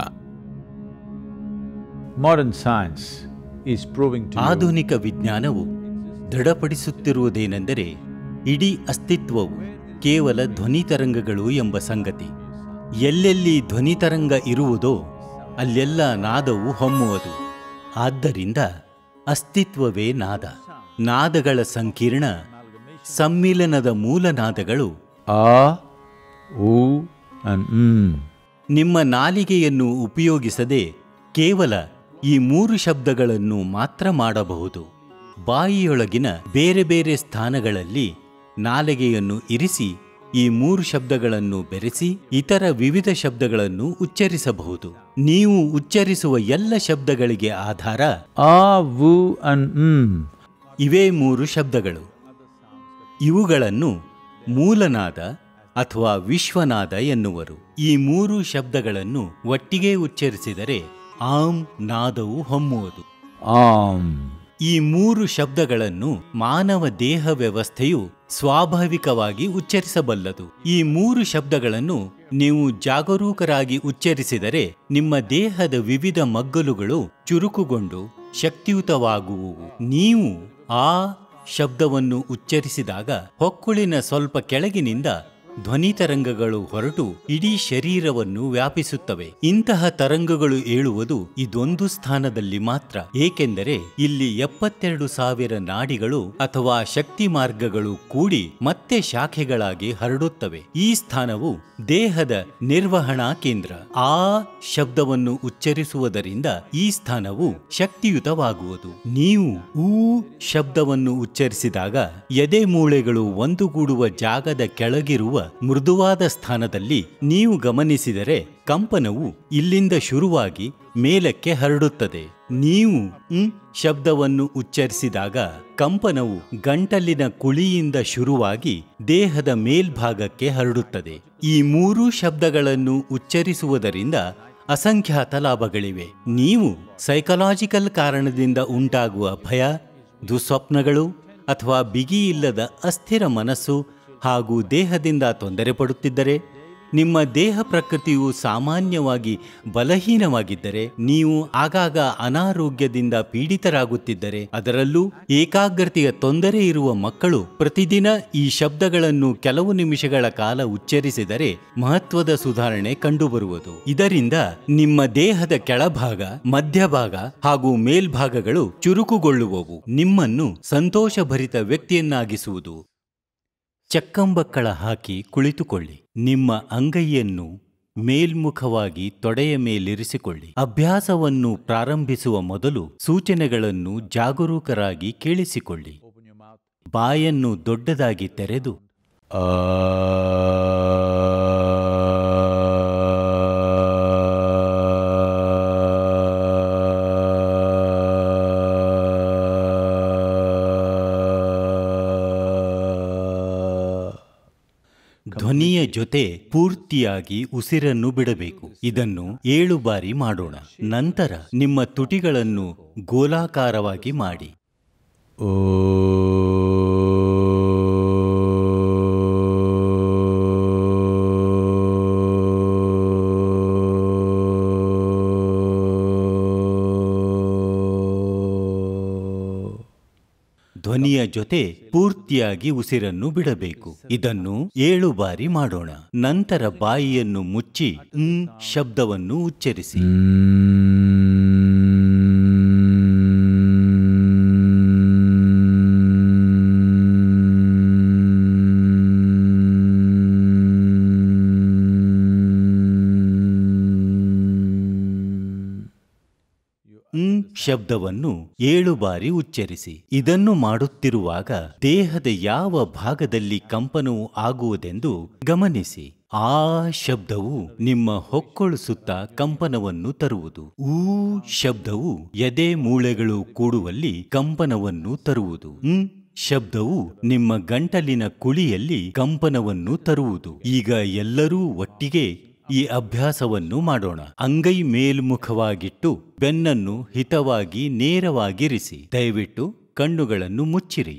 Modern science is proving to you ಆಧುನಿಕ ವಿಜ್ಞಾನವು ದೃಢಪಡಿಸುತ್ತಿರುವುದೇನೆಂದರೆ ಇಡೀ ಅಸ್ತಿತ್ವವು ಕೇವಲ ಧ್ವನಿ ತರಂಗಗಳು ಎಂಬ ಸಂಗತಿ ಎಲ್ಲೆಲ್ಲಿ ಧ್ವನಿ ತರಂಗ ಇರುವುದೋ ಅಲ್ಲೆಲ್ಲ ನಾದವು ಹೊಮ್ಮುವುದು ಆದ್ದರಿಂದ ಅಸ್ತಿತ್ವವೇ ನಾದ ನಾದಗಳ ಸಂಕೀರ್ಣ ಸಮ್ಮಿಲನದ ಮೂಲ ನಾದಗಳು a, u, and mm. ನಿಮ್ಮ ನಾಲಿಗೆಯನ್ನು ಉಪಯೋಗಿಸದೆ ಕೇವಲ ಈ ಮೂರು ಶಬ್ದಗಳನ್ನು ಮಾತ್ರ ಮಾಡಬಹುದು ಬಾಯಿಯೊಳಗಿನ ಬೇರೆ ಬೇರೆ ಸ್ಥಾನಗಳಲ್ಲಿ ನಾಲಿಗೆಯನ್ನು ಇರಿಸಿ ಈ ಮೂರು ಶಬ್ದಗಳನ್ನು ಬೆರೆಸಿ ಇತರ ವಿವಿಧ ಶಬ್ದಗಳನ್ನು ಉಚ್ಚರಿಸಬಹುದು ನೀವು ಉಚ್ಚರಿಸುವ ಎಲ್ಲ ಶಬ್ದಗಳಿಗೆ ಆಧಾರ A, vu, and mm. ಇವೇ ಮೂರು ಶಬ್ದಗಳು ಇವುಗಳನ್ನು ಮೂಲನಾದ ಅಥವಾ ವಿಶ್ವನಾದ ಎನ್ನುವರು ಈ ಮೂರು ಶಬ್ದಗಳನ್ನು ಒಟ್ಟಿಗೆ ಉಚ್ಚರಿಸಿದರೆ ಆಂ ನಾದವು ಹೊಮ್ಮುವುದು Am. ಈ ಮೂರು ಶಬ್ದಗಳನ್ನು ಮಾನವ ದೇಹ ವ್ಯವಸ್ಥೆಯು ಸ್ವಾಭಾವಿಕವಾಗಿ ಉಚ್ಚರಿಸಬಲ್ಲದು ಈ ಮೂರು ಶಬ್ದಗಳನ್ನು ನೀವು ಜಾಗರೂಕರಾಗಿ ಉಚ್ಚರಿಸಿದರೆ ನಿಮ್ಮ ದೇಹದ ವಿವಿಧ ಮಗ್ಗಲುಗಳು ಚುರುಕುಗೊಂಡು ಶಕ್ತಿಯುತವಾಗುವುವು ನೀವು ಆ ಶಬ್ದವನ್ನು ಉಚ್ಚರಿಸಿದಾಗ ಹೊಕ್ಕುಳಿನ ಸ್ವಲ್ಪ ಕೆಳಗಿನಿಂದ ಧ್ವನಿ ತರಂಗಗಳು ಹೊರಟು ಇಡೀ ಶರೀರವನ್ನು ವ್ಯಾಪಿಸುತ್ತವೆ ಇಂತಹ ತರಂಗಗಳು ಏಳುವುದು ಇದೊಂದು ಸ್ಥಾನದಲ್ಲಿ ಮಾತ್ರ ಏಕೆಂದರೆ ಇಲ್ಲಿ ಎಪ್ಪತ್ತೆರಡು ಸಾವಿರ ನಾಡಿಗಳು ಅಥವಾ ಶಕ್ತಿ ಮಾರ್ಗಗಳು ಕೂಡಿ ಮತ್ತೆ ಶಾಖೆಗಳಾಗಿ ಹರಡುತ್ತವೆ ಈ ಸ್ಥಾನವು ದೇಹದ ನಿರ್ವಹಣಾ ಕೇಂದ್ರ ಆ ಶಬ್ದವನ್ನು ಉಚ್ಚರಿಸುವುದರಿಂದ ಈ ಸ್ಥಾನವು ಶಕ್ತಿಯುತವಾಗುವುದು ನೀವು ಊ ಶಬ್ದವನ್ನು ಉಚ್ಚರಿಸಿದಾಗ ಎದೆ ಮೂಳೆಗಳು ಒಂದುಗೂಡುವ ಜಾಗದ ಕೆಳಗಿರುವ ಮೃದುವಾದ ಸ್ಥಾನದಲ್ಲಿ ನೀವು ಗಮನಿಸಿದರೆ ಕಂಪನವು ಇಲ್ಲಿಂದ ಶುರುವಾಗಿ ಮೇಲಕ್ಕೆ ಹರಡುತ್ತದೆ ನೀವು ಮ್ ಶಬ್ದವನ್ನು ಉಚ್ಚರಿಸಿದಾಗ ಕಂಪನವು ಗಂಟಲಿನ ಕುಳಿಯಿಂದ ಶುರುವಾಗಿ ದೇಹದ ಮೇಲ್ಭಾಗಕ್ಕೆ ಹರಡುತ್ತದೆ ಈ ಮೂರೂ ಶಬ್ದಗಳನ್ನು ಉಚ್ಚರಿಸುವುದರಿಂದ ಅಸಂಖ್ಯಾತ ಲಾಭಗಳಿವೆ ನೀವು ಸೈಕಲಾಜಿಕಲ್ ಕಾರಣದಿಂದ ಉಂಟಾಗುವ ಭಯ ದುಸ್ವಪ್ನಗಳು ಅಥವಾ ಬಿಗಿಯಿಲ್ಲದ ಅಸ್ಥಿರ ಮನಸ್ಸು ಹಾಗೂ ದೇಹದಿಂದ ತೊಂದರೆ ಪಡುತ್ತಿದ್ದರೆ ನಿಮ್ಮ ದೇಹ ಪ್ರಕೃತಿಯು ಸಾಮಾನ್ಯವಾಗಿ ಬಲಹೀನವಾಗಿದ್ದರೆ ನೀವು ಆಗಾಗ ಅನಾರೋಗ್ಯದಿಂದ ಪೀಡಿತರಾಗುತ್ತಿದ್ದರೆ ಅದರಲ್ಲೂ ಏಕಾಗ್ರತೆಯ ತೊಂದರೆ ಇರುವ ಮಕ್ಕಳು ಪ್ರತಿದಿನ ಈ ಶಬ್ದಗಳನ್ನು ಕೆಲವು ನಿಮಿಷಗಳ ಕಾಲ ಉಚ್ಚರಿಸಿದರೆ ಮಹತ್ವದ ಸುಧಾರಣೆ ಕಂಡುಬರುವುದು ಇದರಿಂದ ನಿಮ್ಮ ದೇಹದ ಕೆಳಭಾಗ ಮಧ್ಯಭಾಗ ಹಾಗೂ ಮೇಲ್ಭಾಗಗಳು ಚುರುಕುಗೊಳ್ಳುವವು ನಿಮ್ಮನ್ನು ಸಂತೋಷಭರಿತ ವ್ಯಕ್ತಿಯನ್ನಾಗಿಸುವುದು ಚಕ್ಕಂಬಕ್ಕಳ ಹಾಕಿ ಕುಳಿತುಕೊಳ್ಳಿ ನಿಮ್ಮ ಅಂಗೈಯನ್ನು ಮೇಲ್ಮುಖವಾಗಿ ತೊಡೆಯ ಮೇಲಿರಿಸಿಕೊಳ್ಳಿ ಅಭ್ಯಾಸವನ್ನು ಪ್ರಾರಂಭಿಸುವ ಮೊದಲು ಸೂಚನೆಗಳನ್ನು ಜಾಗರೂಕರಾಗಿ ಕೇಳಿಸಿಕೊಳ್ಳಿ ಬಾಯನ್ನು ದೊಡ್ಡದಾಗಿ ತೆರೆದು ಧ್ವನಿಯ ಜೊತೆ ಪೂರ್ತಿಯಾಗಿ ಉಸಿರನ್ನು ಬಿಡಬೇಕು ಇದನ್ನು ಏಳು ಬಾರಿ ಮಾಡೋಣ ನಂತರ ನಿಮ್ಮ ತುಟಿಗಳನ್ನು ಗೋಲಾಕಾರವಾಗಿ ಮಾಡಿ ಧ್ವನಿಯ ಜೊತೆ ಪೂರ್ತಿಯಾಗಿ ಉಸಿರನ್ನು ಬಿಡಬೇಕು ಇದನ್ನು ಏಳು ಬಾರಿ ಮಾಡೋಣ ನಂತರ ಬಾಯಿಯನ್ನು ಮುಚ್ಚಿ ಮ್ ಶಬ್ದವನ್ನು ಉಚ್ಚರಿಸಿ ಮ್ ಶಬ್ದವನ್ನು ಏಳು ಬಾರಿ ಉಚ್ಚರಿಸಿ ಇದನ್ನು ಮಾಡುತ್ತಿರುವಾಗ ದೇಹದ ಯಾವ ಭಾಗದಲ್ಲಿ ಕಂಪನವು ಆಗುವುದೆಂದು ಗಮನಿಸಿ ಆ ಶಬ್ದವು ನಿಮ್ಮ ಹೊಕ್ಕಳು ಸುತ್ತ ಕಂಪನವನ್ನು ತರುವುದು ಊ ಶಬ್ದವು ಎದೆ ಮೂಳೆಗಳು ಕೂಡುವಲ್ಲಿ ಕಂಪನವನ್ನು ತರುವುದು ಮ್ ಶಬ್ದವು ನಿಮ್ಮ ಗಂಟಲಿನ ಕುಳಿಯಲ್ಲಿ ಕಂಪನವನ್ನು ತರುವುದು ಈಗ ಎಲ್ಲರೂ ಒಟ್ಟಿಗೆ ಈ ಅಭ್ಯಾಸವನ್ನು ಮಾಡೋಣ ಅಂಗೈ ಮೇಲ್ಮುಖವಾಗಿಟ್ಟು ಬೆನ್ನನ್ನು ಹಿತವಾಗಿ ನೇರವಾಗಿರಿಸಿ ದಯವಿಟ್ಟು ಕಣ್ಣುಗಳನ್ನು ಮುಚ್ಚಿರಿ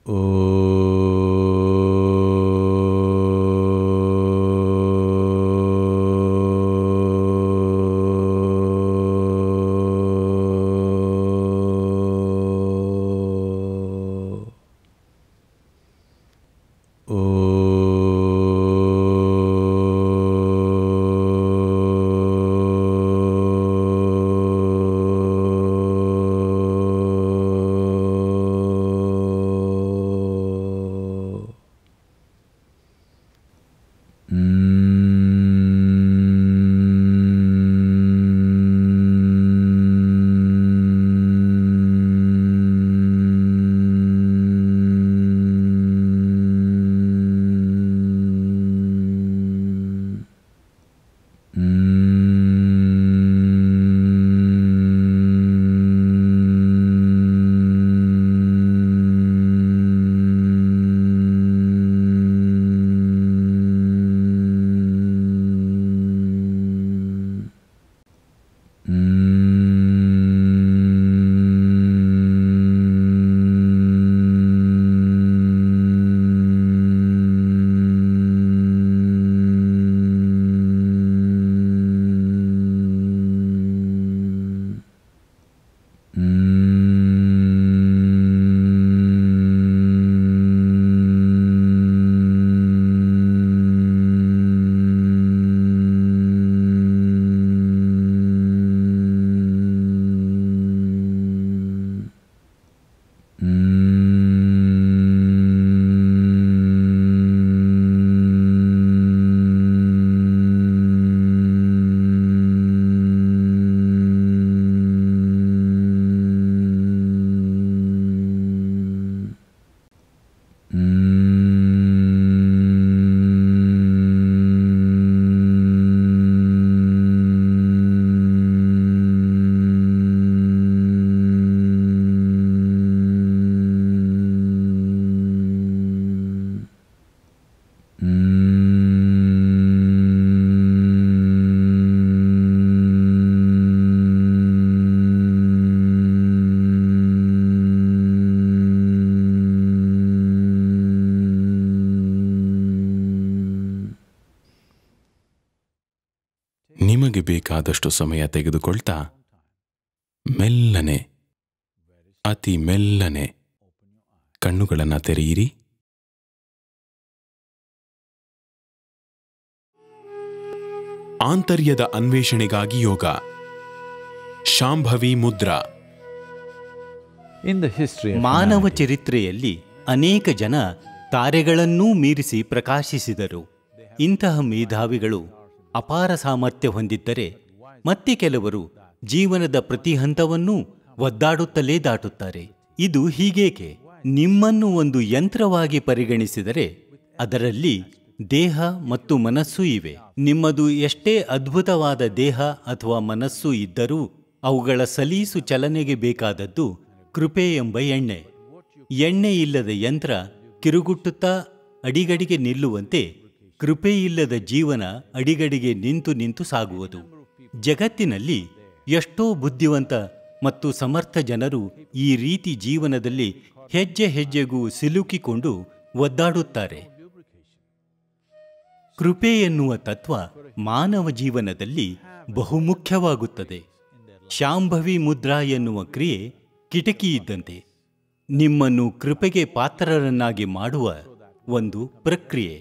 ನಿಮಗೆ ಬೇಕಾದಷ್ಟು ಸಮಯ ತೆಗೆದುಕೊಳ್ತಾ ಮೆಲ್ಲನೆ ಅತಿ ಮೆಲ್ಲನೆ ಕಣ್ಣುಗಳನ್ನು ತೆರೆಯಿರಿ ಆಂತರ್ಯದ ಅನ್ವೇಷಣೆಗಾಗಿ ಯೋಗ Shambhavi Mudra In the history of ಮಾನವ humanity, ಚರಿತ್ರೆಯಲ್ಲಿ ಅನೇಕ ಜನ ತಾರೆಗಳನ್ನೂ ಮೀರಿಸಿ ಪ್ರಕಾಶಿಸಿದರು ಇಂತಹ ಮೇಧಾವಿಗಳು ಅಪಾರ ಸಾಮರ್ಥ್ಯ ಹೊಂದಿದ್ದರೆ ಮತ್ತೆ ಕೆಲವರು ಜೀವನದ ಪ್ರತಿ ಹಂತವನ್ನೂ ಒದ್ದಾಡುತ್ತಲೇ ದಾಟುತ್ತಾರೆ ಇದು ಹೀಗೇಕೆ ನಿಮ್ಮನ್ನು ಒಂದು ಯಂತ್ರವಾಗಿ ಪರಿಗಣಿಸಿದರೆ ಅದರಲ್ಲಿ ದೇಹ ಮತ್ತು ಮನಸ್ಸು ಇವೆ ನಿಮ್ಮದು ಎಷ್ಟೇ ಅದ್ಭುತವಾದ ದೇಹ ಅಥವಾ ಮನಸ್ಸು ಇದ್ದರೂ ಅವುಗಳ ಸಲೀಸು ಚಲನೆಗೆ ಬೇಕಾದದ್ದು ಕೃಪೆ ಎಂಬ ಎಣ್ಣೆ ಎಣ್ಣೆ ಇಲ್ಲದ ಯಂತ್ರ ಕಿರುಗುಟ್ಟುತ್ತಾ ಅಡಿಗಡಿಗೆ ನಿಲ್ಲುವಂತೆ ಕೃಪೆಯಿಲ್ಲದ ಜೀವನ ಅಡಿಗಡಿಗೆ ನಿಂತು ನಿಂತು ಸಾಗುವುದು ಜಗತ್ತಿನಲ್ಲಿ ಎಷ್ಟೋ ಬುದ್ಧಿವಂತ ಮತ್ತು ಸಮರ್ಥ ಜನರು ಈ ರೀತಿ ಜೀವನದಲ್ಲಿ ಹೆಜ್ಜೆ ಹೆಜ್ಜೆಗೂ ಸಿಲುಕಿಕೊಂಡು ಒದ್ದಾಡುತ್ತಾರೆ ಕೃಪೆ ಎನ್ನುವ ತತ್ವ ಮಾನವ ಜೀವನದಲ್ಲಿ ಬಹುಮುಖ್ಯವಾಗುತ್ತದೆ ಶಾಂಭವಿ ಮುದ್ರಾ ಎನ್ನುವ ಕ್ರಿಯೆ ಕಿಟಕಿ ಇದ್ದಂತೆ ನಿಮ್ಮನ್ನು ಕೃಪೆಗೆ ಪಾತ್ರರನ್ನಾಗಿ ಮಾಡುವ ಒಂದು ಪ್ರಕ್ರಿಯೆ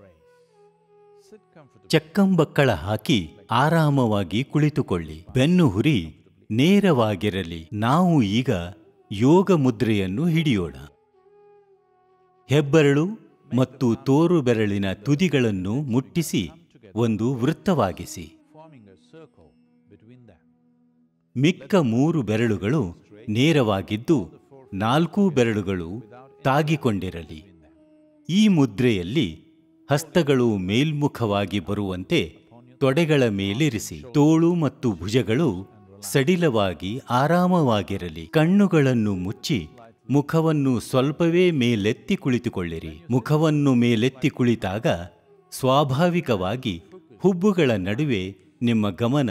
ಚಕ್ಕಂಬಕ್ಕಳ ಹಾಕಿ ಆರಾಮವಾಗಿ ಕುಳಿತುಕೊಳ್ಳಿ ಬೆನ್ನು ಹುರಿ ನೇರವಾಗಿರಲಿ ನಾವು ಈಗ ಯೋಗ ಮುದ್ರೆಯನ್ನು ಹಿಡಿಯೋಣ ಹೆಬ್ಬೆರಳು ಮತ್ತು ತೋರು ಬೆರಳಿನ ತುದಿಗಳನ್ನು ಮುಟ್ಟಿಸಿ ಒಂದು ವೃತ್ತವಾಗಿಸಿ forming a circle between them. ಮಿಕ್ಕ ಮೂರು ಬೆರಳುಗಳು ನೇರವಾಗಿದ್ದು ನಾಲ್ಕೂ ಬೆರಳುಗಳು ತಾಗಿಕೊಂಡಿರಲಿ ಈ ಮುದ್ರೆಯಲ್ಲಿ ಹಸ್ತಗಳು ಮೇಲ್ಮುಖವಾಗಿ ಬರುವಂತೆ ತೊಡೆಗಳ ಮೇಲಿರಿಸಿ ತೋಳು ಮತ್ತು ಭುಜಗಳು ಸಡಿಲವಾಗಿ ಆರಾಮವಾಗಿರಲಿ ಕಣ್ಣುಗಳನ್ನು ಮುಚ್ಚಿ ಮುಖವನ್ನು ಸ್ವಲ್ಪವೇ ಮೇಲೆತ್ತಿ ಕುಳಿತುಕೊಳ್ಳಿರಿ ಮುಖವನ್ನು ಮೇಲೆತ್ತಿ ಕುಳಿತಾಗ ಸ್ವಾಭಾವಿಕವಾಗಿ ಹುಬ್ಬುಗಳ ನಡುವೆ ನಿಮ್ಮ ಗಮನ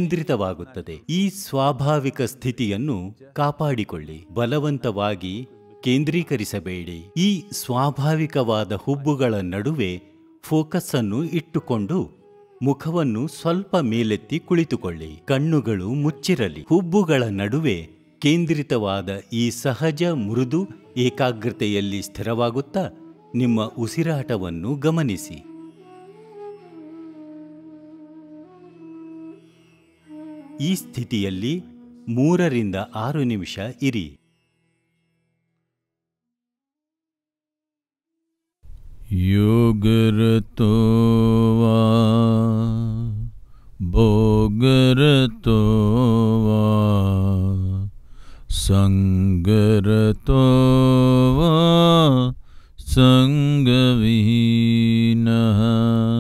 ಕೇಂದ್ರಿತವಾಗುತ್ತದೆ ಈ ಸ್ವಾಭಾವಿಕ ಸ್ಥಿತಿಯನ್ನು ಕಾಪಾಡಿಕೊಳ್ಳಿ ಬಲವಂತವಾಗಿ ಕೇಂದ್ರೀಕರಿಸಬೇಡಿ ಈ ಸ್ವಾಭಾವಿಕವಾದ ಹುಬ್ಬುಗಳ ನಡುವೆ ಫೋಕಸ್ ಅನ್ನು ಇಟ್ಟುಕೊಂಡು ಮುಖವನ್ನು ಸ್ವಲ್ಪ ಮೇಲೆತ್ತಿ ಕುಳಿತುಕೊಳ್ಳಿ ಕಣ್ಣುಗಳು ಮುಚ್ಚಿರಲಿ ಹುಬ್ಬುಗಳ ನಡುವೆ ಕೇಂದ್ರಿತವಾದ ಈ ಸಹಜ ಮೃದು ಏಕಾಗ್ರತೆಯಲ್ಲಿ ಸ್ಥಿರವಾಗುತ್ತಾ ನಿಮ್ಮ ಉಸಿರಾಟವನ್ನು ಗಮನಿಸಿ ಈ ಸ್ಥಿತಿಯಲ್ಲಿ ಮೂರರಿಂದ ಆರು ನಿಮಿಷ ಇರಿ योगरतो वा भोगरतो वा सङ्गरतो वा सङ्गविहीनः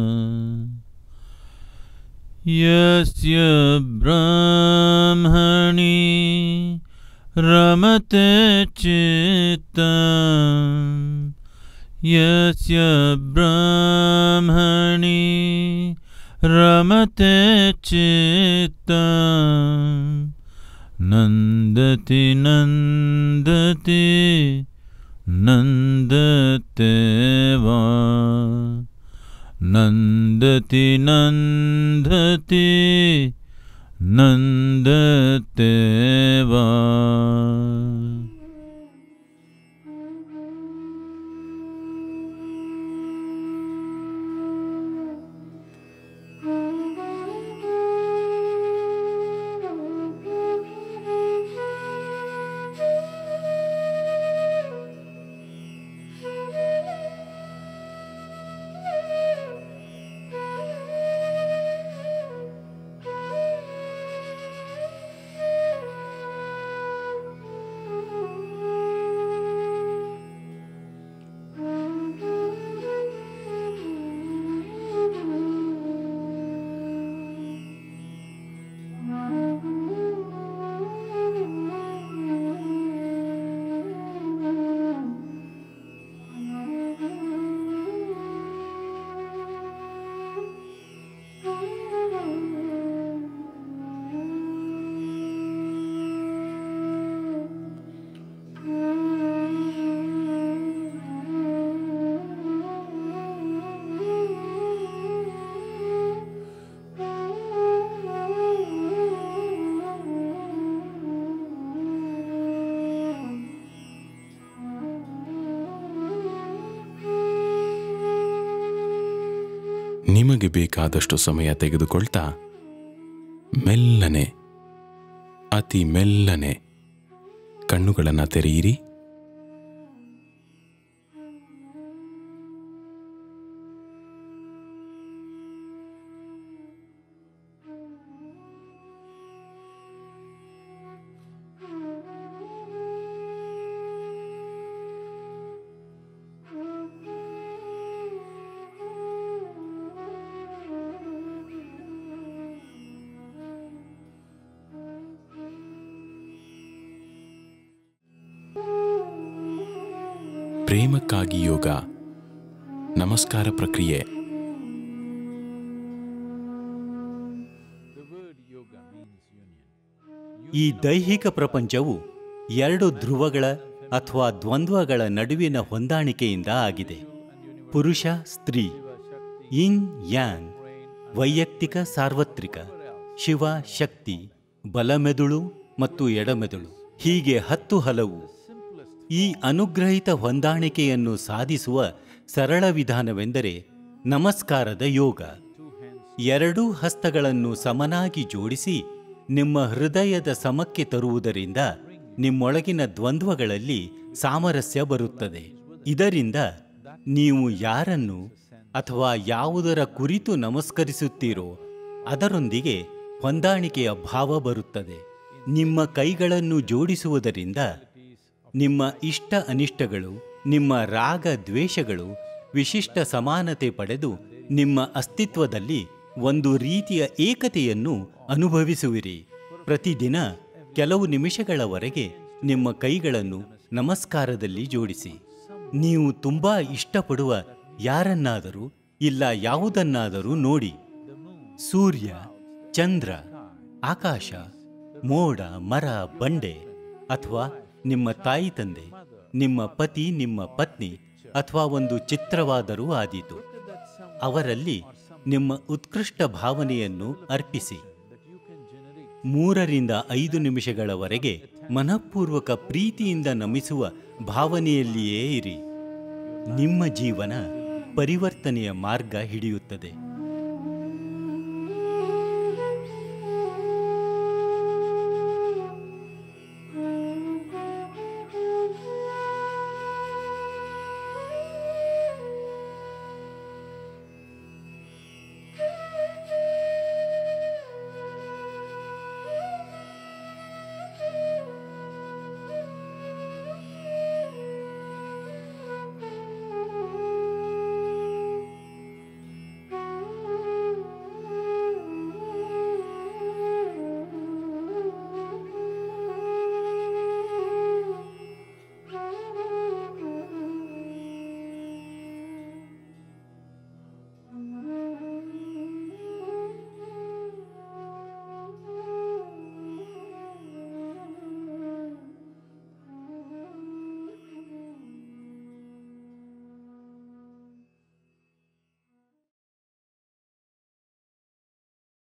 यस्य ब्राह्मणी रमते चित्तम् यस्य ब्राह्मणी रमते चित्तम् नन्दति नन्दति नन्दते वा नन्दति नन्दति नन्दते वा ನಿಮಗೆ ಬೇಕಾದಷ್ಟು ಸಮಯ ತೆಗೆದುಕೊಳ್ತಾ ಮೆಲ್ಲನೆ ಅತಿ ಮೆಲ್ಲನೆ ಕಣ್ಣುಗಳನ್ನು ತೆರೆಯಿರಿ ಪ್ರೇಮಕ್ಕಾಗಿ ಯೋಗ ನಮಸ್ಕಾರ ಪ್ರಕ್ರಿಯೆ ಈ ದೈಹಿಕ ಪ್ರಪಂಚವು ಎರಡು ಧ್ರುವಗಳ ಅಥವಾ ದ್ವಂದ್ವಗಳ ನಡುವಿನ ಹೊಂದಾಣಿಕೆಯಿಂದ ಆಗಿದೆ ಪುರುಷ ಸ್ತ್ರೀ ಇನ್ ಯಾನ್ ವೈಯಕ್ತಿಕ ಸಾರ್ವತ್ರಿಕ ಶಿವ ಶಕ್ತಿ ಬಲಮೆದುಳು ಮತ್ತು ಎಡಮೆದುಳು ಹೀಗೆ ಹತ್ತು ಹಲವು ಈ ಅನುಗ್ರಹಿತ ಹೊಂದಾಣಿಕೆಯನ್ನು ಸಾಧಿಸುವ ಸರಳ ವಿಧಾನವೆಂದರೆ ನಮಸ್ಕಾರದ ಯೋಗ ಎರಡೂ ಹಸ್ತಗಳನ್ನು ಸಮನಾಗಿ ಜೋಡಿಸಿ ನಿಮ್ಮ ಹೃದಯದ ಸಮಕ್ಕೆ ತರುವುದರಿಂದ ನಿಮ್ಮೊಳಗಿನ ದ್ವಂದ್ವಗಳಲ್ಲಿ ಸಾಮರಸ್ಯ ಬರುತ್ತದೆ ಇದರಿಂದ ನೀವು ಯಾರನ್ನು ಅಥವಾ ಯಾವುದರ ಕುರಿತು ನಮಸ್ಕರಿಸುತ್ತೀರೋ ಅದರೊಂದಿಗೆ ಹೊಂದಾಣಿಕೆಯ ಭಾವ ಬರುತ್ತದೆ ನಿಮ್ಮ ಕೈಗಳನ್ನು ಜೋಡಿಸುವುದರಿಂದ ನಿಮ್ಮ ಇಷ್ಟ ಅನಿಷ್ಟಗಳು ನಿಮ್ಮ ರಾಗ ದ್ವೇಷಗಳು ವಿಶಿಷ್ಟ ಸಮಾನತೆ ಪಡೆದು ನಿಮ್ಮ ಅಸ್ತಿತ್ವದಲ್ಲಿ ಒಂದು ರೀತಿಯ ಏಕತೆಯನ್ನು ಅನುಭವಿಸುವಿರಿ ಪ್ರತಿದಿನ ಕೆಲವು ನಿಮಿಷಗಳವರೆಗೆ ನಿಮ್ಮ ಕೈಗಳನ್ನು ನಮಸ್ಕಾರದಲ್ಲಿ ಜೋಡಿಸಿ ನೀವು ತುಂಬಾ ಇಷ್ಟಪಡುವ ಯಾರನ್ನಾದರೂ ಇಲ್ಲ ಯಾವುದನ್ನಾದರೂ ನೋಡಿ ಸೂರ್ಯ ಚಂದ್ರ ಆಕಾಶ ಮೋಡ ಮರ ಬಂಡೆ ಅಥವಾ ನಿಮ್ಮ ತಾಯಿ ತಂದೆ ನಿಮ್ಮ ಪತಿ ನಿಮ್ಮ ಪತ್ನಿ ಅಥವಾ ಒಂದು ಚಿತ್ರವಾದರೂ ಆದೀತು ಅವರಲ್ಲಿ ನಿಮ್ಮ ಉತ್ಕೃಷ್ಟ ಭಾವನೆಯನ್ನು ಅರ್ಪಿಸಿ ಮೂರರಿಂದ ಐದು ನಿಮಿಷಗಳವರೆಗೆ ಮನಃಪೂರ್ವಕ ಪ್ರೀತಿಯಿಂದ ನಮಿಸುವ ಭಾವನೆಯಲ್ಲಿಯೇ ಇರಿ ನಿಮ್ಮ ಜೀವನ ಪರಿವರ್ತನೆಯ ಮಾರ್ಗ ಹಿಡಿಯುತ್ತದೆ